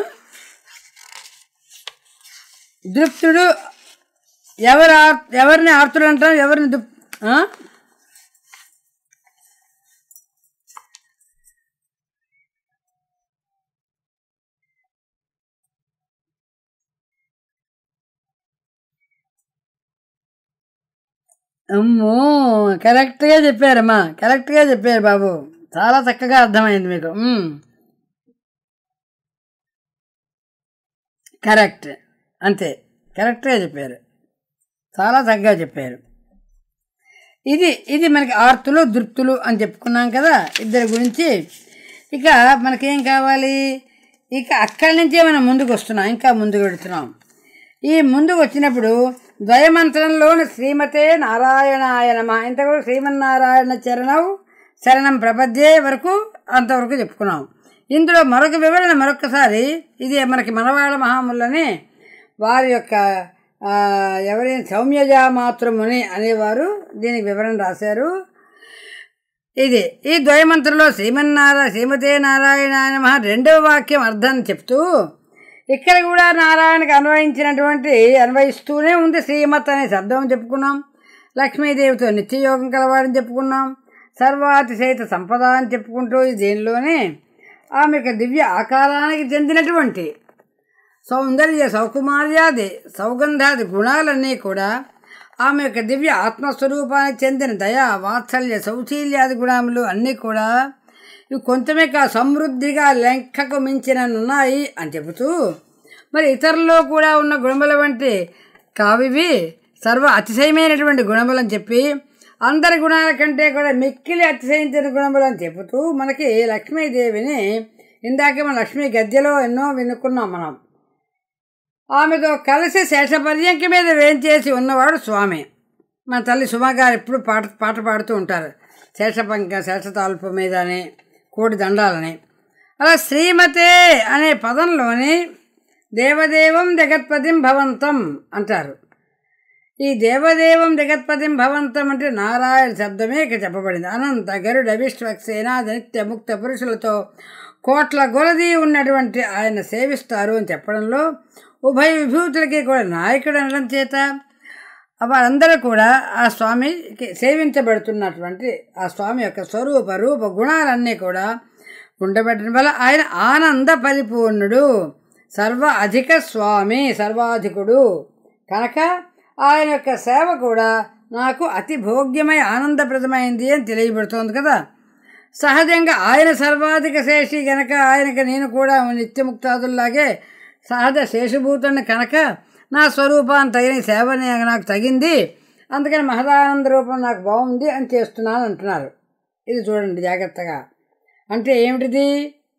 దృప్తుడు ఎవరు ఆర్ ఎవరిని ఆర్తుడు అంటారు ఎవరిని దృప్ ఆ? అమ్మో కరెక్ట్గా చెప్పారమ్మా కరెక్ట్గా చెప్పారు బాబు చాలా చక్కగా అర్థమైంది మీకు మ్మ్. కరెక్ట్ అంతే కరెక్ట్గా చెప్పారు చాలా చక్కగా చెప్పారు ఇది ఇది మనకి ఆర్తులు దృప్తులు అని చెప్పుకున్నాం కదా ఇద్దరి గురించి ఇక మనకేం కావాలి ఇక అక్కడి నుంచే మనం ముందుకు వస్తున్నాం ఇంకా ముందుకు వెళుతున్నాం ఈ ముందుకు వచ్చినప్పుడు ద్వయమంత్రంలోని శ్రీమతే నారాయణాయ నమ ఇంతవరకు శ్రీమన్నారాయణ చరణం శరణం ప్రపద్యే వరకు అంతవరకు చెప్పుకున్నాం ఇందులో మరొక వివరణ మరొకసారి ఇది మనకి మనవాళ్ళ మహాములని వారి యొక్క ఆ, ఎవరైనా సౌమ్యజా మాతృముని అనేవారు దీనికి వివరణ రాశారు ఇది ఈ ద్వయమంత్రంలో శ్రీమన్నారా శ్రీమతే నారాయణ నమ రెండవ వాక్యం అర్థం చెప్తూ ఇక్కడ కూడా నారాయణకి అన్వయించినటువంటి అన్వయిస్తూనే ఉంది శ్రీమత్ అనే శబ్దం చెప్పుకున్నాం లక్ష్మీదేవితో నిత్యయోగం కలవాడని చెప్పుకున్నాం సర్వాతిశయిత సంపద అని చెప్పుకుంటూ ఈ దీనిలోనే ఆమె యొక్క దివ్య ఆకారానికి చెందినటువంటి సౌందర్య సౌకుమార్యాది సౌగంధాది గుణాలన్నీ కూడా ఆమె యొక్క దివ్య ఆత్మస్వరూపానికి చెందిన దయ వాత్సల్య సౌశీల్యాది గుణములు అన్నీ కూడా ఇవి కొంతమే కా సమృద్ధిగా లెంకకు మించిననున్నాయి అని చెబుతూ మరి ఇతరుల్లో కూడా ఉన్న గుణముల వంటి కావివి సర్వ అతిశయమైనటువంటి గుణములని చెప్పి అందరి గుణాల కంటే కూడా మిక్కిలి అతిశయించిన గుణములని చెబుతూ మనకి లక్ష్మీదేవిని ఇందాకే మన లక్ష్మీ గద్యలో ఎన్నో వినుకున్నాం మనం ఆమెతో కలిసి శేషపర్యంక మీద వేంచేసి ఉన్నవాడు స్వామి మన తల్లి సుమగారు ఎప్పుడు పాట పాట పాడుతూ ఉంటారు శేషపంక శేషతాల్పు మీదని కోటి దండాలని అలా శ్రీమతే అనే పదంలోని దేవదేవం జగత్పతిం భవంతం అంటారు ఈ దేవదేవం జగత్పతిం భవంతం అంటే నారాయణ శబ్దమే ఇక్కడ చెప్పబడింది అనంత గరుడ విశ్వక్సేన నిత్య ముక్త పురుషులతో కోట్ల గొలది ఉన్నటువంటి ఆయన సేవిస్తారు అని చెప్పడంలో ఉభయ విభూతులకి కూడా నాయకుడు అనడం చేత వారందరూ కూడా ఆ స్వామికి సేవించబడుతున్నటువంటి ఆ స్వామి యొక్క స్వరూప రూప గుణాలన్నీ కూడా ఉండబెట్టడం వల్ల ఆయన ఆనంద పరిపూర్ణుడు సర్వ అధిక స్వామి సర్వాధికుడు కనుక ఆయన యొక్క సేవ కూడా నాకు అతి భోగ్యమై ఆనందప్రదమైంది అని తెలియబడుతోంది కదా సహజంగా ఆయన సర్వాధిక శేషి గనక ఆయనకి నేను కూడా నిత్యముక్తాదుల్లాగే సహజ శేషభూతుడిని కనుక నా స్వరూపాన్ని తగిన సేవ నాకు తగింది అందుకని మహదానంద రూపం నాకు బాగుంది అని చేస్తున్నాను అంటున్నారు ఇది చూడండి జాగ్రత్తగా అంటే ఏమిటిది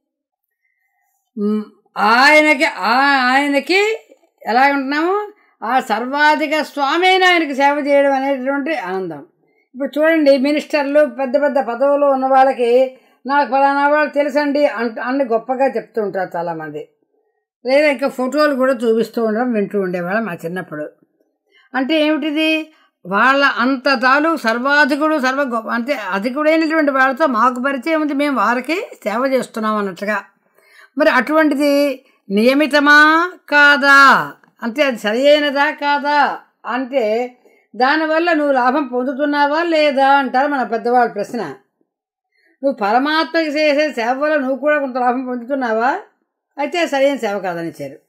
మ్, ఆయనకి ఆ- ఆయనకి ఎలా ఉంటున్నాము ఆ సర్వాధిక స్వామి అయిన ఆయనకి సేవ చేయడం అనేటటువంటి ఆనందం ఇప్పుడు చూడండి మినిస్టర్లు పెద్ద పెద్ద పదవులు ఉన్న వాళ్ళకి నాకు ఫలానా వాళ్ళు తెలుసండి అంట అన్ని గొప్పగా చెప్తూ ఉంటారు చాలామంది లేదా ఇంకా ఫోటోలు కూడా చూపిస్తూ ఉండడం వింటూ ఉండేవాళ్ళం మా చిన్నప్పుడు అంటే ఏమిటిది వాళ్ళ అంత తాలు సర్వాధికుడు సర్వ గొప్ప అంటే అధికుడైనటువంటి వాళ్ళతో మాకు పరిచయం ఉంది మేము వారికి సేవ చేస్తున్నాం అన్నట్టుగా మరి అటువంటిది నియమితమా కాదా అంటే అది సరి అయినదా కాదా అంటే దానివల్ల నువ్వు లాభం పొందుతున్నావా లేదా అంటారు మన పెద్దవాళ్ళ ప్రశ్న నువ్వు పరమాత్మకి చేసే సేవ వల్ల నువ్వు కూడా కొంత లాభం పొందుతున్నావా అయితే సరైన సేవ కాదని ఇచ్చారు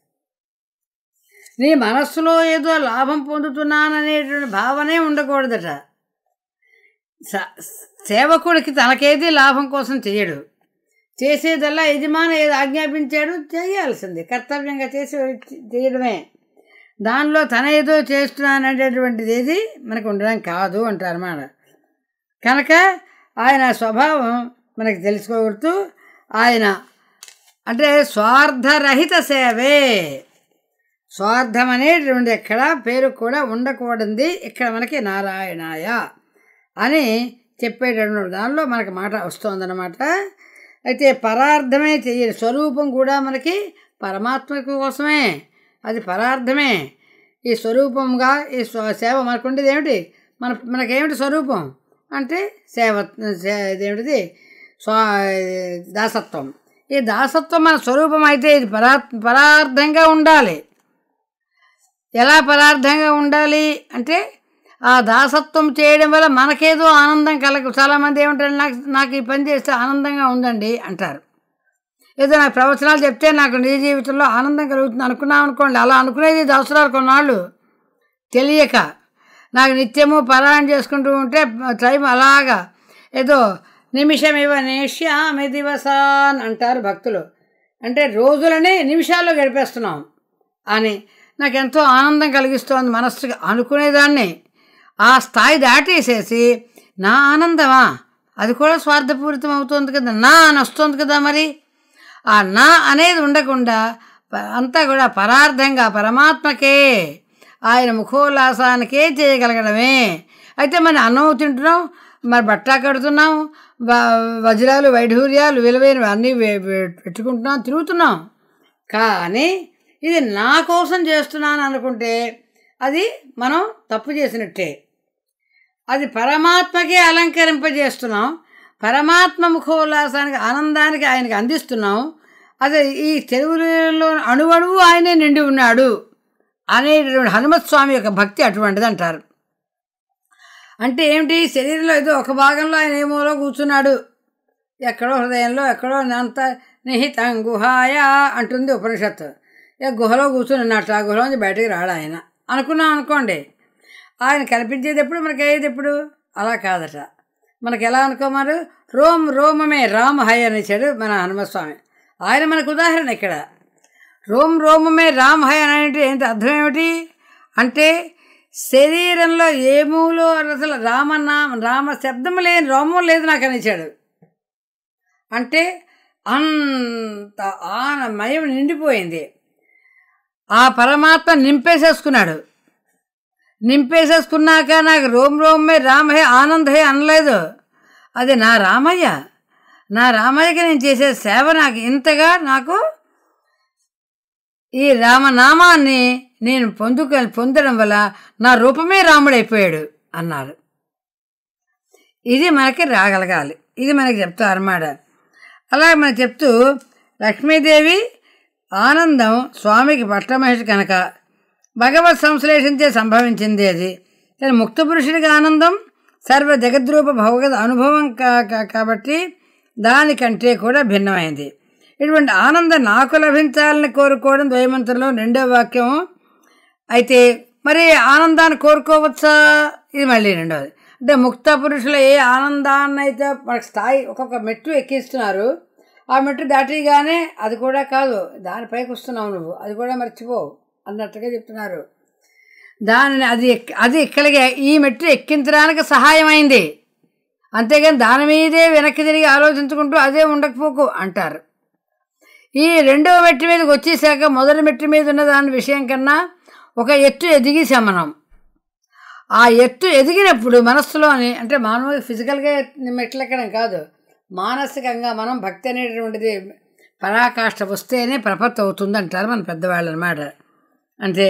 నీ మనస్సులో ఏదో లాభం పొందుతున్నాననేటువంటి భావనే ఉండకూడదట స- సేవకుడికి తనకేది లాభం కోసం చేయడు చేసేదల్లా యజమాని ఏది ఆజ్ఞాపించాడు చేయాల్సింది కర్తవ్యంగా చేసి చేయడమే దానిలో తన ఏదో చేస్తున్నాననేటటువంటిది ఏది మనకు ఉండడం కాదు అంటారు అన్నమాట కనుక ఆయన స్వభావం మనకి తెలుసుకోగలుగుతూ ఆయన అంటే స్వార్థరహిత సేవే స్వార్థం అనేటువంటి ఎక్కడ పేరు కూడా ఉండకూడదు ఇక్కడ మనకి నారాయణాయ అని చెప్పేటటువంటి దానిలో మనకి మాట వస్తుందన్నమాట అయితే పరార్థమే చెయ్యాలి స్వరూపం కూడా మనకి పరమాత్మ కోసమే అది పరార్థమే ఈ స్వరూపంగా ఈ స్వ- సేవ మనకు ఉండేది ఏమిటి మన మనకేమిటి స్వరూపం అంటే సేవ సే- ఇదేమిటిది స్వా దాసత్వం ఈ దాసత్వం మన స్వరూపం అయితే ఇది పరా పరార్థంగా ఉండాలి ఎలా పదార్థంగా ఉండాలి అంటే ఆ దాసత్వం చేయడం వల్ల మనకేదో ఆనందం కలగ చాలామంది ఏమంటారు నాకు నాకు ఈ పని చేస్తే ఆనందంగా ఉందండి అంటారు ఏదో నాకు ప్రవచనాలు చెప్తే నాకు నిజ జీవితంలో ఆనందం కలుగుతుంది అనుకున్నాం అనుకోండి అలా అనుకునేది దసరాలు కొన్నాళ్ళు తెలియక నాకు నిత్యము పారాయణ చేసుకుంటూ ఉంటే టైం అలాగా ఏదో నిమిషం ఇవ నేష్యామి దివసాన్ అంటారు భక్తులు అంటే రోజులని నిమిషాల్లో గడిపేస్తున్నాం అని నాకు ఎంతో ఆనందం కలిగిస్తోంది మనస్సుకి అనుకునేదాన్ని ఆ స్థాయి దాటేసేసి నా ఆనందమా అది కూడా స్వార్థపూరితం అవుతుంది కదా నా అని వస్తుంది కదా మరి ఆ నా అనేది ఉండకుండా ప- అంతా కూడా పరార్థంగా పరమాత్మకే ఆయన ముఖోల్లాసానికే చేయగలగడమే అయితే మరి అన్నం తింటున్నాం మరి బట్ట కడుతున్నాం వ- వజ్రాలు వైఢూర్యాలు విలువైనవి అన్నీ వే- వే- పెట్టుకుంటున్నాం తిరుగుతున్నాం కానీ ఇది నా కోసం చేస్తున్నాను అనుకుంటే అది మనం తప్పు చేసినట్టే అది పరమాత్మకే అలంకరింపజేస్తున్నాం పరమాత్మ ముఖోల్లాసానికి ఆనందానికి ఆయనకి అందిస్తున్నాం అది ఈ చెరువులలో అణువణువు ఆయనే నిండి ఉన్నాడు అనేటటువంటి హనుమత్ స్వామి యొక్క భక్తి అటువంటిది అంటారు అంటే ఏమిటి శరీరంలో ఏదో ఒక భాగంలో ఆయన ఏమోలో కూర్చున్నాడు ఎక్కడో హృదయంలో ఎక్కడో అంత నిహితం గుహాయ అంటుంది ఉపనిషత్తు ఇక గుహలో కూర్చుని ఉన్నట్టు ఆ గుహలోంచి బయటకు రాడు ఆయన అనుకున్నాం అనుకోండి ఆయన కనిపించేది ఎప్పుడు మనకి అయ్యేది ఎప్పుడు అలా కాదట మనకి ఎలా అనుకోమారు రోమ్ రోమమే రామ్ హై అని ఇచ్చాడు మన హనుమస్వామి ఆయన మనకు ఉదాహరణ ఇక్కడ రోమ్ రోమమే రామ్ హై అని అంటే ఏంటి అర్థం ఏమిటి అంటే శరీరంలో ఏమూలో అసలు రామనామ రామ శబ్దం లేని రోమం లేదు నాకు అని ఇచ్చాడు అంటే అంత ఆనమయం నిండిపోయింది ఆ పరమాత్మ నింపేసేసుకున్నాడు నింపేసేసుకున్నాక నాకు రోమ్ రోమే రామహే ఆనందహే అనలేదు అది నా రామయ్య నా రామయ్యకి నేను చేసే సేవ నాకు ఇంతగా నాకు ఈ రామనామాన్ని నేను పొందుక పొందడం వల్ల నా రూపమే రాముడైపోయాడు అన్నారు ఇది మనకి రాగలగాలి ఇది మనకి చెప్తారు అన్నమాట అలాగే మనకి చెప్తూ లక్ష్మీదేవి ఆనందం స్వామికి పట్టమహేష్ కనుక భగవత్ సంశ్లేషించే సంభవించింది అది కానీ ముక్త పురుషుడికి ఆనందం సర్వ జగద్రూప భగవద్ అనుభవం కా కా- కాబట్టి దానికంటే కూడా భిన్నమైంది ఇటువంటి ఆనందం నాకు లభించాలని కోరుకోవడం ద్వయమంత్రంలో రెండో వాక్యం అయితే మరి ఆనందాన్ని కోరుకోవచ్చా ఇది మళ్ళీ రెండోది అంటే ముక్త పురుషుల ఏ ఆనందాన్ని అయితే మనకు స్థాయి ఒక్కొక్క మెట్టు ఎక్కిస్తున్నారు ఆ మెట్టు దాటిగానే అది కూడా కాదు దానిపైకి వస్తున్నావు నువ్వు అది కూడా మర్చిపో అన్నట్టుగా చెప్తున్నారు దానిని అది ఎక్- అది ఇక్కడికి ఈ మెట్టు ఎక్కించడానికి సహాయమైంది అంతేగాని దాని మీదే వెనక్కి తిరిగి ఆలోచించుకుంటూ అదే ఉండకపోకు అంటారు ఈ రెండవ మెట్టు మీదకి వచ్చేసాక మొదటి మెట్టు మీద ఉన్న దాని విషయం కన్నా ఒక ఎత్తు ఎదిగి శమనం ఆ ఎత్తు ఎదిగినప్పుడు మనస్సులోని అంటే మానవుడికి ఫిజికల్గా మెట్లు ఎక్కడం కాదు మానసికంగా మనం భక్తి అనేటువంటిది పరాకాష్ట వస్తేనే ప్రపత్తి అవుతుంది అంటారు మన పెద్దవాళ్ళు అనమాట అంటే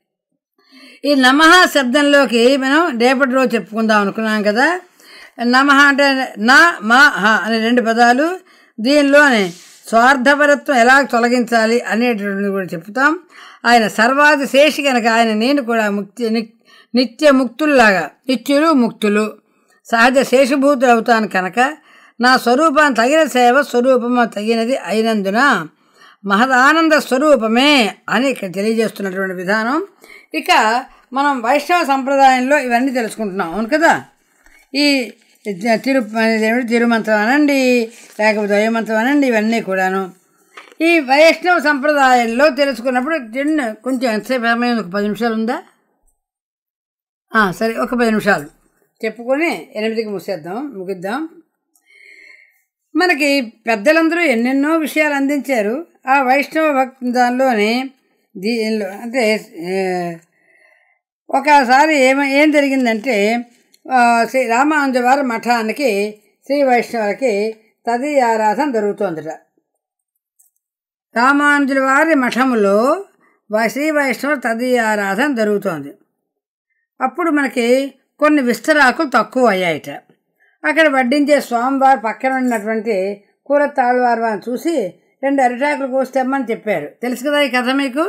ఈ నమః శబ్దంలోకి మనం రేపటి రోజు చెప్పుకుందాం అనుకున్నాం కదా నమః అంటే నా మా హ అనే రెండు పదాలు దీనిలోని స్వార్థపరత్వం ఎలా తొలగించాలి అనేటువంటిది కూడా చెప్తాం ఆయన సర్వాది శేషి కనుక ఆయన నేను కూడా ముక్తి ని- నిత్య ముక్తుల్లాగా నిత్యులు ముక్తులు సహజ శేషభూతులు అవుతాను కనుక నా స్వరూపాన్ని తగిన సేవ స్వరూపము తగినది అయినందున మహదానంద స్వరూపమే అని ఇక్కడ తెలియజేస్తున్నటువంటి విధానం ఇక మనం వైష్ణవ సంప్రదాయంలో ఇవన్నీ తెలుసుకుంటున్నాం అవును కదా ఈ తిరు ఏమిటి తిరుమంత్రం అనండి లేకపోతే ద్వయమంత్రం అనండి ఇవన్నీ కూడాను ఈ వైష్ణవ సంప్రదాయంలో తెలుసుకున్నప్పుడు చిన్న కొంచెం ఎంతసేపు సమయం ఒక పది నిమిషాలు ఉందా ఆ, సరే ఒక పది నిమిషాలు చెప్పుకొని ఎనిమిదికి ముసేద్దాం ముగిద్దాం మనకి పెద్దలందరూ ఎన్నెన్నో విషయాలు అందించారు ఆ వైష్ణవ భక్తి దానిలోని దీనిలో అంటే ఏ, ఒకసారి ఏమ ఏం జరిగిందంటే ఆ, శ్రీ రామానుజ వారి మఠానికి శ్రీ వైష్ణవులకి తది ఆరాధన జరుగుతోందట రామానుజుల వారి మఠములో వై- శ్రీ వైష్ణవ తది ఆరాధన జరుగుతోంది అప్పుడు మనకి కొన్ని విస్తరాకులు తక్కువ అయ్యాయట అక్కడ వడ్డించే స్వామివారి పక్కన ఉన్నటువంటి కూర తాళ్ళవారి వారిని చూసి రెండు అరిటాకులు కోసి తెమ్మని చెప్పారు తెలుసు కదా ఈ కథ మీకు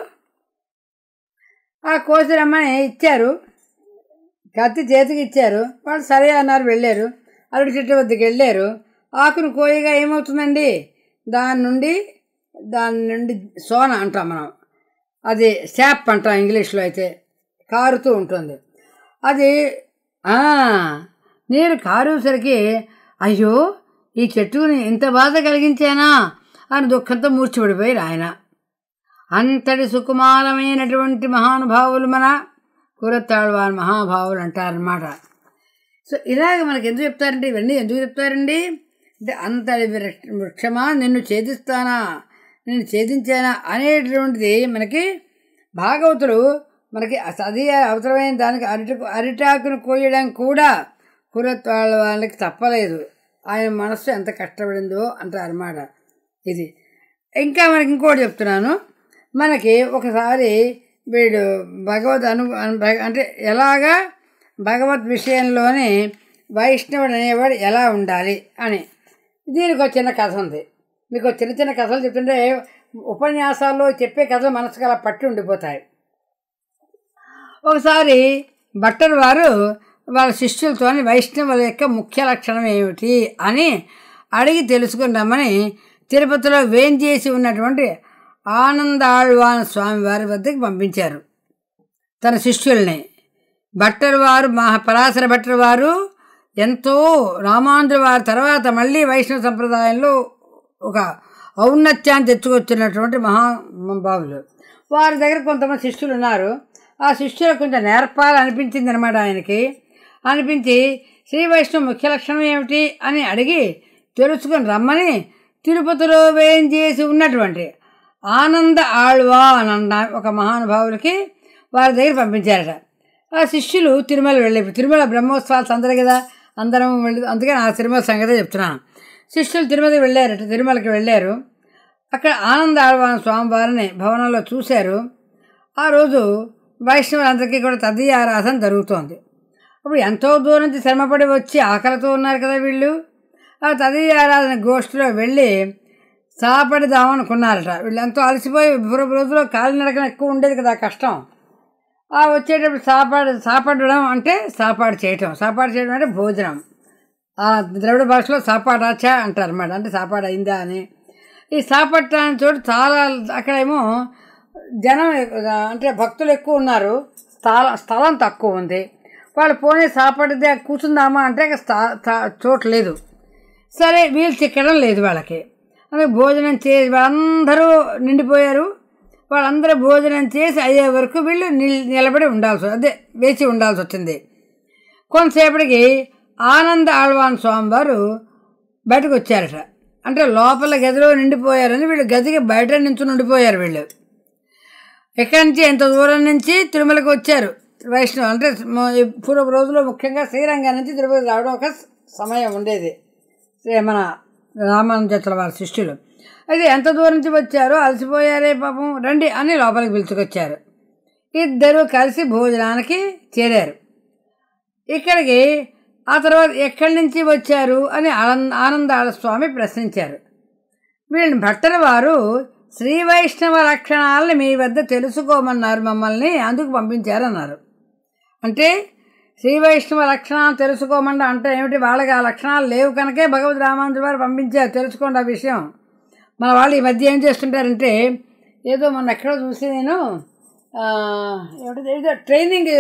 ఆ కోసి రమ్మని ఇచ్చారు కత్తి చేతికి ఇచ్చారు వాళ్ళు సరే అన్నారు వెళ్ళారు అరటి చెట్టు వద్దకు వెళ్ళారు ఆకును కోయగా ఏమవుతుందండి దాని నుండి దాని నుండి సోన అంటాం మనం అది శాప్ అంటాం ఇంగ్లీష్లో అయితే కారుతూ ఉంటుంది అది ఆ, నీరు కారేసరికి అయ్యో ఈ చెట్టుని ఇంత బాధ కలిగించానా అని దుఃఖంతో మూర్చిపడిపోయారు ఆయన అంతటి సుకుమారమైనటువంటి మహానుభావులు మన కూరత్తాళ్వారి మహాభావులు అంటారనమాట సో ఇలాగ మనకి ఎందుకు చెప్తారండి ఇవన్నీ ఎందుకు చెప్తారండి అంటే అంతటి వృక్ష- వృక్షమా నిన్ను ఛేదిస్తానా నిన్ను ఛేదించానా అనేటువంటిది మనకి భాగవతులు మనకి అది అవసరమైన దానికి అరిటకు అరిటాకును కోయడం కూడా కూరత్వాళ్ళ వాళ్ళకి తప్పలేదు ఆయన మనస్సు ఎంత కష్టపడిందో అంటారన్నమాట ఇది ఇంకా మనకి ఇంకోటి చెప్తున్నాను మనకి ఒకసారి వీడు భగవద్ అను అను- భగ- అంటే ఎలాగా భగవద్ విషయంలోనే వైష్ణవుడు అనేవాడు ఎలా ఉండాలి అని దీనికి ఒక చిన్న కథ ఉంది మీకు ఒక చిన్న చిన్న కథలు చెప్తుంటే ఉపన్యాసాల్లో చెప్పే కథలు మనసుకు అలా పట్టి ఉండిపోతాయి ఒకసారి భట్టర్ వారు వాళ్ళ శిష్యులతో వైష్ణవుల యొక్క ముఖ్య లక్షణం ఏమిటి అని అడిగి తెలుసుకుని రమ్మని తిరుపతిలో వేంచేసి ఉన్నటువంటి ఆనందాళ్వాన స్వామి వారి వద్దకు పంపించారు తన శిష్యుల్ని భట్టర్ వారు మహా పరాశర భట్టర్ వారు ఎంతో రామాంధ్ర వారి తర్వాత మళ్ళీ వైష్ణవ సంప్రదాయంలో ఒక ఔన్నత్యాన్ని తెచ్చుకొచ్చినటువంటి మహాబాబులు వారి దగ్గర కొంతమంది శిష్యులు ఉన్నారు ఆ శిష్యులకు కొంచెం నేర్పాలనిపించింది అనమాట ఆయనకి అనిపించి శ్రీ వైష్ణవ ముఖ్య లక్షణం ఏమిటి అని అడిగి తెలుసుకొని రమ్మని తిరుపతిలో వేయించేసి ఉన్నటువంటి ఆనంద ఆళ్వా అని అన్న ఒక మహానుభావులకి వారి దగ్గర పంపించారట ఆ శిష్యులు తిరుమల వెళ్ళి తిరుమల బ్రహ్మోత్సవాలు అందరు కదా అందరం వెళ్ళి అందుకని ఆ తిరుమల సంగతే చెప్తున్నాను శిష్యులు తిరుమలకి వెళ్ళారట తిరుమలకి వెళ్ళారు అక్కడ ఆనంద ఆళ్వాన స్వామివారిని భవనంలో చూశారు ఆ రోజు వైష్ణవులందరికీ కూడా తదీయ ఆరాధన జరుగుతోంది అప్పుడు ఎంతో దూరం నుంచి శ్రమపడి వచ్చి ఆకలితో ఉన్నారు కదా వీళ్ళు ఆ తదీయ ఆరాధన గోష్ఠిలో వెళ్ళి సాపడిదామనుకున్నారట వీళ్ళు ఎంతో అలసిపోయి పూర్వ రోజుల్లో కాలినడకన ఎక్కువ ఉండేది కదా కష్టం ఆ వచ్చేటప్పుడు సాపాడు సాపడడం అంటే సాపాడు చేయటం సాపాడు చేయడం అంటే భోజనం ఆ ద్రవిడ భాషలో సాపాడాచా అంటారు అన్నమాట అంటే సాపాడు అయిందా అని ఈ సాపట్టాని చోటు చాలా అక్కడేమో జనం ఎక్కు- అంటే భక్తులు ఎక్కువ ఉన్నారు స్థల స్థలం తక్కువ ఉంది వాళ్ళు పోనీ సాపడితే కూర్చుందామా అంటే ఇక స్థా స్థా- చోటు లేదు సరే వీళ్ళు చిక్కడం లేదు వాళ్ళకి అందుకే భోజనం చేసి వాళ్ళందరూ నిండిపోయారు వాళ్ళందరూ భోజనం చేసి అయ్యే వరకు వీళ్ళు నిల్- నిలబడి ఉండాల్సి అదే వేచి ఉండాల్సి వచ్చింది కొంతసేపటికి ఆనంద ఆళ్వాన్ స్వామివారు బయటకు వచ్చారట అంటే లోపల గదిలో నిండిపోయారని వీళ్ళు గదికి బయట నుంచి ఉండిపోయారు వీళ్ళు ఎక్కడి నుంచి ఎంత దూరం నుంచి తిరుమలకి వచ్చారు వైష్ణవ అంటే మ- ఈ పూర్వ రోజుల్లో ముఖ్యంగా శ్రీరంగం నుంచి తిరుపతి రావడం ఒక సమయం ఉండేది శ్రీ- మన రామానుజతుల వారి శిష్యులు అయితే ఎంత దూరం నుంచి వచ్చారో అలసిపోయారే పాపం రండి అని లోపలికి పిలుచుకొచ్చారు ఇద్దరు కలిసి భోజనానికి చేరారు ఇక్కడికి ఆ తర్వాత ఎక్కడి నుంచి వచ్చారు అని ఆనంద ఆనందాల స్వామి ప్రశ్నించారు వీళ్ళని భట్టల వారు శ్రీ వైష్ణవ లక్షణాలను మీ వద్ద తెలుసుకోమన్నారు మమ్మల్ని అందుకు పంపించారన్నారు అంటే శ్రీ వైష్ణవ లక్షణాలు తెలుసుకోమన్నా అంటే ఏమిటి వాళ్ళకి ఆ లక్షణాలు లేవు కనుకే భగవద్ రామానుజు వారు పంపించారు తెలుసుకోండి ఆ విషయం మన వాళ్ళు ఈ మధ్య ఏం చేస్తుంటారంటే ఏదో మొన్న ఎక్కడో చూసి నేను ఆ, ఏమిటి ఏదో ట్రైనింగ్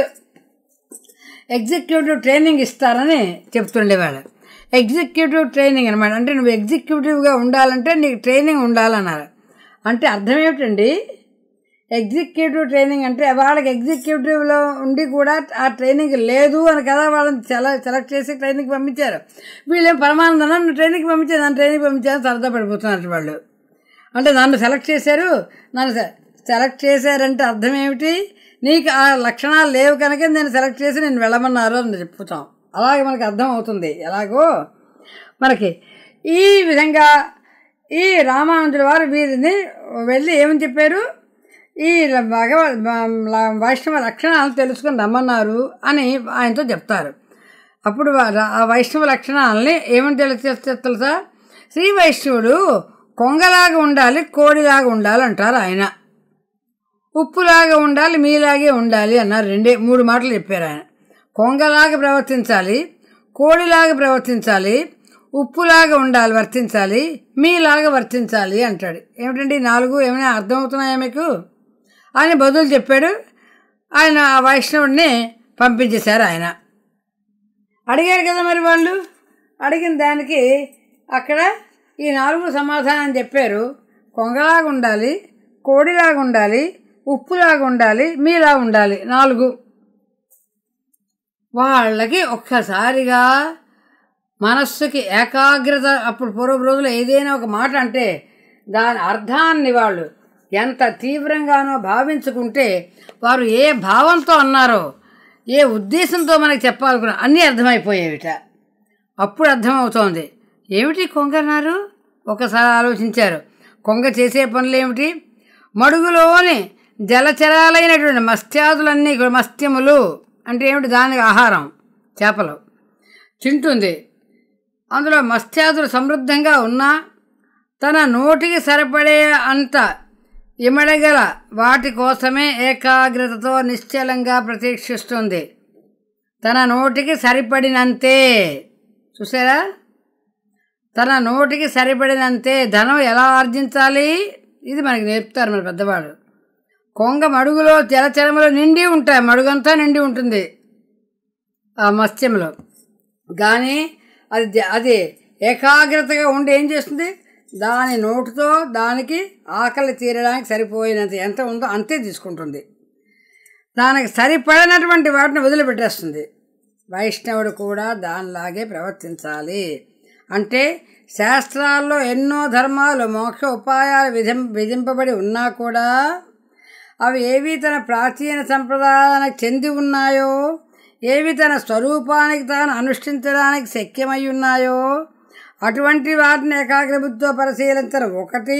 ఎగ్జిక్యూటివ్ ట్రైనింగ్ ఇస్తారని చెప్తుండేవాళ్ళు ఎగ్జిక్యూటివ్ ట్రైనింగ్ అనమాట అంటే నువ్వు ఎగ్జిక్యూటివ్గా ఉండాలంటే నీకు ట్రైనింగ్ ఉండాలన్నారు అంటే అర్థం ఏమిటండి ఎగ్జిక్యూటివ్ ట్రైనింగ్ అంటే వాళ్ళకి ఎగ్జిక్యూటివ్లో ఉండి కూడా ఆ ట్రైనింగ్ లేదు అని కదా వాళ్ళని సెల సెలెక్ట్ చేసి ట్రైనింగ్ పంపించారు వీళ్ళేం పరమానందన నన్ను ట్రైనింగ్ పంపించారు నన్ను ట్రైనింగ్ పంపించారు సరదా పడిపోతున్నారు వాళ్ళు అంటే నన్ను సెలెక్ట్ చేశారు నన్ను సె- సెలెక్ట్ చేశారంటే అర్థం ఏమిటి నీకు ఆ లక్షణాలు లేవు కనుక నేను సెలెక్ట్ చేసి నేను వెళ్ళమన్నారు అని చెప్పుతాం అలాగే మనకి అర్థం అవుతుంది ఎలాగో మనకి ఈ విధంగా ఈ రామానుజుల వారు వీరిని వెళ్ళి ఏమని చెప్పారు ఈ భగవ ల- వైష్ణవ లక్షణాలు తెలుసుకొని రమ్మన్నారు అని ఆయనతో చెప్తారు అప్పుడు వా- ఆ వైష్ణవ లక్షణాలని ఏమని తెలిసి తెలుసా శ్రీ వైష్ణవుడు కొంగలాగా ఉండాలి కోడిలాగా ఉండాలి అంటారు ఆయన ఉప్పులాగా ఉండాలి మీలాగే ఉండాలి అన్నారు రెండే మూడు మాటలు చెప్పారు ఆయన కొంగలాగా ప్రవర్తించాలి కోడిలాగా ప్రవర్తించాలి ఉప్పులాగా ఉండాలి వర్తించాలి మీలాగా వర్తించాలి అంటాడు ఏమిటండి ఈ నాలుగు ఏమైనా అర్థమవుతున్నాయా మీకు అని బదులు చెప్పాడు ఆయన ఆ వైష్ణవుడిని పంపించేశారు ఆయన అడిగారు కదా మరి వాళ్ళు అడిగిన దానికి అక్కడ ఈ నాలుగు సమాధానం చెప్పారు కొంగలాగా ఉండాలి కోడిలాగా ఉండాలి ఉప్పులాగా ఉండాలి మీలా ఉండాలి నాలుగు వాళ్ళకి ఒక్కసారిగా మనస్సుకి ఏకాగ్రత అప్పుడు పూర్వ రోజులు ఏదైనా ఒక మాట అంటే దాని అర్థాన్ని వాళ్ళు ఎంత తీవ్రంగానో భావించుకుంటే వారు ఏ భావంతో అన్నారో ఏ ఉద్దేశంతో మనకి చెప్పాలనుకున్నా అన్నీ అర్థమైపోయేవిట అప్పుడు అర్థమవుతోంది ఏమిటి కొంగ అన్నారు ఒకసారి ఆలోచించారు కొంగ చేసే పనులు ఏమిటి మడుగులోని జలచరాలైనటువంటి మత్స్యాదులన్నీ కూడా మత్స్యములు అంటే ఏమిటి దానికి ఆహారం చేపలు తింటుంది అందులో మత్స్యాదులు సమృద్ధంగా ఉన్నా తన నోటికి సరిపడే అంత ఇమడగల వాటి కోసమే ఏకాగ్రతతో నిశ్చలంగా ప్రతీక్షిస్తుంది తన నోటికి సరిపడినంతే చూసారా తన నోటికి సరిపడినంతే ధనం ఎలా ఆర్జించాలి ఇది మనకి నేర్పుతారు మన పెద్దవాడు కొంగ మడుగులో జలచరములు నిండి ఉంటాయి మడుగంతా నిండి ఉంటుంది ఆ మత్స్యంలో కానీ అది ద- అది ఏకాగ్రతగా ఉండి ఏం చేస్తుంది దాని నోటితో దానికి ఆకలి తీరడానికి సరిపోయినంత ఎంత ఉందో అంతే తీసుకుంటుంది దానికి సరిపడినటువంటి వాటిని వదిలిపెట్టేస్తుంది వైష్ణవుడు కూడా దానిలాగే ప్రవర్తించాలి అంటే శాస్త్రాల్లో ఎన్నో ధర్మాలు మోక్ష ఉపాయాలు విధిం విధింపబడి ఉన్నా కూడా అవి ఏవి తన ప్రాచీన సంప్రదాయానికి చెంది ఉన్నాయో ఏవి తన స్వరూపానికి తాను అనుష్ఠించడానికి శక్యమై ఉన్నాయో అటువంటి వాటిని ఏకాగ్రబుద్ధితో పరిశీలించరు ఒకటి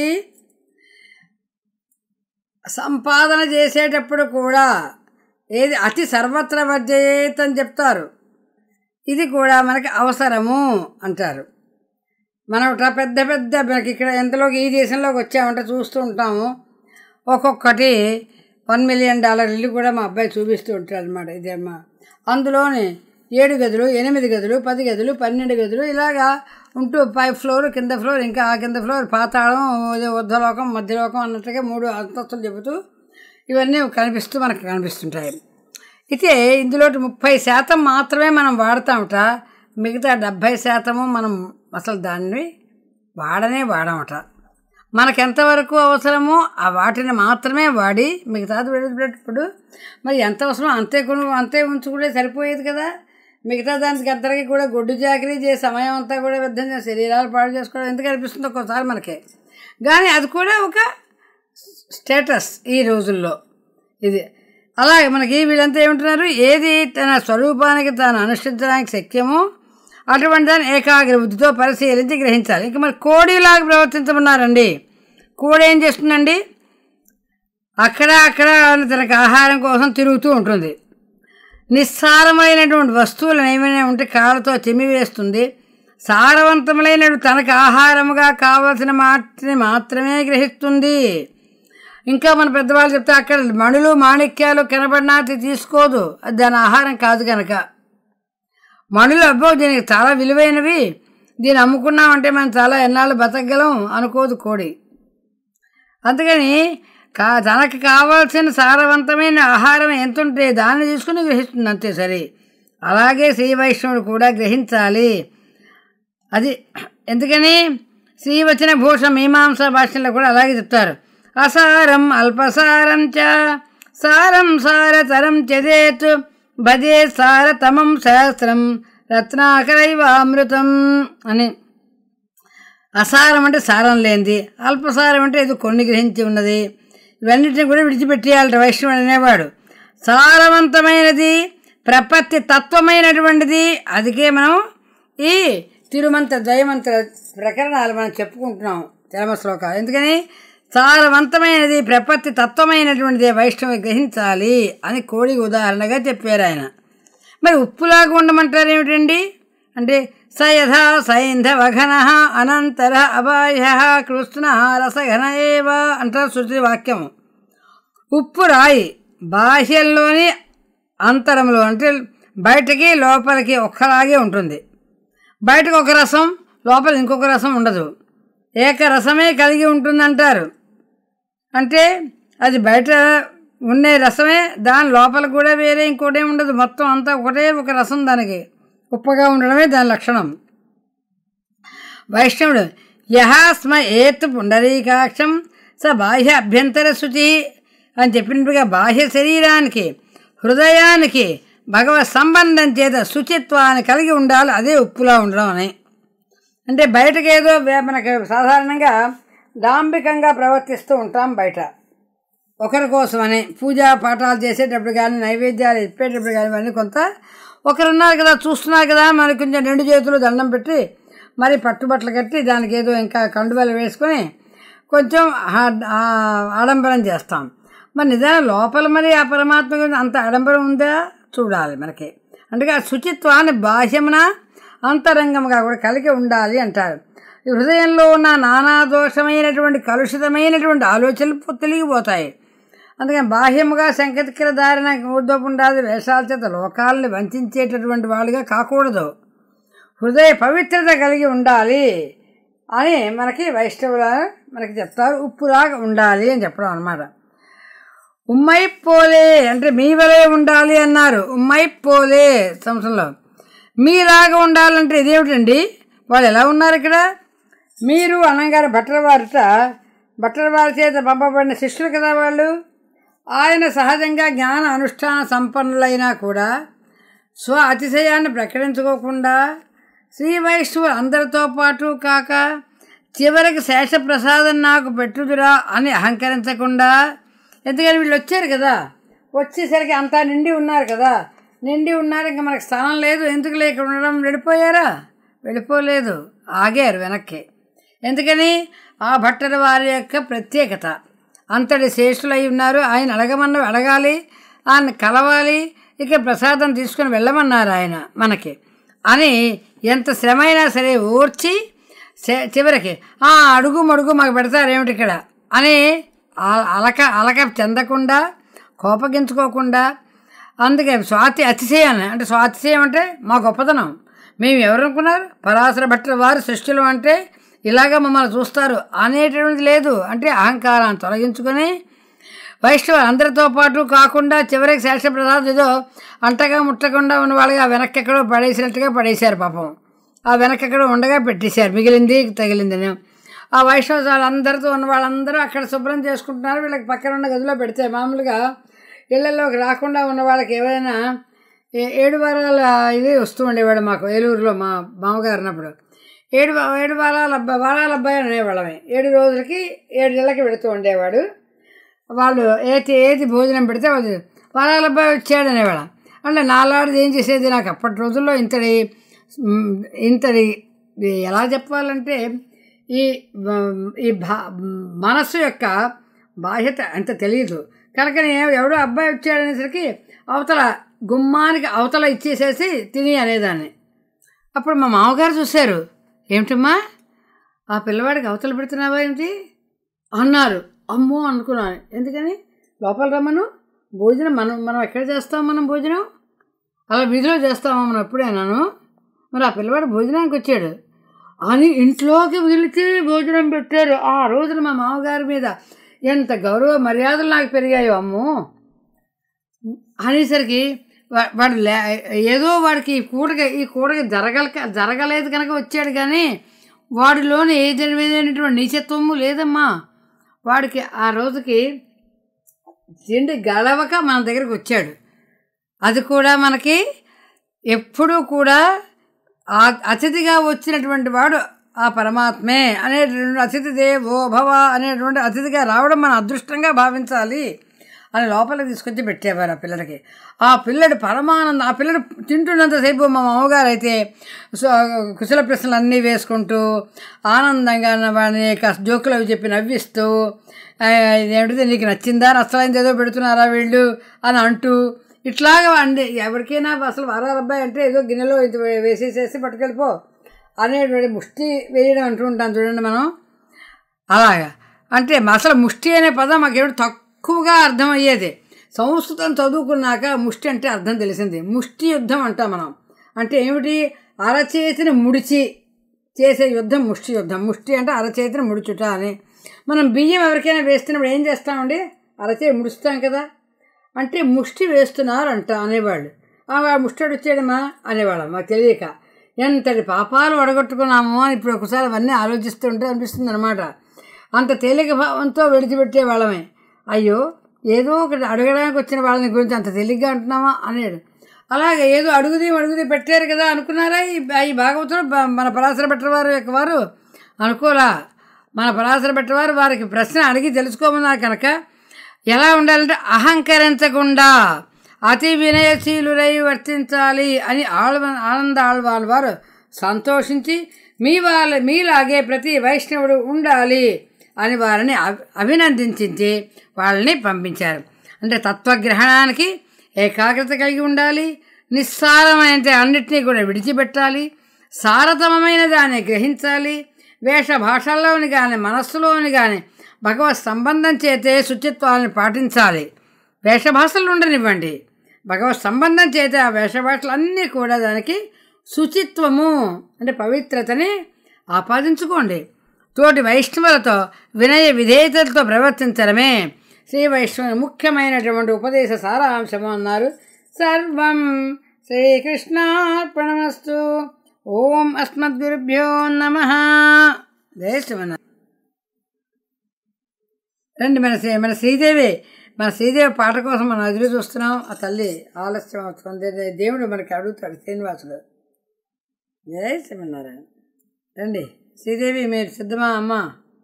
సంపాదన చేసేటప్పుడు కూడా ఏది అతి సర్వత్ర వర్జయేత్ అని చెప్తారు ఇది కూడా మనకి అవసరము అంటారు మనం ఇట్లా పెద్ద పెద్ద మనకి ఇక్కడ ఎంతలోకి ఈ దేశంలోకి వచ్చామంటే చూస్తూ ఉంటాము ఒక్కొక్కటి వన్ మిలియన్ డాలర్ ఇల్లు కూడా మా అబ్బాయి చూపిస్తూ ఉంటాడు అనమాట ఇదేమ్మా అందులోని ఏడు గదులు ఎనిమిది గదులు పది గదులు పన్నెండు గదులు ఇలాగా ఉంటూ పై ఫ్లోర్ కింద ఫ్లోర్ ఇంకా ఆ కింద ఫ్లోర్ పాతాళం ఇది ఉద్ధలోకం మధ్యలోకం అన్నట్టుగా మూడు అంతస్తులు చెబుతూ ఇవన్నీ కనిపిస్తూ మనకు కనిపిస్తుంటాయి అయితే ఇందులో ముప్పై శాతం మాత్రమే మనం వాడతామట మిగతా డెబ్భై శాతము మనం అసలు దాన్ని వాడనే వాడమట మనకు ఎంతవరకు అవసరమో ఆ వాటిని మాత్రమే వాడి మిగతాది విడిచిపెట్టేటప్పుడు మరి ఎంత అవసరమో అంతే కొను అంతే ఉంచుకుంటే సరిపోయేది కదా మిగతా దానికి అందరికీ కూడా గొడ్డు చాకరీ చేసే సమయం అంతా కూడా వ్యర్థం చేసి శరీరాలు పాడు చేసుకోవడం ఎందుకు అనిపిస్తుంది ఒక్కోసారి మనకే కానీ అది కూడా ఒక స్టేటస్ ఈ రోజుల్లో ఇది అలాగే మనకి వీళ్ళంతా ఏమంటున్నారు ఏది తన స్వరూపానికి తాను అనుష్ఠించడానికి శక్యమో అటువంటి దాన్ని ఏకాగ్ర బుద్ధితో పరిశీలించి గ్రహించాలి ఇంక మరి కోడిలాగా ప్రవర్తించమన్నారండి కోడి ఏం చేస్తుందండి అక్కడ అక్కడ తనకు ఆహారం కోసం తిరుగుతూ ఉంటుంది నిస్సారమైనటువంటి వస్తువులను ఏమైనా ఉంటే కాళ్ళతో చిమ్మివేస్తుంది సారవంతములైన తనకు ఆహారముగా కావలసిన మాటని మాత్రమే గ్రహిస్తుంది ఇంకా మన పెద్దవాళ్ళు చెప్తే అక్కడ మణులు మాణిక్యాలు కనబడినా అది తీసుకోదు అది దాని ఆహారం కాదు కనుక మణులు అబ్బో దీనికి చాలా విలువైనవి దీన్ని అమ్ముకున్నామంటే మనం చాలా ఎన్నాళ్ళు బతకగలం అనుకోదు కోడి అందుకని కా తనకు కావాల్సిన సారవంతమైన ఆహారం ఎంత ఉంటే దాన్ని తీసుకుని గ్రహిస్తుంది అంతే సరే అలాగే శ్రీ వైష్ణవుడు కూడా గ్రహించాలి అది ఎందుకని శ్రీవచన భూషణ మీమాంసా భాషలో కూడా అలాగే చెప్తారు అసారం అల్పసారం చ సారం సారతరం చదేత్ భజే సారతమం శాస్త్రం రత్నాకరైవామృతం అని అసారం అంటే సారం లేనిది అల్పసారం అంటే ఇది కొన్ని గ్రహించి ఉన్నది ఇవన్నిటిని కూడా విడిచిపెట్టేయాలి వైష్ణవుడు అనేవాడు సారవంతమైనది ప్రపత్తి తత్వమైనటువంటిది అదికే మనం ఈ తిరుమంత్ర జయమంత్ర ప్రకరణాలు మనం చెప్పుకుంటున్నాం చరమ శ్లోకాలు ఎందుకని సారవంతమైనది ప్రపత్తి తత్వమైనటువంటిది వైష్ణవి గ్రహించాలి అని కోడి ఉదాహరణగా చెప్పారు ఆయన మరి ఉప్పులాగా ఉండమంటారు ఏమిటండి అంటే స యథా సైంధవఘన అనంతర అబాహ్య కృష్ణ రసఘన ఏవ అంటారు శృతి వాక్యం ఉప్పు రాయి బాహ్యంలోని అంతరంలో అంటే బయటకి లోపలికి ఒక్కలాగే ఉంటుంది బయటకు ఒక రసం లోపల ఇంకొక రసం ఉండదు ఏకరసమే కలిగి ఉంటుందంటారు అంటే అది బయట ఉండే రసమే దాని లోపల కూడా వేరే ఇంకోటే ఉండదు మొత్తం అంతా ఒకటే ఒక రసం దానికి ఉప్పగా ఉండడమే దాని లక్షణం వైష్ణవుడు యహాస్మ ఏత్ పుండరీకాక్షం స బాహ్య అభ్యంతర శుచి అని చెప్పినట్టుగా బాహ్య శరీరానికి హృదయానికి భగవత్ సంబంధం చేత శుచిత్వాన్ని కలిగి ఉండాలి అదే ఉప్పులా ఉండడం అని అంటే బయటకు ఏదో వే- మనకు సాధారణంగా డాంబికంగా ప్రవర్తిస్తూ ఉంటాం బయట ఒకరి కోసమని పూజా పాఠాలు చేసేటప్పుడు కానీ నైవేద్యాలు ఇప్పేటప్పుడు కానీ ఇవన్నీ కొంత ఒకరున్నారు కదా చూస్తున్నారు కదా మరి కొంచెం రెండు చేతులు దండం పెట్టి మరి పట్టుబట్టలు కట్టి దానికి ఏదో ఇంకా కండువలు వేసుకొని కొంచెం ఆ- ఆ ఆడంబరం చేస్తాం మరి నిజానికి లోపల మరి ఆ పరమాత్మ గురించి అంత ఆడంబరం ఉందా చూడాలి మనకి అందుకే ఆ శుచిత్వాన్ని బాహ్యమున అంతరంగముగా కూడా కలిగి ఉండాలి అంటారు ఈ హృదయంలో ఉన్న నానా దోషమైనటువంటి కలుషితమైనటువంటి ఆలోచనలు తొలగిపోతాయి అందుకని బాహ్యముగా శంకతికర దారిన ఊర్ధపుండాది వేషాల చేత లోకాలని వంచేటటువంటి వాళ్ళుగా కాకూడదు హృదయ పవిత్రత కలిగి ఉండాలి అని మనకి వైష్ణవుల మనకి చెప్తారు ఉప్పులాగా ఉండాలి అని చెప్పడం అనమాట ఉమ్మై పోలే అంటే మీ వలే ఉండాలి అన్నారు ఉమ్మై పోలే సంవత్సరంలో మీలాగా ఉండాలంటే ఇదేమిటండి వాళ్ళు ఎలా ఉన్నారు ఇక్కడ మీరు అనంగారు భట్టర్ వారిట భట్టర్ వారి చేత పంపబడిన శిష్యులు కదా వాళ్ళు ఆయన సహజంగా జ్ఞాన అనుష్ఠాన సంపన్నులైనా కూడా స్వ అతిశయాన్ని ప్రకటించుకోకుండా శ్రీ వైష్ణవులు అందరితో పాటు కాక చివరికి శేషప్రసాదం నాకు పెట్టుదురా అని అహంకరించకుండా ఎందుకని వీళ్ళు వచ్చారు కదా వచ్చేసరికి అంతా నిండి ఉన్నారు కదా నిండి ఉన్నారు ఇంకా మనకు స్థానం లేదు ఎందుకు లేక ఉండడం వెళ్ళిపోయారా వెళ్ళిపోలేదు ఆగారు వెనక్కి ఎందుకని ఆ భట్టర వారి యొక్క ప్రత్యేకత అంతటి శ్రేష్ఠులై ఉన్నారు ఆయన అడగమన్న అడగాలి ఆయన కలవాలి ఇక ప్రసాదం తీసుకుని వెళ్ళమన్నారు ఆయన మనకి అని ఎంత శ్రమ అయినా సరే ఓర్చి చే- చివరికి "ఆ, అడుగు మడుగు మాకు పెడతారేమిటి ఇక్కడ అని ఆ- అలక అలక చెందకుండా కోపగించుకోకుండా అందుకే స్వాతి అతిశయాన్ని అంటే స్వాతిశయం అంటే మా గొప్పతనం మేము ఎవరు అనుకున్నారు పరాశర భట్ల వారు సృష్టిలో అంటే ఇలాగ మమ్మల్ని చూస్తారు అనేటువంటిది లేదు అంటే అహంకారాన్ని తొలగించుకొని వైష్ణవులు అందరితో పాటు కాకుండా చివరికి శేషప్రసాద్ ఏదో అంటగా ముట్టకుండా ఉన్న వాళ్ళగా వెనక్కి ఎక్కడో పడేసినట్టుగా పడేశారు పాపం ఆ వెనకెక్కడో ఉండగా పెట్టేశారు మిగిలింది తగిలిందని ఆ వైష్ణవ వాళ్ళందరితో ఉన్న వాళ్ళందరూ అక్కడ శుభ్రం చేసుకుంటున్నారు వీళ్ళకి పక్కన ఉన్న గదిలో పెడితే మామూలుగా ఇళ్లలోకి రాకుండా ఉన్న వాళ్ళకి ఏవైనా ఏ- ఏడు వారాల ఇది వస్తూ ఉండేవాడు మాకు ఏలూరులో మా మామగారు ఉన్నప్పుడు ఏడు వా- ఏడు వారాల అబ్బాయి వారాల అబ్బాయి అనేవాళ్ళమే ఏడు రోజులకి ఏడు నెలలకి పెడుతూ ఉండేవాడు వాళ్ళు ఏది ఏది భోజనం పెడితే వాళ్ళు వారాల అబ్బాయి వచ్చాడు అనేవాళ్ళం అంటే నాలాడిది ఏం చేసేది నాకు అప్పటి రోజుల్లో ఇంతటి మ్, ఇంతటి ఇది ఎలా చెప్పాలంటే ఈ మ్, ఈ భా మనస్సు యొక్క బాధ్యత అంత తెలియదు కనుక నేను ఎవడో అబ్బాయి వచ్చాడనేసరికి అవతల గుమ్మానికి అవతల ఇచ్చేసేసి తిని అనేదాన్ని అప్పుడు మా మామగారు చూశారు ఏమిటమ్మా ఆ పిల్లవాడికి అవతల పెడుతున్నావా ఏమిటి అన్నారు అమ్మో అనుకున్నాను ఎందుకని లోపల రమ్మను భోజనం మనం మనం ఎక్కడ చేస్తాం మనం భోజనం అలా వీధిలో చేస్తామా మనం ఎప్పుడే అన్నాను మరి ఆ పిల్లవాడు భోజనానికి వచ్చాడు అని ఇంట్లోకి వెళితే భోజనం పెట్టారు ఆ రోజున మా మామగారి మీద ఎంత గౌరవ మర్యాదలు నాకు పెరిగాయో అమ్మో అనేసరికి వా- వాడు లే ఏదో వాడికి ఈ కూడక ఈ కూడక జరగలక జరగలేదు కనుక వచ్చాడు కానీ వాడిలోని ఏ విధమైనటువంటి నీచత్వము లేదమ్మా వాడికి ఆ రోజుకి తిండి గడవక మన దగ్గరికి వచ్చాడు అది కూడా మనకి ఎప్పుడూ కూడా ఆ అతిథిగా వచ్చినటువంటి వాడు ఆ పరమాత్మే అనేటువంటి అతిథి దేవో భవ అనేటువంటి అతిథిగా రావడం మన అదృష్టంగా భావించాలి అని లోపలికి తీసుకొచ్చి పెట్టేవారు ఆ పిల్లలకి ఆ పిల్లడు పరమానందం ఆ పిల్లడు తింటున్నంతసేపు మా మామగారు అయితే సో కుశల ప్రశ్నలు అన్నీ వేసుకుంటూ ఆనందంగా వాడిని కాస్త జోకులు అవి చెప్పి నవ్విస్తూ "ఆ, ఇదేమిటిది నీకు నచ్చిందా నచ్చలేంది ఏదో పెడుతున్నారా వీళ్ళు అని అంటూ ఇట్లాగా అండి ఎవరికైనా అసలు వారాల అబ్బాయి అంటే ఏదో గిన్నెలో ఇంత వే- వేసేసేసి పట్టుకెళ్ళిపో అనేటువంటి ముష్టి వేయడం అంటూ ఉంటాం చూడండి మనం అలాగా అంటే అసలు ముష్టి అనే పదం మాకేమిటి తక్కువగా అర్థమయ్యేది సంస్కృతం చదువుకున్నాక ముష్టి అంటే అర్థం తెలిసింది ముష్టి యుద్ధం అంటాం మనం అంటే ఏమిటి అరచేతిని ముడిచి చేసే యుద్ధం ముష్టి యుద్ధం ముష్టి అంటే అరచేతిని ముడుచుట అని మనం బియ్యం ఎవరికైనా వేస్తున్నప్పుడు ఏం చేస్తామండి అరచేతి ముడుస్తాం కదా అంటే ముష్టి వేస్తున్నారు అంట అనేవాళ్ళు ఆ వా- ముష్టడు వచ్చాడమ్మా అనేవాళ్ళం మాకు తెలియక ఎంతటి పాపాలు వడగొట్టుకున్నాము అని ఇప్పుడు ఒకసారి అవన్నీ ఆలోచిస్తుంటే అనిపిస్తుంది అనమాట అంత తేలిక భావంతో విడిచిపెట్టే వాళ్ళమే అయ్యో ఏదో ఒకటి అడగడానికి వచ్చిన వాళ్ళని గురించి అంత తేలిగ్గా అంటున్నామా అనేడు అలాగే ఏదో అడుగుది అడుగుది పెట్టారు కదా అనుకున్నారా ఈ ఈ భాగవతులు బ- మన పరాశర భట్టవారు యొక్క వారు అనుకోలా మన పరాశర భట్టవారు వారికి ప్రశ్న అడిగి తెలుసుకోమన్నారు కనుక ఎలా ఉండాలంటే అహంకరించకుండా అతి వినయశీలురై వర్తించాలి అని ఆళ్వ ఆనంద ఆళ్వాన్ వారు సంతోషించి మీ వాళ్ళ మీలాగే ప్రతి వైష్ణవుడు ఉండాలి అని వారిని అభి- అభినందించి వాళ్ళని పంపించారు అంటే తత్వగ్రహణానికి ఏకాగ్రత కలిగి ఉండాలి నిస్సారమైన అన్నిటినీ కూడా విడిచిపెట్టాలి సారతమమైన దాన్ని గ్రహించాలి వేష భాషల్లోని కానీ మనస్సులోని కానీ భగవత్ సంబంధం చేతే శుచిత్వాలను పాటించాలి వేషభాషలు ఉండనివ్వండి భగవత్ సంబంధం చేతే ఆ వేషభాషలు అన్నీ కూడా దానికి శుచిత్వము అంటే పవిత్రతని ఆపాదించుకోండి తోటి వైష్ణవులతో వినయ విధేయతలతో ప్రవర్తించడమే శ్రీ వైష్ణవుని ముఖ్యమైనటువంటి ఉపదేశ సారాంశము అన్నారు సర్వం శ్రీకృష్ణార్పణమస్తు ఓం అస్మద్గురుభ్యో నమ జయ శ్రీమన్నారాయణ రండి మన శ్రీ మన శ్రీదేవి మన శ్రీదేవి పాట కోసం మనం ఎదురు చూస్తున్నాం ఆ తల్లి ఆలస్యం అవుతుంది దేవుడు మనకి అడుగుతాడు శ్రీనివాసుడు జయ శ్రీమన్నారాయణ రండి శ్రీదేవి మీరు సిద్ధమా అమ్మ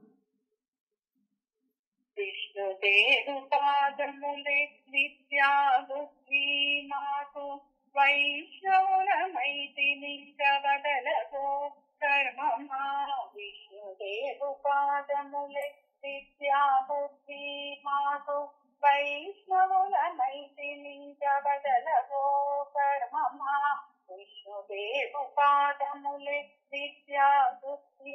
విష్ణుదేవు పాదములే విద్యాబుద్ధి మాకు వైష్ణవులమైతి నింకవదలతో కర్మమా విష్ణుదేవు పాదములే విద్యా బుద్ధి మాకు వైష్ణవుల నైతిలించబదలవో కర్మమా విష్ణుదేవు పాదములే విద్యా బుద్ధి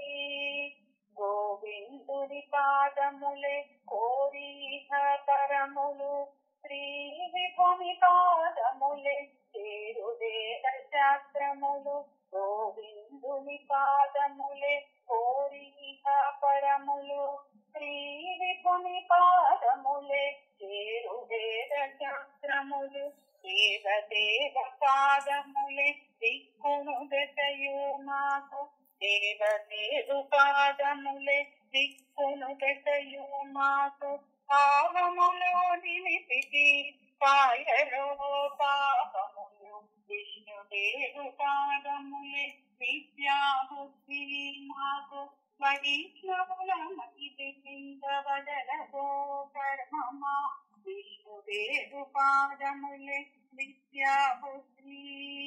గోవిందుడి పాదములే కోరిహ పరములు శ్రీ విభుని పాదములే చేరువేద శాస్త్రములు గోవిందుని పాదములే కోరిహ పరములు శ్రీ విభుని పాదములే చేరువేద శాస్త్రములు దేవదేవ పాదములే దిక్కును దశయు మాకు దేవదేవు పాదములే దిక్కును దశయు మాకు పావములో నిలిపితి పాయరో పాపములు విష్ణుదేవు పాదములే విద్యా బుద్ధి మాకు వైష్ణవుల మహితి పిండవదలగో కర్మమా విష్ణుదేవు పాదములే విద్యా బుద్ధి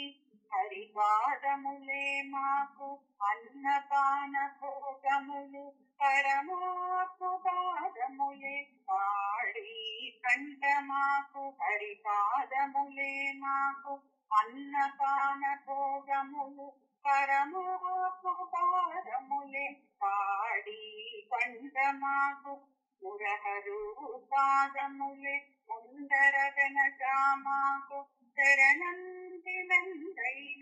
హరిపాదములే మాకు అన్నపాన భోగములు పరమాత్మ పాదములే పాడి కంట మాకు హరిపాదములే మాకు అన్నపాన భోగములు పరమాత్మ పాదములే పాడి కంట మాకు మురహరు పాదములే ముందర గనక మాకు శరణంతి నందైన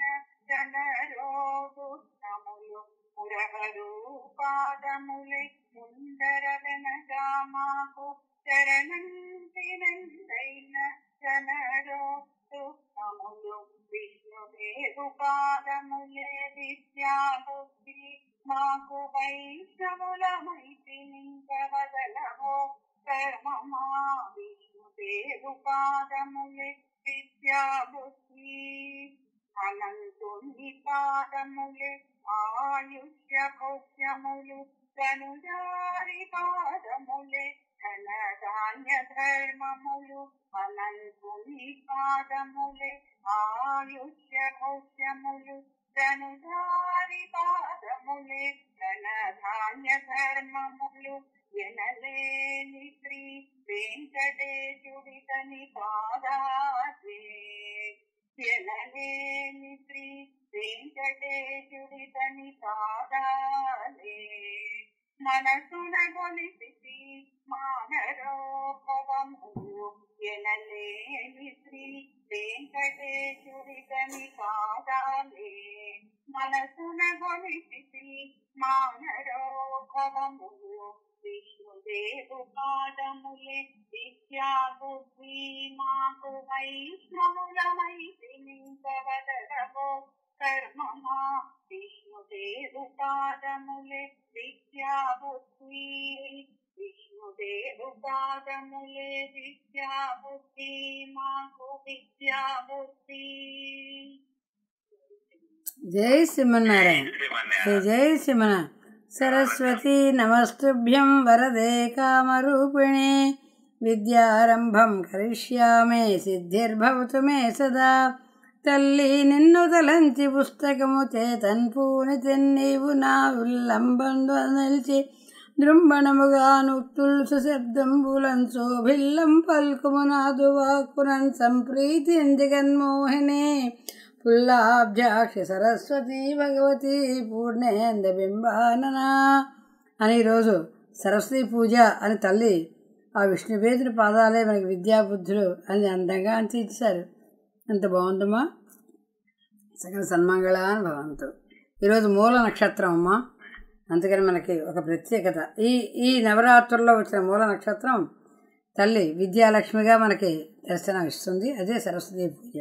జనరోగు నములు మురహరు పాదములే ముందర గనక మాకు శరణంతి నందైన జనరోగు నములు విష్ణుదేవు పాదములే విద్యా బుద్ధి మాకు వైష్ణవులమైతి నింకవదలవో కర్మమా విష్ణుదేవు పాదములే విద్యా బుద్ధి అనంతుని పాదములే ఆయుష్య భోగ్యములు తనుజారి పాదములే ధన ధాన్య ధర్మములు అనంతుని పాదములే ఆయుష్య భోగ్యములు ధనుధారి పాదములే ధన ధాన్య ధర్మములు ఎనలేని శ్రీ వెంకటేశుడి తని పాదాసే ఎనలేని శ్రీ వెంకటేశుడి తని పాదాలే మనసున గొలిసి మానరో భవములు ఎనలేని శ్రీ వెంకటేశుడి తని పాదాలే మనసున గొలిసి మానరో భవములు విష్ణుదేవు పాదములే విద్యా బుద్ధి మాకు వైష్ణవులమై నింపవదలవో కర్మమా విష్ణుదేవు పాదములే విద్యా బుద్ధి విష్ణుదేవు పాదములే విద్యా బుద్ధి మాకు విద్యా బుద్ధి జై శ్రీమన్నారాయణ జై జై శ్రీమన సరస్వతి నమస్తుభ్యం వరదే కామరూపిణి విద్యారంభం కరిష్యామే సిద్ధిర్భవతు మే సదా తల్లి నిన్ను తలంచి పుస్తకము చేతన్పూని నీవు నా ఉల్లంబందు నిలిచి దృంబణముగాను తుల్సు శబ్దంబులం శోభిల్లం పల్కుము నాదు వాక్కునన్ సంప్రీతి జగన్మోహిని పుల్లాబ్జాక్షి సరస్వతి భగవతి పూర్ణేంద బింబానన అని ఈరోజు సరస్వతి పూజ అని తల్లి ఆ విష్ణువేదుని పాదాలే మనకి విద్యాబుద్ధులు అని అందంగా అందించారు ఎంత బాగుందమ్మా సకల సన్మంగళాన్ భవంతు ఈరోజు మూల నక్షత్రం అమ్మా అందుకని మనకి ఒక ప్రత్యేకత ఈ ఈ నవరాత్రుల్లో వచ్చిన మూల నక్షత్రం తల్లి విద్యాలక్ష్మిగా మనకి దర్శనం ఇస్తుంది అదే సరస్వతి పూజ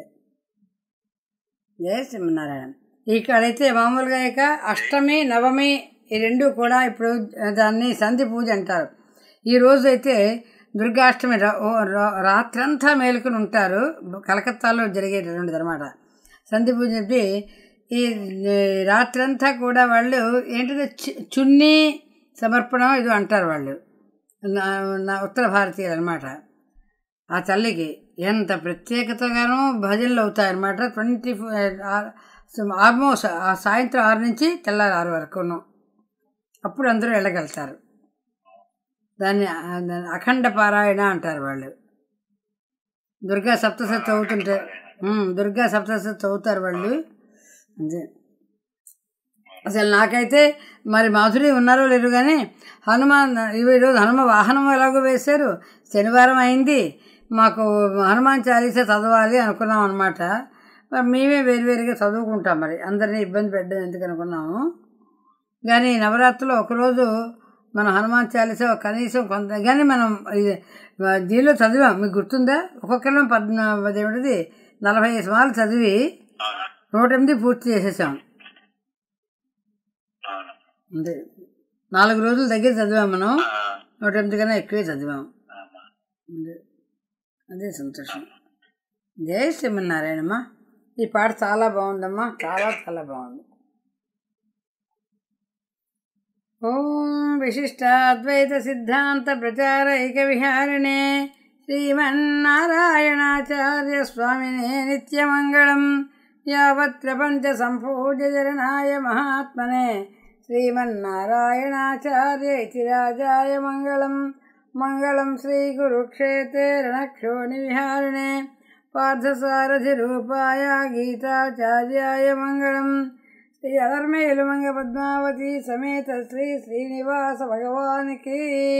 జయ శ్రీమన్నారాయణ ఇక్కడైతే మామూలుగా ఇక అష్టమి నవమి ఈ రెండు కూడా ఇప్పుడు దాన్ని సంధి పూజ అంటారు ఈ రోజు అయితే దుర్గాష్టమి రా- ఓ రా- రాత్రంతా మేలుకుని ఉంటారు కలకత్తాలో జరిగేటటువంటిది అనమాట సంధి పూజ చెప్పి ఈ ఈ రాత్రంతా కూడా వాళ్ళు ఏంటిది చు- చున్నీ సమర్పణం ఇది అంటారు వాళ్ళు నా నా ఉత్తర భారతీయులు అనమాట ఆ తల్లికి ఎంత ప్రత్యేకతగానో భజనలు అవుతాయన్నమాట ట్వంటీ ఆల్మోస్ట్ ఆ సాయంత్రం ఆరు నుంచి తెల్లారి ఆరు వరకును అప్పుడు అందరూ వెళ్ళగలుగుతారు దాన్ని ఆ, దాన్ని అఖండ పారాయణ అంటారు వాళ్ళు దుర్గా సప్తశతి చదువుతుంటే ఉమ్, దుర్గా సప్తశతి చదువుతారు వాళ్ళు అంతే అసలు నాకైతే మరి మాధురి ఉన్నారో లేరు కానీ హనుమాన్ ఇవి ఈరోజు హనుమ వాహనం ఎలాగో వేశారు శనివారం అయింది మాకు హనుమాన్ చాలీసా చదవాలి అనుకున్నాం అనమాట మరి మేమే వేరువేరుగా చదువుకుంటాం మరి అందరినీ ఇబ్బంది పెట్టడం ఎందుకు అనుకున్నాము కానీ నవరాత్రిలో ఒకరోజు మనం హనుమాన్ చాలీసా కనీసం కొంత కానీ మనం ఇది దీనిలో చదివాం మీకు గుర్తుందా ఒక్కొక్కరం పద్నా అదేమిటిది నలభై ఐదు సార్లు చదివి అవును నూట ఎనిమిది పూర్తి చేసేసాం అవును అంతే నాలుగు రోజుల దగ్గర చదివాం మనం ఆ, నూట ఎనిమిది కన్నా ఎక్కువే చదివాం అమ్మా. అదే అదే సంతోషం జై శ్రీమన్నారాయణమ్మ ఈ పాట చాలా బాగుందమ్మా చాలా చాలా బాగుంది ఓం విశిష్టాద్వైత సిద్ధాంత ప్రచారైక విహారిణే శ్రీమన్నారాయణాచార్య స్వామినే నిత్యమంగళం యావత్ ప్రపంచ సంపూజ్య జరనాయ మహాత్మనే శ్రీమన్నారాయణాచార్య ఇతి రాజాయ మంగళం మంగళం శ్రీగురుక్షేత్రే రణక్షోణి విహారిణే పార్థసారథిరూపాయ గీతాచార్యాయ మంగళం శ్రీ అధర్మేలుమంగ పద్మావతి సమేత శ్రీ శ్రీనివాస భగవానికి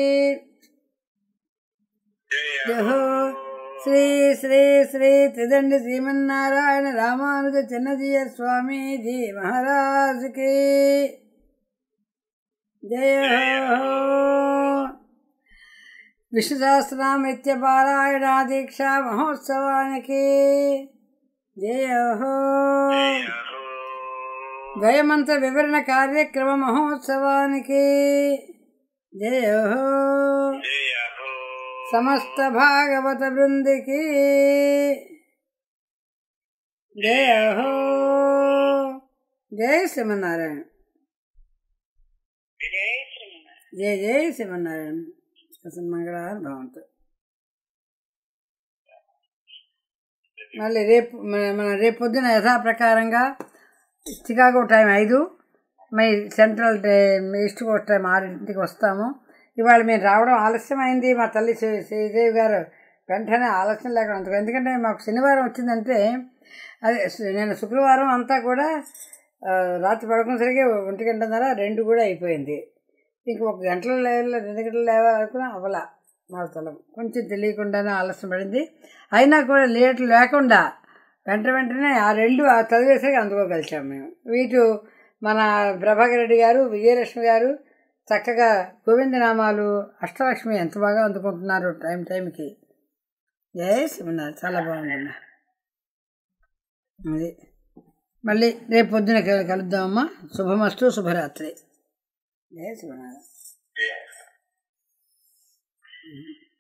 జహో శ్రీ శ్రీ శ్రీ త్రిదండి శ్రీమన్నారాయణ రామానుజ చిన్నజీయ స్వామీజీ మహారాజుకి జయ హో విష్ణు సహస్రనామృత్య పారాయణ దీక్షా మహోత్సవానికి జయ హో ద్వయమంత వివరణ కార్యక్రమ మహోత్సవానికి జయ హో జయ హో సమస్త భాగవత బృందికి జయ హో జయ శ్రీమన్నారాయణ జై శ్రీమన్నారాయణ జయ జయ శ్రీమన్నారాయణ మంగళవారం బాగుంటుంది మళ్ళీ రేపు మన మన రేపు పొద్దున యథాప్రకారంగా చికాగో టైం ఐదు మై సెంట్రల్ డే- ఈస్ట్ కోస్ట్ టైం ఆరింటికి వస్తాము ఇవాళ మేము రావడం ఆలస్యమైంది మా తల్లి శ్రీ శ్రీదేవి గారు వెంటనే ఆలస్యం లేకుండా అందుకు ఎందుకంటే మాకు శనివారం వచ్చిందంటే అదే సు- నేను శుక్రవారం అంతా కూడా ఆ, రాత్రి పడుకునేసరికి ఒంటి గంటన్నర రెండు కూడా అయిపోయింది ఇంక ఒక గంటలో లేవాలి రెండు గంటలు లేవాలనుకున్నా అవలా మా స్థలం కొంచెం తెలియకుండానే ఆలస్యం పడింది అయినా కూడా లేట్ లేకుండా వెంట వెంటనే ఆ రెండు ఆ చదివేసరికి అందుకోగలిచాం మేము వీటు మన ప్రభాకర్ రెడ్డి గారు విజయలక్ష్మి గారు చక్కగా గోవిందనామాలు అష్టలక్ష్మి ఎంత బాగా అందుకుంటున్నారు టైం టైంకి జయ శ్రీమన్నారు చాలా బాగుందమ్మా అది మళ్ళీ రేపు పొద్దున కలు- కలుద్దామమ్మా శుభమస్తు శుభరాత్రి జయ శ్రీమన్నారాయణ జయ